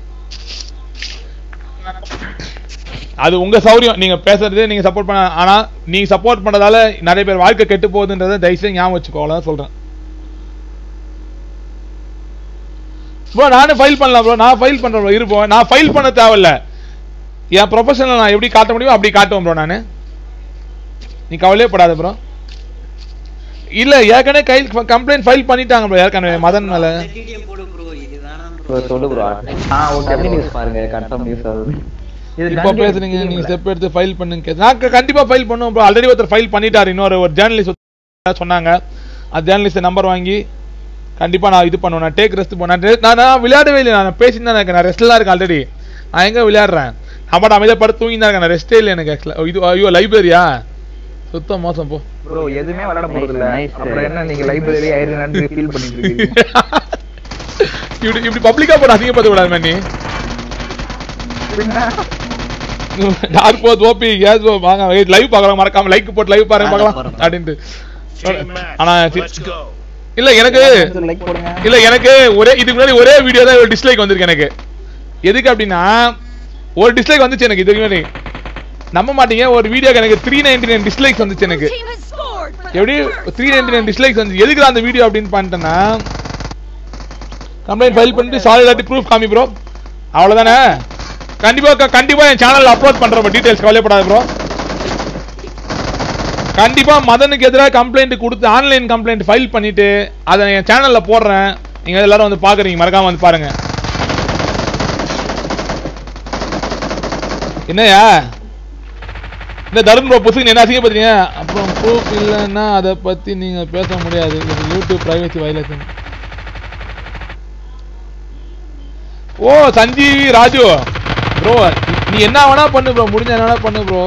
[SPEAKER 1] அது உங்க சௌரியம் நீங்க பேசுறது நீங்க சப்போர்ட் பண்ண ஆனா நீங்க சப்போர்ட் பண்றதால நிறைய பேர் வாழ்க்கை கெட்டு போகுதுன்றதை தயவுசெய்து ஞாபகம் வச்சுக்கோ அவ்வளவுதான் சொல்றேன் ப்ரோ நானும் ஃபைல் பண்ணலாம் ப்ரோ நான் ஃபைல் பண்றேன் bro. இரு bro. நான் ஃபைல் பண்ண தேவையில்ல என் ப்ரொஃபஷனல் நான் எப்படி காட்ட முடியுமோ அப்படி காட்டுவேன் ப்ரோ நான் நீ கவலையே படாத ப்ரோ இல்ல ஏற்கனவே கைல் கம்ப்ளைண்ட் ஃபைல் பண்ணிட்டாங்க ப்ரோ ஏற்கனவே மதன் மேல
[SPEAKER 5] சொல்லு ப்ரோ ஆ ஓகே நியூஸ் பாருங்க கன்ஃபார்ம் நியூஸ் ஆகுது
[SPEAKER 1] இப்போ பேசுறீங்க நீங்க ஸ்டெப் எடுத்து ஃபைல் பண்ணுங்க கேட்டு- நான் க- கண்டிப்பா ஃபைல் பண்ணுவோம் ப்ரோ ஆல்ரெடி ஒருத்தர் ஃபைல் பண்ணிட்டாரு இன்னொரு ஒரு ஜேர்னலிஸ்ட் சொன்னாங்க அந்த ஜேர்னலிஸ்ட் நம்பர் வாங்கி கண்டிப்பா நான் இது பண்ணுவேன் நான் டேக் ரெஸ்ட் போனேன் நான் நான் விளையாடவே இல்லை நான் பேசிட்டு தான் இருக்கேன் நான் ரெஸ்ட்லாம் இருக்கேன் ஆல்ரெடி நான் எங்க விளையாடுறேன் அம்மாட்ட அமைதியா படுத்து தூங்கி தான் இருக்கேன் நான் ரெஸ்டே இல்லை எனக்கு ஆக்சுவலா இது ஐயோ லைப்ரரியா சுத்தம் மோசம் போ
[SPEAKER 8] ப்ரோ எதுவுமே விளையாட போறது இல்ல
[SPEAKER 5] Nice, nice.
[SPEAKER 8] அப்புறம் என்ன நீங்க லைப்ரரி ஆயிரம் ஃபீல் பண்ணிட்டு இருக்கீங்க
[SPEAKER 1] இப்படி இப்படி பப்ளிக்கா போட அதிகப்படுத்த கூடாது நீ டார்க் போத் ஓபி கேஸ் போ வாங்க லைவ் பார்க்கலாம் மறக்காம லைக் போட்டு லைவ் பாருங்க பார்க்கலாம் அப்படின்ட்டு ஆனா சி- இல்ல எனக்கு
[SPEAKER 8] லைக் போடுங்க
[SPEAKER 1] இல்ல எனக்கு ஒரே இதுக்கு முன்னாடி ஒரே வீடியோ தான் ஒரு டிஸ்லைக் வந்திருக்கு எனக்கு எதுக்கு அப்படின்னா ஒரு டிஸ்லைக் வந்துச்சு எனக்கு இதுக்கு முன்னாடி நம்ப மாட்டீங்க ஒரு வீடியோக்கு எனக்கு த்ரீ நைன்டி நைன் டிஸ்லைக்ஸ் வந்துச்சு எனக்கு
[SPEAKER 4] Team has scored for the
[SPEAKER 1] எப்படி
[SPEAKER 4] first
[SPEAKER 1] three ninety nine
[SPEAKER 4] time.
[SPEAKER 1] Dislikes வந்து எதுக்கு அந்த வீடியோ அப்படின்னு பண்ணிட்டேன்னா கம்ப்ளைண்ட் ஃபைல் பண்ணிட்டு சாலிடாட்டி ப்ரூஃப் காமி ப்ரோ அவ்வளவுதானே கண்டிப்பா க- கண்டிப்பா என் சேனல்ல அப்லோட் பண்றேன் டீடைல்ஸ் கவலைப்படாத ப்ரோ கண்டிப்பா மதனுக்கு எதிராக கம்ப்ளைண்ட் கொடுத்து ஆன்லைன் கம்ப்ளைண்ட் ஃபைல் பண்ணிட்டு அதை என் சேனல்ல போடுறேன் நீங்க எல்லாரும் வந்து பாக்குறீங்க மறக்காம வந்து பாருங்க என்னையா இந்த தருண் ப்ரோ புசுக்கு என்ன அசிங்கப்படுறீங்க அப்புறம் ப்ரூஃப் இல்லைன்னா அதை பத்தி நீங்க பேச முடியாது இது யூடியூப் பிரைவசி வயலேஷன் ஓ சஞ்சீவி ராஜு ப்ரோ நீ என்ன வேணா பண்ணு ப்ரோ முடிஞ்ச என்ன வேணா பண்ணு ப்ரோ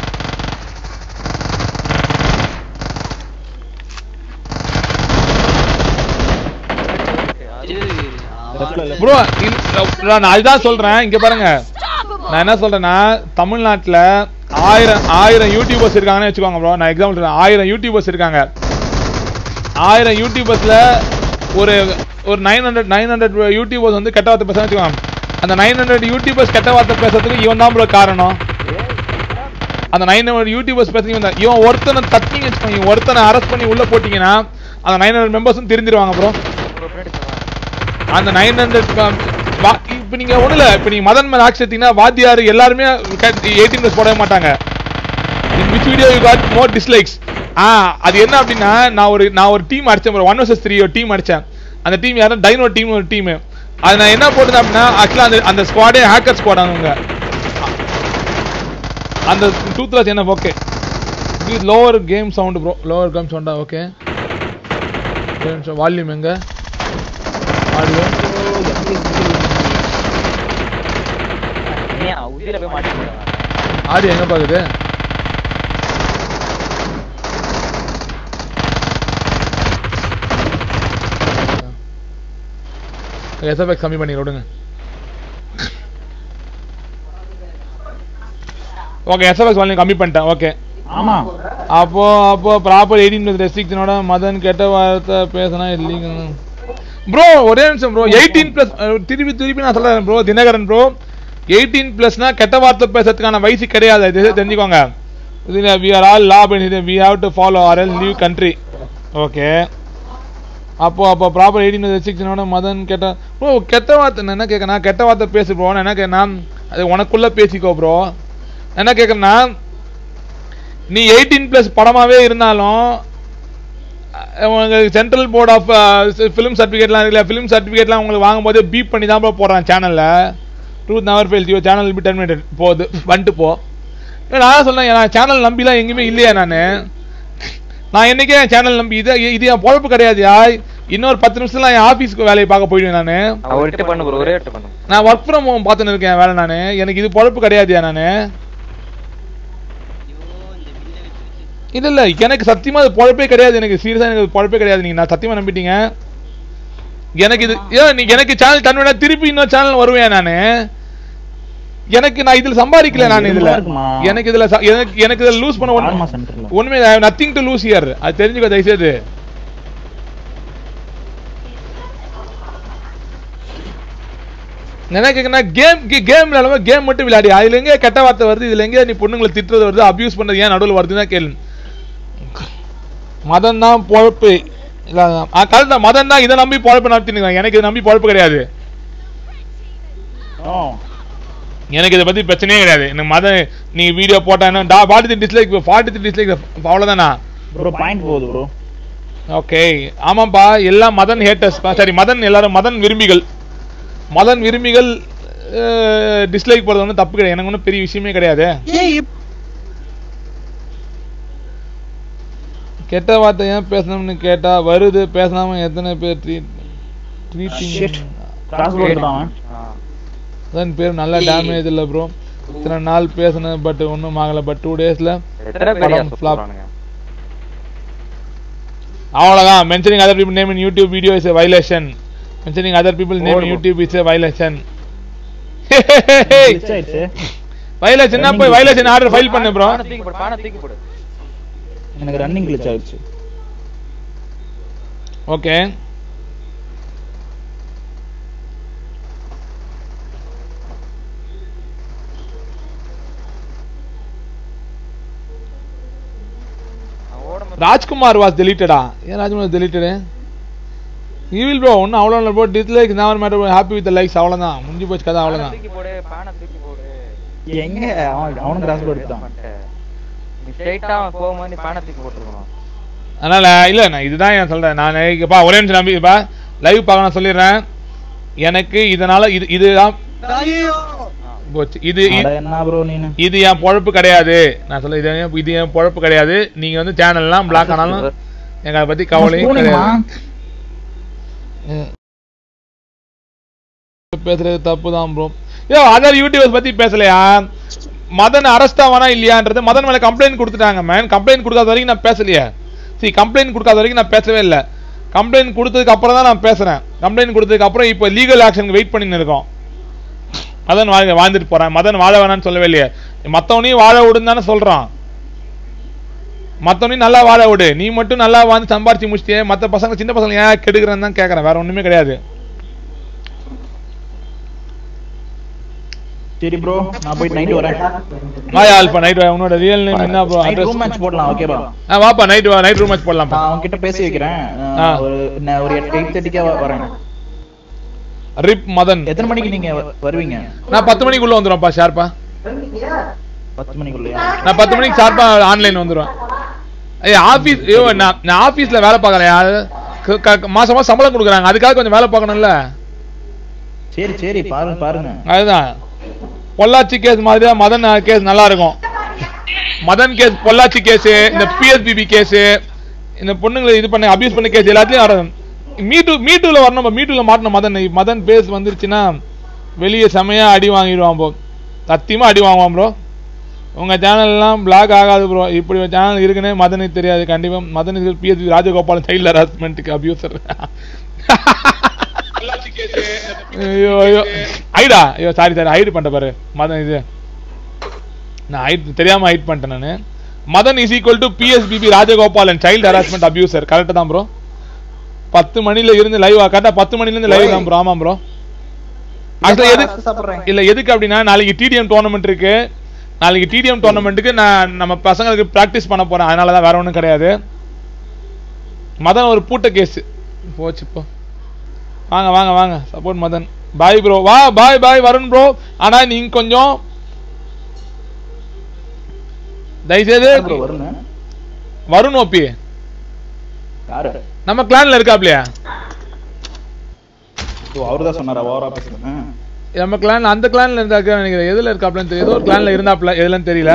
[SPEAKER 1] ப்ரோ நான் அதுதான் சொல்றேன் இங்க பாருங்க நான் என்ன சொல்றேன்னா தமிழ்நாட்டுல ஆயிரம் ஆயிரம் யூடியூபர்ஸ் இருக்காங்கன்னு வச்சுக்கோங்க ப்ரோ நான் எக்ஸாம்பிள் சொல்றேன் ஆயிரம் யூடியூபர்ஸ் இருக்காங்க ஆயிரம் யூடியூபர்ஸ்ல ஒரு ஒரு nine hundred nine hundred YouTubers வந்து கெட்ட வார்த்தை பேச வச்சுக்கோங்க அந்த நைன் ஹண்ட்ரட் யூடியூபர்ஸ் கெட்ட வார்த்தை பேசுறதுக்கு இவன் தான் ப்ரோ காரணம் அந்த நைன் ஹண்ட்ரட் யூடியூபர்ஸ் பேசுறீங்க இவன் தான். இவன் ஒருத்தனை தட்டிங்க வச்சுக்கோங்க இவன் ஒருத்தனை அரெஸ்ட் பண்ணி உள்ள போட்டீங்கன்னா அந்த நைன் ஹண்ட்ரட் மெம்பர்ஸும் தெரிஞ்சிருவாங்க ப்ரோ அந்த நைன் ஹண்ட்ரட் இப்போ நீங்க ஒண்ணும் இல்ல இப்போ நீங்க மதன் மேல ஆக்ஷன் எடுத்தீங்கன்னா வாத்தியார் எல்லாருமே எயிட்டீன் ப்ளஸ் போடவே மாட்டாங்க in which video you got more dislikes ஆ அது என்ன அப்படின்னா நான் ஒரு நான் ஒரு டீம் அடிச்சேன் ப்ரோ ஒன் வர்சஸ் த்ரீ ஒரு டீம் அடிச்சேன் அந்த டீம் யாரும் டைனோ டீம் ஒரு டீம் அது நான் என்ன போட்டேன் அப்படின்னா ஆக்சுவலாக அந்த அந்த ஸ்குவாடே ஹேக்கர் ஸ்குவாட் அவங்க அந்த டூத்லாஸ் என்ன okay lower game sound bro lower game சவுண்டா ஓகே வால்யூம் எங்க ஆடியோ
[SPEAKER 5] ஏன் உதிர போய் மாட்டிக்கிறேன்
[SPEAKER 1] ஆடியோ எங்க பாக்குது எஸ்எஃப்எக்ஸ் கம்மி பண்ணி விடுங்க ஓகே எஸ்எஃப்எக்ஸ் வால்யூம் கம்மி பண்ணிட்டேன் ஓகே
[SPEAKER 8] ஆமா
[SPEAKER 1] அப்போ அப்போ ப்ராப்பர் எயிட்டீன் ப்ளஸ் ரெஸ்ட்ரிக்ஷனோட மதன் கெட்ட வார்த்தை பேசினா இல்லைங்க ப்ரோ ஒரே நிமிஷம் ப்ரோ எயிட்டீன் ப்ளஸ் திருப்பி திருப்பி நான் சொல்றேன் ப்ரோ தினகரன் ப்ரோ எயிட்டீன் ப்ளஸ்னா கெட்ட வார்த்தை பேசுறதுக்கான வயசு கிடையாது இது தெரிஞ்சுக்கோங்க இதில் வி ஆர் ஆல் லாப் இது we have to follow or else leave country okay அப்போ அப்போ ப்ராப்பர் எயிட்டீன் ப்ளஸ் ரெஸ்ட்ரிக்ஷனோட மதன் கெட்ட ப்ரோ கெட்ட வார்த்தை நான் என்ன கேட்கறேன் கெட்ட வார்த்தை பேசு ப்ரோ நான் என்ன கேட்கறேன் அது உனக்குள்ள பேசிக்கோ ப்ரோ என்ன கேட்கறேன்னா நீ எயிட்டீன் ப்ளஸ் படமாவே இருந்தாலும் அஹ் உங்களுக்கு சென்ட்ரல் போர்ட் ஆஃப் ஃபிலிம் சர்டிஃபிகேட்லாம் இருக்குல்ல ஃபிலிம் சர்டிஃபிகேட்லாம் உங்களுக்கு வாங்கும்போது பீப் பண்ணி தான் bro போடுறான் சேனலில் truth never fails you channel be terminated போகுது வந்துட்டு போ இல்ல, நான் தான் சொல்றேன் நான் சேனல் நம்பிலாம் எங்கேயுமே இல்லையா நான் நான் என்னைக்கே என் சேனல் நம்பி இது இது என் பொழப்பு கிடையாதுயா இன்னொரு பத்து நிமிஷத்துல என் ஆஃபீஸ்க்கு வேலையை பார்க்க போயிடுவேன் நான்
[SPEAKER 5] ஒரு இட்டு பண்ணு ப்ரோ ஒரே இட்டு பண்ணு
[SPEAKER 1] நான் ஒர்க் ஃப்ரம் ஹோம் பார்த்துன்னு இருக்கேன் வேலை நான் எனக்கு இது பொழப்பு கிடையாதுயா நான் இல்ல இல்ல எனக்கு சத்தியமா அது பொழப்பே கிடையாது எனக்கு சீரியஸா எனக்கு பொழப்பே கிடையாது நீங்க நான் சத்தியமா நம்பிட்டீங்க எனக்கு இது ஏன் நீ எனக்கு சேனல் தன்னுடைய திருப்பி இன்னொரு சேனல் வருவேன் நானு எனக்கு நான் இதுல சம்பாதிக்கல நான் இதுல
[SPEAKER 8] இதுவா இருக்குமா?
[SPEAKER 1] எனக்கு இதுல ச- எனக்கு எனக்கு இதுல லூஸ் பண்ண
[SPEAKER 8] ஆர்மா
[SPEAKER 1] ஒண்ணு
[SPEAKER 8] சென்டர்ல
[SPEAKER 1] ஒண்ணுமே நத்திங் டு லூஸ் ஹியர் அது தெரிஞ்சுக்கோ தயவுசெய்து நினைக்கிறேன்னா கேம் கேம் விளையாடாம கேம் மட்டும் விளையாடி அதுல எங்க கெட்ட வார்த்தை வருது இதுல எங்க நீ பொண்ணுங்களை திட்டுறது வருது அபியூஸ் பண்றது ஏன் நடுவில் வருதுன்னா கேளு மதம் தான் பொழப்பு இல்ல கரெக்டா மதம் தான் இதை நம்பி பொழப்பு நடத்தினுங்க எனக்கு இதை நம்பி பொழப்பு கிடையாது
[SPEAKER 8] ஓ
[SPEAKER 1] எனக்கு இதை பத்தி பிரச்சனையே கிடையாது எனக்கு மதம் நீ வீடியோ போட்டா என்ன forty three dislike forty three dislike அவ்வளோதானா
[SPEAKER 8] ப்ரோ பாயிண்ட் போகுது ப்ரோ
[SPEAKER 1] ஓகே ஆமாப்பா எல்லாம் மதன் ஹேட்டர்ஸ் சரி மதன் எல்லாரும் மதன் விரும்பிகள் மதன் விரும்பிகள் டிஸ்லைக் போறது ஒன்றும் தப்பு கிடையாது எனக்கு ஒன்றும் பெரிய விஷயமே கிடையாது கெட்ட வார்த்தை ஏன் பேசணும்னு கேட்டா வருது பேசாம எத்தனை பேர் ட்ரீட் ட்ரீட்டிங்
[SPEAKER 8] கிளாஸ் போட்டுறான்
[SPEAKER 1] அதன் பேர் நல்ல டேமேஜ் இல்லை ப்ரோ இத்தனை நாள் பேசினேன் பட் ஒன்றும் ஆகலை பட் டூ டேஸில்
[SPEAKER 5] எத்தனை பேர்
[SPEAKER 1] படம் flop.
[SPEAKER 5] சொல்றானுங்க
[SPEAKER 1] அவ்வளோதான் mentioning other people name in YouTube video is violation mentioning other people name in YouTube is violation
[SPEAKER 8] Glitch ஆயிடுச்சு
[SPEAKER 1] வைலேஷன் போய் வைலேஷன் ஆர்டர் ஃபைல் பண்ணு ப்ரோ
[SPEAKER 5] பானை தூக்கி போடு பானை தூக்கி போடு
[SPEAKER 8] எனக்கு ரன்னிங் கிளிச் ஆயிடுச்சு
[SPEAKER 1] ஓகே
[SPEAKER 5] நான் ஓட முடியல.
[SPEAKER 1] ராஜ்குமார் வாஸ் டெலிட்டடா ஏன் ராஜ்குமார் டெலிட்டடு ஈவில் ப்ரோ ஒன்றும் அவ்வளோ இல்லை ப்ரோ டிஸ்லைக் நான் மேட்டர் ஹாப்பி வித் லைக்ஸ் அவ்வளோதான் முடிஞ்சு போச்சு கதை
[SPEAKER 5] பானை
[SPEAKER 1] அவ்வளோதான்
[SPEAKER 5] தூக்கி போடு பானை தூக்கி போடு
[SPEAKER 8] எங்க அவன் அவனும் கிராஸ் போர்டு எடுத்தான்
[SPEAKER 5] பண்ணிட்ட. நீ ஸ்ட்ரைட்டா போகும்போது நீ பானை தூக்கி போட்டுருக்கணும்
[SPEAKER 1] அதனால இல்ல நான் இதுதான் நான் சொல்றேன் நான் இப்பா ஒரே நிமிஷம் நம்பி இப்ப லைவ் பார்க்க நான் சொல்லிடுறேன் எனக்கு இதனால இது இதுதான் போச்சு இது
[SPEAKER 8] அட
[SPEAKER 1] இது-
[SPEAKER 8] என்ன ப்ரோ நீனு
[SPEAKER 1] இது என் பொழப்பு கிடையாது நான் சொல்ல இது என் இது என் பொழப்பு கிடையாது நீங்க வந்து சேனல்லாம் பிளாக் ஆனாலும் எங்க அதை பத்தி கவலையும்
[SPEAKER 8] பூனைமா?
[SPEAKER 1] கிடையாது பேசுறது தப்பு தான் ப்ரோ ஏ அதர் யூடியூபர்ஸ் பத்தி பேசலையா மதன் அரெஸ்ட் ஆவானா இல்லையான்றது மதன் மேல கம்ப்ளைண்ட் கொடுத்துட்டாங்க மேன் கம்ப்ளைண்ட் கொடுக்காத வரைக்கும் நான் பேசலையே சரி கம்ப்ளைண்ட் கொடுக்காத வரைக்கும் நான் பேசவே இல்லை கம்ப்ளைண்ட் கொடுத்ததுக்கு அப்புறம் தான் நான் பேசுறேன் கம்ப்ளைண்ட் கொடுத்ததுக்கு அப்புறம் இப்போ லீகல் ஆக்ஷனுக்கு வெயிட் பண்ணின்னு இருக்கோம் மதன் வாழ் வாழ்ந்துட்டு போறான் மதன் வாழ வேணாம்னு சொல்லவே இல்லையே மத்தவனையும் வாழ விடுன்னு தானே சொல்றான் மத்தவனையும் நல்லா வாழ விடு நீ மட்டும் நல்லா வாழ்ந்து சம்பாரிச்சு முடிச்சிட்டே மத்த பசங்க சின்ன பசங்க ஏன் கெடுக்கிறேன்னு தான் கேட்கறேன் வேற ஒண்ணுமே கிடையாது
[SPEAKER 8] சரி ப்ரோ நான் போயிட்டு நைட் வரேன்
[SPEAKER 1] வாயா அல்பா நைட் வா உன்னோட ரியல் நேம் என்ன ப்ரோ
[SPEAKER 8] நைட் ரூம் மேட்ச் போடலாம் ஓகேவா
[SPEAKER 1] ஆ வாப்பா நைட் வா நைட் ரூம் மேட்ச் போடலாம்ப்பா
[SPEAKER 8] நான் அவன்கிட்ட பேசி வைக்கிறேன்
[SPEAKER 1] ஆ.
[SPEAKER 8] அஹ், ஒரு நான் ஒரு எயிட் தேர்ட்டிக்கா வரேன்
[SPEAKER 1] ரிப் மதன்
[SPEAKER 8] எத்தனை மணிக்கு நீங்க வ- வருவீங்க
[SPEAKER 1] நான் பத்து மணிக்குள்ள வந்துடும்ப்பா ஷார்ப்பா
[SPEAKER 8] பத்து மணிக்குள்ளயா
[SPEAKER 1] நான் பத்து மணிக்கு ஷார்ப்பா ஆன்லைன் வந்துடுவேன் ஐயா ஆபீஸ் ஐயோ நான் நான் ஆபீஸ்ல வேலை பார்க்கலையா க- க- மாசம் மாசம் சம்பளம் கொடுக்குறாங்க அதுக்காக கொஞ்சம் வேலை பார்க்கணும்ல
[SPEAKER 8] சரி சரி பாருங்க பாருங்க
[SPEAKER 1] அதுதான் பொள்ளாச்சி கேஸ் மாதிரி தான் மதன் கேஸ் நல்லா இருக்கும் மதன் கேஸ் பொள்ளாச்சி கேஸ் இந்த பிஎஸ்பிபி கேஸ் இந்த பொண்ணுங்களை இது பண்ண அபியூஸ் பண்ண கேஸ் எல்லாத்துலயும் வரும் மீ டூ மீ டூல வரணும் மீ டூல மாட்டணும் மதன் மதன் பேஸ் வந்துருச்சுன்னா வெளியே செமையா அடி வாங்கிடுவான் ப்ரோ சத்தியமா அடி வாங்குவான் ப்ரோ உங்க சேனல்லாம் பிளாக் ஆகாது ப்ரோ இப்படி ஒரு சேனல் இருக்குன்னே மதனுக்கு தெரியாது கண்டிப்பா மதனுக்கு பிஎஸ்பி ராஜகோபாலன் சைல்ட் ஹராஸ்மெண்ட்டுக்கு அபியூசர் ஐயோ ஐயோ ஐடா ஐயோ சாரி சாரி ஹைட் பண்ணிட்ட பாரு மதன் இது நான் ஹைட் தெரியாம ஹைட் பண்ணிட்டேன் நானு Madan is equal to PSBB Rajagopalan child harassment abuser கரெக்டாக தான் ப்ரோ பத்து மணில இருந்து லைவ் கரெக்டாக பத்து மணில இருந்து லைவ் தான் ப்ரோ ஆமாம் ப்ரோ ஆக்சுவலா எது
[SPEAKER 8] சாப்பிடுறேன்
[SPEAKER 1] இல்ல எதுக்கு அப்படின்னா நாளைக்கு டிடிஎம் டோர்னமெண்ட் இருக்கு நாளைக்கு டிடிஎம் டோர்னமெண்ட்டுக்கு நான் நம்ம பசங்களுக்கு பிராக்டிஸ் பண்ண போறேன் அதனால தான் வேற ஒன்றும் கிடையாது மதன் ஒரு பூட்ட கேஸ் போச்சு இப்போ வாங்க வாங்க வாங்க சப்போர்ட் மதன் பாய் ப்ரோ வா பாய் பாய் வருண் ப்ரோ ஆனா நீங்க கொஞ்சம் தயவுசெய்து
[SPEAKER 8] bro வருண்
[SPEAKER 1] வருண் ஓபி
[SPEAKER 8] யாரு
[SPEAKER 1] நம்ம கிளான்ல இருக்காப்லையா
[SPEAKER 8] ஓ அவர்தான் சொன்னாரா ஓவரா பேசுறேன்
[SPEAKER 1] நம்ம கிளான்ல அந்த கிளான்ல இருந்தாக்க நினைக்கிறேன் எதுல இருக்காப்லன்னு தெரியும் ஏதோ ஒரு கிளான்ல இருந்தாப்ல எதுலன்னு தெரியல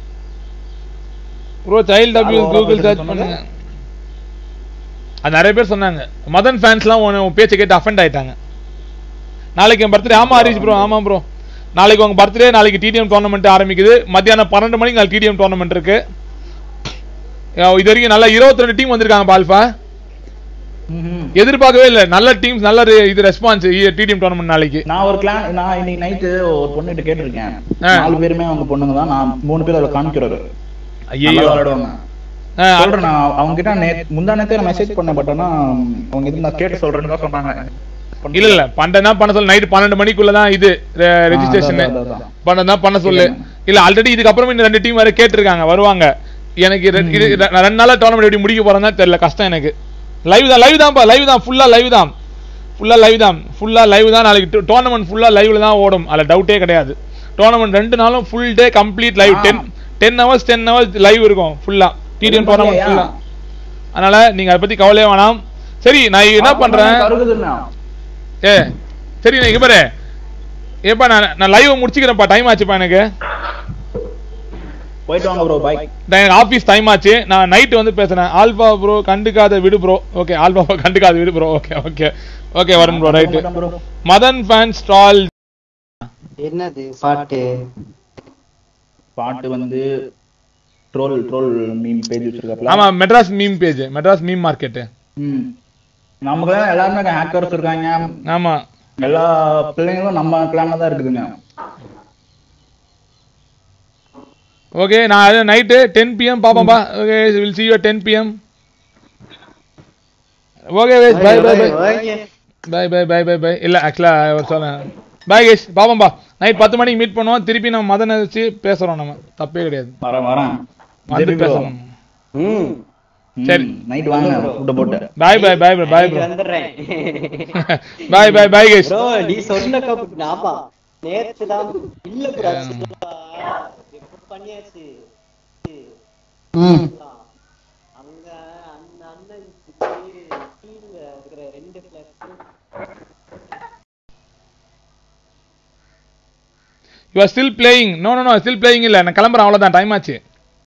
[SPEAKER 1] bro child abuse Google search பண்ணுங்க அது நிறைய பேர் சொன்னாங்க மதன் ஃபேன்ஸ்லாம் உன் உன் பேச்சை கேட்டு அஃபெண்ட் ஆயிட்டாங்க நாளைக்கு என் பர்த்டே ஆமா ஹரிஷ் ப்ரோ ஆமா ப்ரோ நாளைக்கு உங்க பர்த்டே நாளைக்கு டிடிஎம் டோர்னமெண்ட் ஆரம்பிக்குது மத்தியானம் பன்னெண்டு மணிக்கு நாளைக்கு டிடிஎம் டோர்னமெண்ட் இருக்கு அஹ் இது வரைக்கும் நல்லா இருபத்தி ரெண்டு டீம் வந்திருக்காங்க பால்ஃபா எதிர்பார்க்கவே இல்லை நல்ல டீம்ஸ் நல்ல re- இது ரெஸ்பான்ஸ் டிடிஎம் டோர்னமெண்ட் நாளைக்கு
[SPEAKER 8] நான் ஒரு கிளான் நான் இன்னைக்கு நைட்டு ஒரு பொண்ணுகிட்ட கேட்டிருக்கேன்
[SPEAKER 1] ஆ.
[SPEAKER 8] நாலு பேருமே அவங்க பொண்ணுங்க தான் நான் மூணு பேர் அதில் காமிக்கிறாரு
[SPEAKER 1] ஐயோ
[SPEAKER 8] நல்லா விளையாடுவாங்க சொல்றேன் நான் அவங்க கிட்ட நே முந்தா நேரத்தை மெசேஜ் பண்ணேன் பட் ஆனா அவங்க இது நான் கேட்டு சொல்றேன்னு தான் சொன்னாங்க
[SPEAKER 1] இல்ல இல்ல பண்றேன்னா பண்ண சொல்லு நைட் பன்னெண்டு மணிக்குள்ள தான் இது ரெஜிஸ்ட்ரேஷன்
[SPEAKER 8] அதான், அதான், அதான்.
[SPEAKER 1] பண்ணதான் பண்ண சொல்லு இல்ல ஆல்ரெடி இதுக்கப்புறம் இந்த ரெண்டு டீம் வேற கேட்டிருக்காங்க வருவாங்க எனக்கு இது- இது நான் ரெண்டு நாளா டோர்னமெண்ட் எப்படி முடிக்க போறேன்னு தான் தெரியல கஷ்டம் எனக்கு லைவ் தான் லைவ் தான்ப்பா லைவ் தான் ஃபுல்லா லைவ் தான் ஃபுல்லா லைவ் தான் ஃபுல்லா லைவ் தான் நாளைக்கு டோர்னமெண்ட் ஃபுல்லா லைவ்ல தான் ஓடும் அதுல டவுட்டே கிடையாது டோர்னமெண்ட் ரெண்டு நாளும் full day complete live ten ten hours ten hours live இருக்கும் ஃபுல்லா டிடிஎம் டோர்னமெண்ட் ஃபுல்லா அதனால நீங்க அதை பத்தி கவலையே வேணாம் சரி நான் என்ன பண்றேன்
[SPEAKER 8] கருகுதுன்னா
[SPEAKER 1] ஏ சரி நீ இங்க பாரு ஏப்பா நான் நான் லைவ் முடிச்சுக்கிறேன்ப்பா டைம் ஆச்சுப்பா எனக்கு
[SPEAKER 8] போயிட்டு வாங்க ப்ரோ பாய்
[SPEAKER 1] நான் எனக்கு ஆஃபீஸ் டைம் ஆச்சு நான் நைட்டு வந்து பேசுறேன் ஆல்பா ப்ரோ கண்டுக்காத விடு ப்ரோ ஓகே ஆல்பா கண்டுக்காத விடு ப்ரோ ஓகே ஓகே ஓகே வரும் bro right
[SPEAKER 8] bro
[SPEAKER 1] Madan fan stall
[SPEAKER 2] என்னது பாட்டு
[SPEAKER 8] பாட்டு வந்து ட்ரோல் ட்ரோல் மீம் பேஜ் வச்சிருக்காப்ல
[SPEAKER 1] ஆமா Madras meme page Madras meme market
[SPEAKER 8] ம் நமக்கு தான் எல்லாருமே ஹேக்கர்ஸ் இருக்காங்க
[SPEAKER 1] ஆமா
[SPEAKER 8] எல்லா பிள்ளைங்களும் நம்ம பிளான்ல தான் இருக்குதுங்க
[SPEAKER 1] ஓகே நான் அது நைட்டு டென் பிஎம் பாப்போம்பா okay will see you at ten PM okay வேஸ் bye bye bye bye bye bye bye bye இல்ல ஆக்சுவலா ஒரு சொல்ல பை கேஸ் பாப்போம்பா நைட் பத்து மணிக்கு மீட் பண்ணுவோம் திருப்பி நம்ம மதனை வச்சு பேசுறோம் நம்ம தப்பே கிடையாது
[SPEAKER 8] வரேன் வரேன்
[SPEAKER 1] வந்து பேசணும்
[SPEAKER 2] ம்
[SPEAKER 1] சரி.
[SPEAKER 8] நைட் வாங்க ஃபுட்டை போட்டு
[SPEAKER 1] பாய் பாய் பாய் ப்ரோ பாய் ப்ரோ
[SPEAKER 2] வந்துடுறேன்
[SPEAKER 1] பாய் பாய் பாய் கேஸ்
[SPEAKER 2] ப்ரோ நீ சொன்ன கப்பு ஆமா நேத்து தான் இல்ல ப்ரோ எப்ப பண்ணியாச்சு அங்க அந்த அண்ணன் கீழ இருக்கிற ரெண்டு plus
[SPEAKER 1] you are still playing no no no still playing இல்ல நான் கிளம்புறேன் அவ்வளவுதான் டைம் ஆச்சு